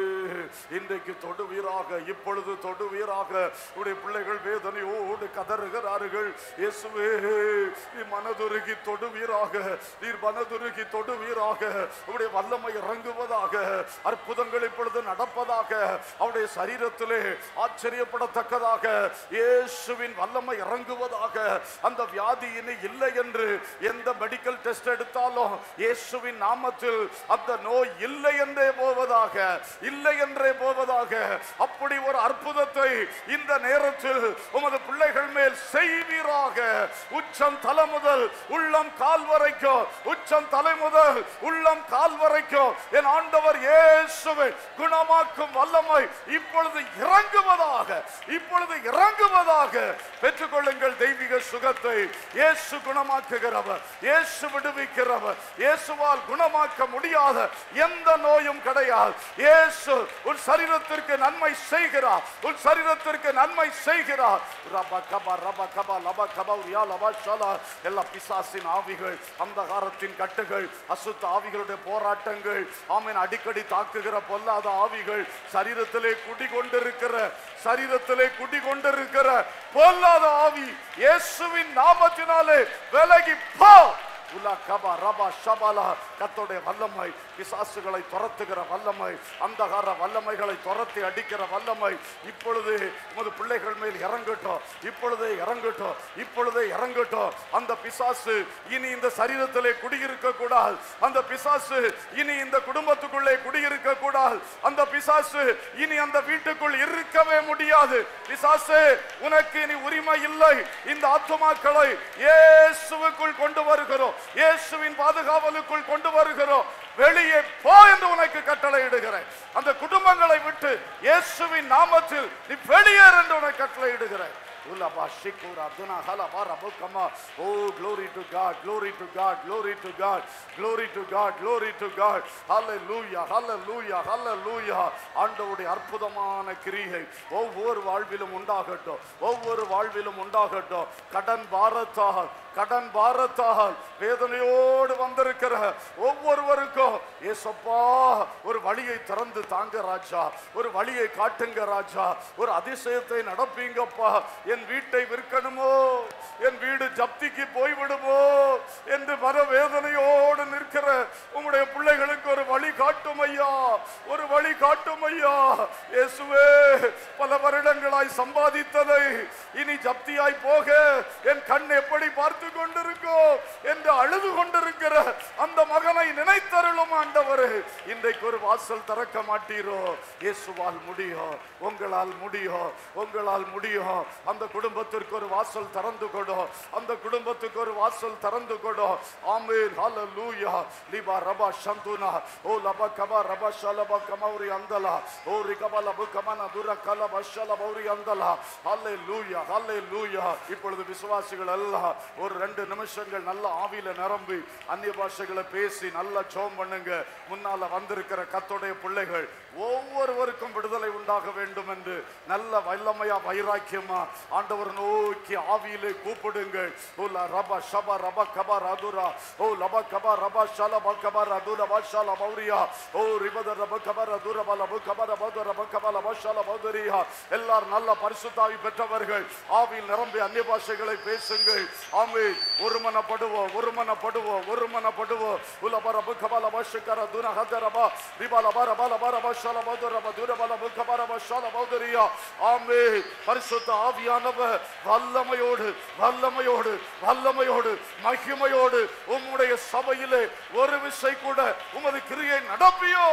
A: இன்றைக்கு தொடுவீராக இப்பொழுது தொடுவீராக உடைய பிள்ளைகள் வேதனையோடு கதறுகிறார்கள் இயேசுவே நீ மனதுருகி தொடுவீராக நீர் மனதுருகி தொடுவீராக உடைய வல்லமை இறங்குவதாக அற்புதங்கள் இப்பொழுது நடப்பதாக அவருடைய சரீரத்திலே ஆச்சரியப்படத்தக்கதாக இயேசுவின் வல்லமை இறங்குவதாக அந்த வியாதி இனி இல்லை என்று எந்த மெடிக்கல் டெஸ்ட் எடுத்தாலும் இயேசுவின் நாமத்தில் அந்த நோய் இல்லை என்றே போவதாக இல்லை என்றே போவதாக அப்படி ஒரு அற்புதத்தை இந்த நேரத்தில் உமது பிள்ளைகள் மேல் செய்வீராக உச்சம் தலை முதல் உள்ளம் கால் வரைக்கும் உச்சம் தலை முதல் உள்ளம் கால் வரைக்கும் என் ஆண்டவர் இயேசுவை குணமாக்கும் வல்லமை இப்பொழுது இறங்குவதாக இப்பொழுது இறங்குவதாக பெற்றுக்கொள்ளுங்கள் தெய்வீக சுகத்தை இயேசு குணமாக்குகிறவர் இயேசு விடுவிக்கிறவர் இயேசுவால் குணமாக்க முடியாத எந்த நோயும் கிடையாது இயேசு உன் சரீரத்திற்கு நன்மை செய்கிறார் உன் சரீரத்திற்கு நன்மை செய்கிறார் ரப கபா ரப கபா லப கபா ரியா லபா ஷலா எல்லா பிசாசின் ஆவிகள் அந்தகாரத்தின் கட்டுகள் அசுத்த ஆவிகளுடைய போராட்டங்கள் ஆமீன் அடிக்கடி தாக்குகிற பொல்லாத ஆவிகள் சரீரத்திலே குடிகொண்டிருக்கிற சரீரத்திலே குடிகொண்டிருக்கிற பொல்லாத ஆவி இயேசுவின் நாமத்தினாலே விலகி போ உலா கபா ரபா ஷபாலா கத்தோடைய வல்லமை பிசாசுகளை துரத்துகிற வல்லமை அந்தகார வல்லமைகளை துரத்தி அடிக்கிற வல்லமை இப்பொழுது உமது பிள்ளைகள் மேல் இறங்கட்டும் இப்பொழுதே இறங்கட்டும் இப்பொழுதே இறங்கட்டும் அந்த பிசாசு இனி இந்த சரீரத்திலே குடியிருக்க கூடாது அந்த பிசாசு இனி இந்த குடும்பத்துக்குள்ளே குடியிருக்க கூடாது அந்த பிசாசு இனி அந்த வீட்டுக்குள் இருக்கவே முடியாது பிசாசு உனக்கு இனி உரிமை இல்லை இந்த ஆத்துமாக்களை இயேசுவுக்குள் கொண்டு வருகிறோம் இயேசுவின் பாதுகாவலுக்குள் கொண்டு வருகிறோம் வெளியே போ என்று உனக்கு கட்டளை இடுகிறேன் அந்த குடும்பங்களை விட்டு இயேசுவின் நாமத்தில் நீ வெளியேறு என்று உனக்கு கட்டளை இடுகிறேன் Ulaba shikura duna hala bara bukama. Oh, glory to God, glory to God, glory to God, glory to God, glory to God. Hallelujah, hallelujah, hallelujah. ஆண்டவருடைய அற்புதமான கிரியை ஒவ்வொரு வாழ்விலும் உண்டாகட்டும் ஒவ்வொரு வாழ்விலும் உண்டாகட்டும் கடன் பாரத்தால் கடன் பாரத்தால் வேதனையோடு வந்திருக்கிற ஒவ்வொருவருக்கும் ஏசப்பா ஒரு வழியை திறந்து தாங்க ராஜா ஒரு வழியை காட்டுங்க ராஜா ஒரு அதிசயத்தை நடப்பீங்கப்பா என் வீட்டை விற்கணுமோ என் வீடு ஜப்திக்கு போய்விடுமோ என்று மன வேதனையோடு நிற்கிற உங்களுடைய பிள்ளைகளுக்கு ஒரு வழி காட்டும் ஐயா ஒரு வழி காட்டும் ஐயா இயேசுவே பல வருடங்களாய் சம்பாதித்ததை இனி ஜப்தியாய் போக என் கண் எப்படி பார்த்து கொண்டிருக்கோம் என்று அழுது கொண்டிருக்கிற அந்த மகனை நினைத்தருளும் ஆண்டவரே இன்றைக்கு ஒரு வாசல் திறக்க மாட்டீரோ இயேசுவால் முடியும் உங்களால் முடியும் உங்களால் முடியும் அந்த குடும்பத்திற்கு ஒரு வாசல் திறந்து கொடும் அந்த குடும்பத்துக்கு ஒரு வாசல் திறந்து கொடும் ஆமீன் ஹalleluya லிபா ரபா சந்துனா ஓ லபா கபா ரபா ஷலபா கமௌரி அந்தலா ஓ ரிகபா லபு கமன துர கல பஷல பௌரி அந்தலா ஹalleluya ஹalleluya இப்பொழுது விசுவாசிகள் எல்லாம் ஒரு ரெண்டு நிமிஷங்கள் நல்ல ஆவியில நிரம்பி அந்நிய பாஷைகளை பேசி நல்லா ஜெபம் பண்ணுங்க முன்னால வந்திருக்கிற கத்தோடைய பிள்ளைகள் ஒவ்வொருவருக்கும் விடுதலை உண்டாக வேண்டும் என்று நல்ல வல்லமையா வைராக்கியமா ஆண்டவர் நோக்கி ஆவியிலே கூப்பிடுங்கள் ஓ ல ரப ஷப ரப கப ரதுரா ஓ லப கப ரப ஷல ப கப ரதுர ப ஷல பௌரியா ஓ ரிபத ரப கப ரதுர ப லப கப ரப து ரப கப லப ஷல பௌதரியா எல்லாரும் நல்ல பரிசுத்தாவி பெற்றவர்கள் ஆவியில் நிரம்பி அந்நிய பாஷைகளை பேசுங்கள் ஆமென் ஒருமனப்படுவோம் ஒருமனப்படுவோம் ஒருமனப்படுவோம் உலப ரப கப லப ஷக்கர துன ஹத ரப ரிப லப ரப லப ரப ஷல பௌதர ரப துர ப லப கப ரப ஷல பௌதரியா ஆமென் பரிசுத்த ஆவியானவர் வல்லமையோடு வல்லமையோடு வல்லமையோடு மகிமையோடு உம்முடைய சபையிலே ஒரு விசை கூட உமது கிரியை நடப்பியோ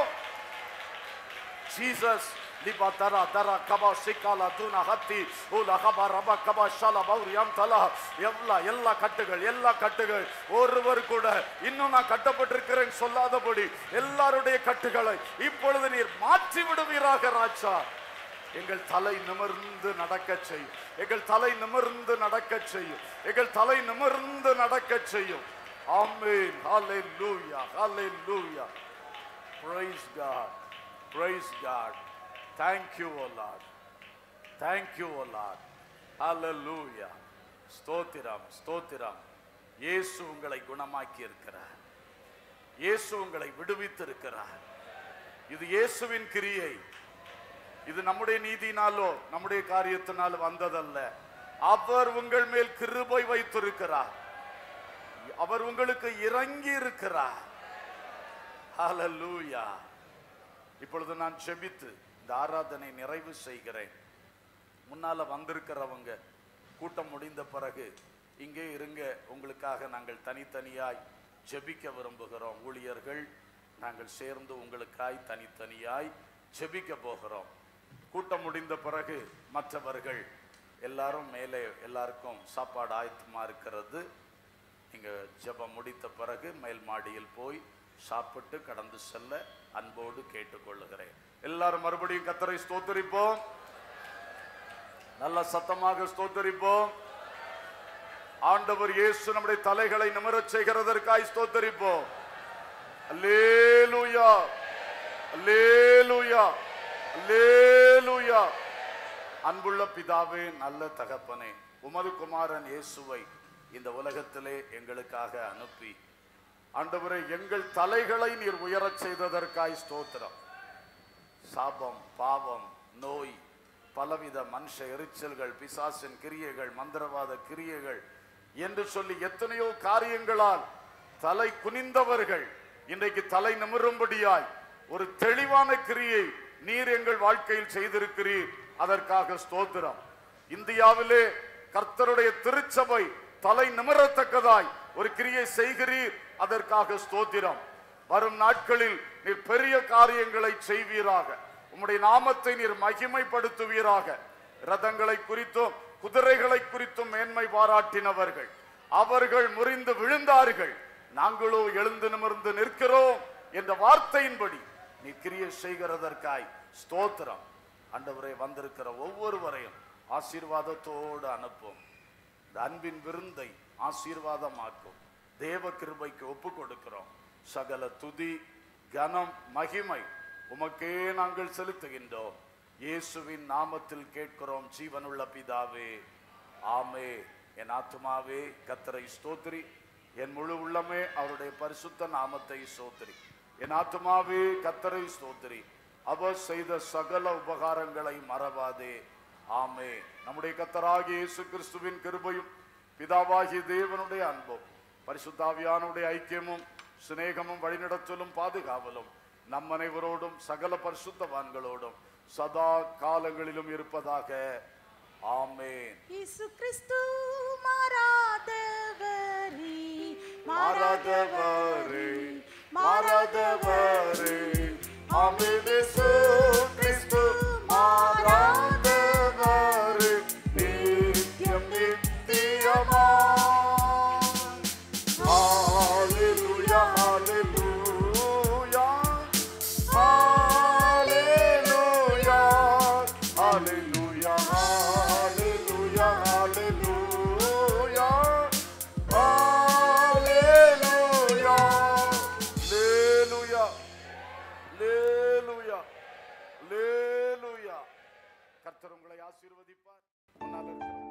A: ஜீசஸ் லிபா தரா தரா கபா சிக்காலா தூணா ஹத்தி ஊலா கபா ரபா கபா ஷாலா பௌரியாம் தலா எல்லா எல்லா கட்டுகள் எல்லா கட்டுகள் ஒருவர் கூட இன்னும் நான் கட்டப்பட்டிருக்கிறேன் சொல்லாதபடி எல்லாருடைய கட்டுகளை இப்பொழுது நீர் மாற்றி விடுவீராக ராஜா எங்கள் தலை நிமிர்ந்து நடக்க செய்யும் எங்கள் தலை நிமிர்ந்து நடக்க செய்யும் எங்கள் தலை நிமிர்ந்து நடக்க செய்யும் ஆமென் ஹalleluya hallelujah praise god praise god thank you o lord thank you o lord hallelujah ஸ்தோத்திரம் ஸ்தோத்திரம் இயேசு உங்களை குணமாக்கி இருக்கிறார் இயேசு உங்களை விடுவித்திருக்கிறார் இது இயேசுவின் கிரியை இது நம்முடைய நீதினாலோ நம்முடைய காரியத்தினால் வந்ததல்ல அவர் உங்கள் மேல் கிருபை வைத்திருக்கிறார் அவர் உங்களுக்கு இறங்கி இருக்கிறார் ஹalleluya இப்பொழுது நான் செபித்து இந்த ஆராதனை நிறைவு செய்கிறேன் முன்னால வந்திருக்கிறவங்க கூட்டம் முடிந்த பிறகு இங்கே இருங்க உங்களுக்காக நாங்கள் தனித்தனியாய் ஜெபிக்க விரும்புகிறோம் ஊழியர்கள் நாங்கள் சேர்ந்து உங்களுக்காய் தனித்தனியாய் ஜெபிக்க போகிறோம் கூட்டம் முடிந்த பிறகு மற்றவர்கள் எல்லாரும் மேலே எல்லாருக்கும் சாப்பாடு ஆயத்தமா இருக்கிறது நீங்க ஜெபம் முடித்த பிறகு மேல் மாடியில் போய் சாப்பிட்டு கடந்து செல்ல அன்போடு கேட்டுக்கொள்ளுகிறேன் எல்லாரும் மறுபடியும் கத்தரை ஸ்தோத்தரிப்போம் நல்ல சத்தமாக ஸ்தோத்தரிப்போம் ஆண்டவர் இயேசு நம்முடைய தலைகளை நிமிரச் செய்கிறதற்காய் ஸ்தோத்தரிப்போம் அல்லேலூயா அல்லேலூயா அல்லேலூயா அன்புள்ள பிதாவே நல்ல தகப்பனே உமது குமாரன் இயேசுவை இந்த உலகத்திலே எங்களுக்காக அனுப்பி ஆண்டவரே எங்கள் தலைகளை நீர் உயரச் செய்ததற்காய் ஸ்தோத்திரம் சாபம் பாவம் நோய் பலவித மனுஷ எரிச்சல்கள் பிசாசின் கிரியைகள் மந்திரவாத கிரியைகள் என்று சொல்லி எத்தனையோ காரியங்களால் தலை குனிந்தவர்கள் இன்றைக்கு தலை நிமிரும்படியாய் ஒரு தெளிவான கிரியை நீர் எங்கள் வாழ்க்கையில் செய்திருக்கிறீர் அதற்காக ஸ்தோத்திரம் இந்தியாவிலே கர்த்தருடைய திருச்சபை தலை நிமிரத்தக்கதாய் ஒரு கிரியை செய்கிறீர் அதற்காக ஸ்தோத்திரம் வரும் நாட்களில் நீர் பெரிய காரியங்களை செய்வீராக உம்முடைய நாமத்தை நீர் மகிமைப்படுத்துவீராக ரதங்களை குறித்தும் குதிரைகளை குறித்தும் மேன்மை பாராட்டினவர்கள் அவர்கள் முறிந்து விழுந்தார்கள் நாங்களோ எழுந்து நிமிர்ந்து நிற்கிறோம் என்ற வார்த்தையின்படி நீ கிரியை செய்கிறதற்காய் ஸ்தோத்திரம் ஆண்டவரே வந்திருக்கிற ஒவ்வொருவரையும் ஆசீர்வாதத்தோடு அனுப்பும் இந்த அன்பின் விருந்தை ஆசீர்வாதமாக்கும் தேவ கிருபைக்கு ஒப்பு கொடுக்கிறோம் சகல துதி கனம் மகிமை உமக்கே நாங்கள் செலுத்துகின்றோம் இயேசுவின் நாமத்தில் கேட்கிறோம் ஜீவனுள்ள பிதாவே ஆமே என் ஆத்துமாவே கத்தரை ஸ்தோத்திரி என் முழு உள்ளமே அவருடைய பரிசுத்த நாமத்தை ஸ்தோத்திரி என் ஆத்துமாவே கத்தரை ஸ்தோத்திரி அவர் செய்த சகல உபகாரங்களை மறவாதே ஆமே நம்முடைய கத்தராகிய இயேசு கிறிஸ்துவின் கிருபையும் பிதாவாகிய தேவனுடைய அன்பும் பரிசுத்தாவியானுடைய ஐக்கியமும் சிநேகமும் வழிநடத்தலும் பாதுகாவலும் நம் அனைவரோடும் சகல பரிசுத்தவான்களோடும் சதா காலங்களிலும் இருப்பதாக ஆமேன்
C: இயேசு கிறிஸ்து மாறாதவரே
A: மாறாதவரே மாறாதவரே ஆமென் இயேசு கிறிஸ்து மாறாதவரே நித்தியம் நித்தியமாய் ஹalleluya ஹalleluya ஹalleluya ஹalleluya ஹalleluya ஹalleluya ஹalleluya ஹalleluya ஹalleluya ஹalleluya கர்த்தர் உங்களை ஆசீர்வதிப்பார் முன்னால் இருக்கிற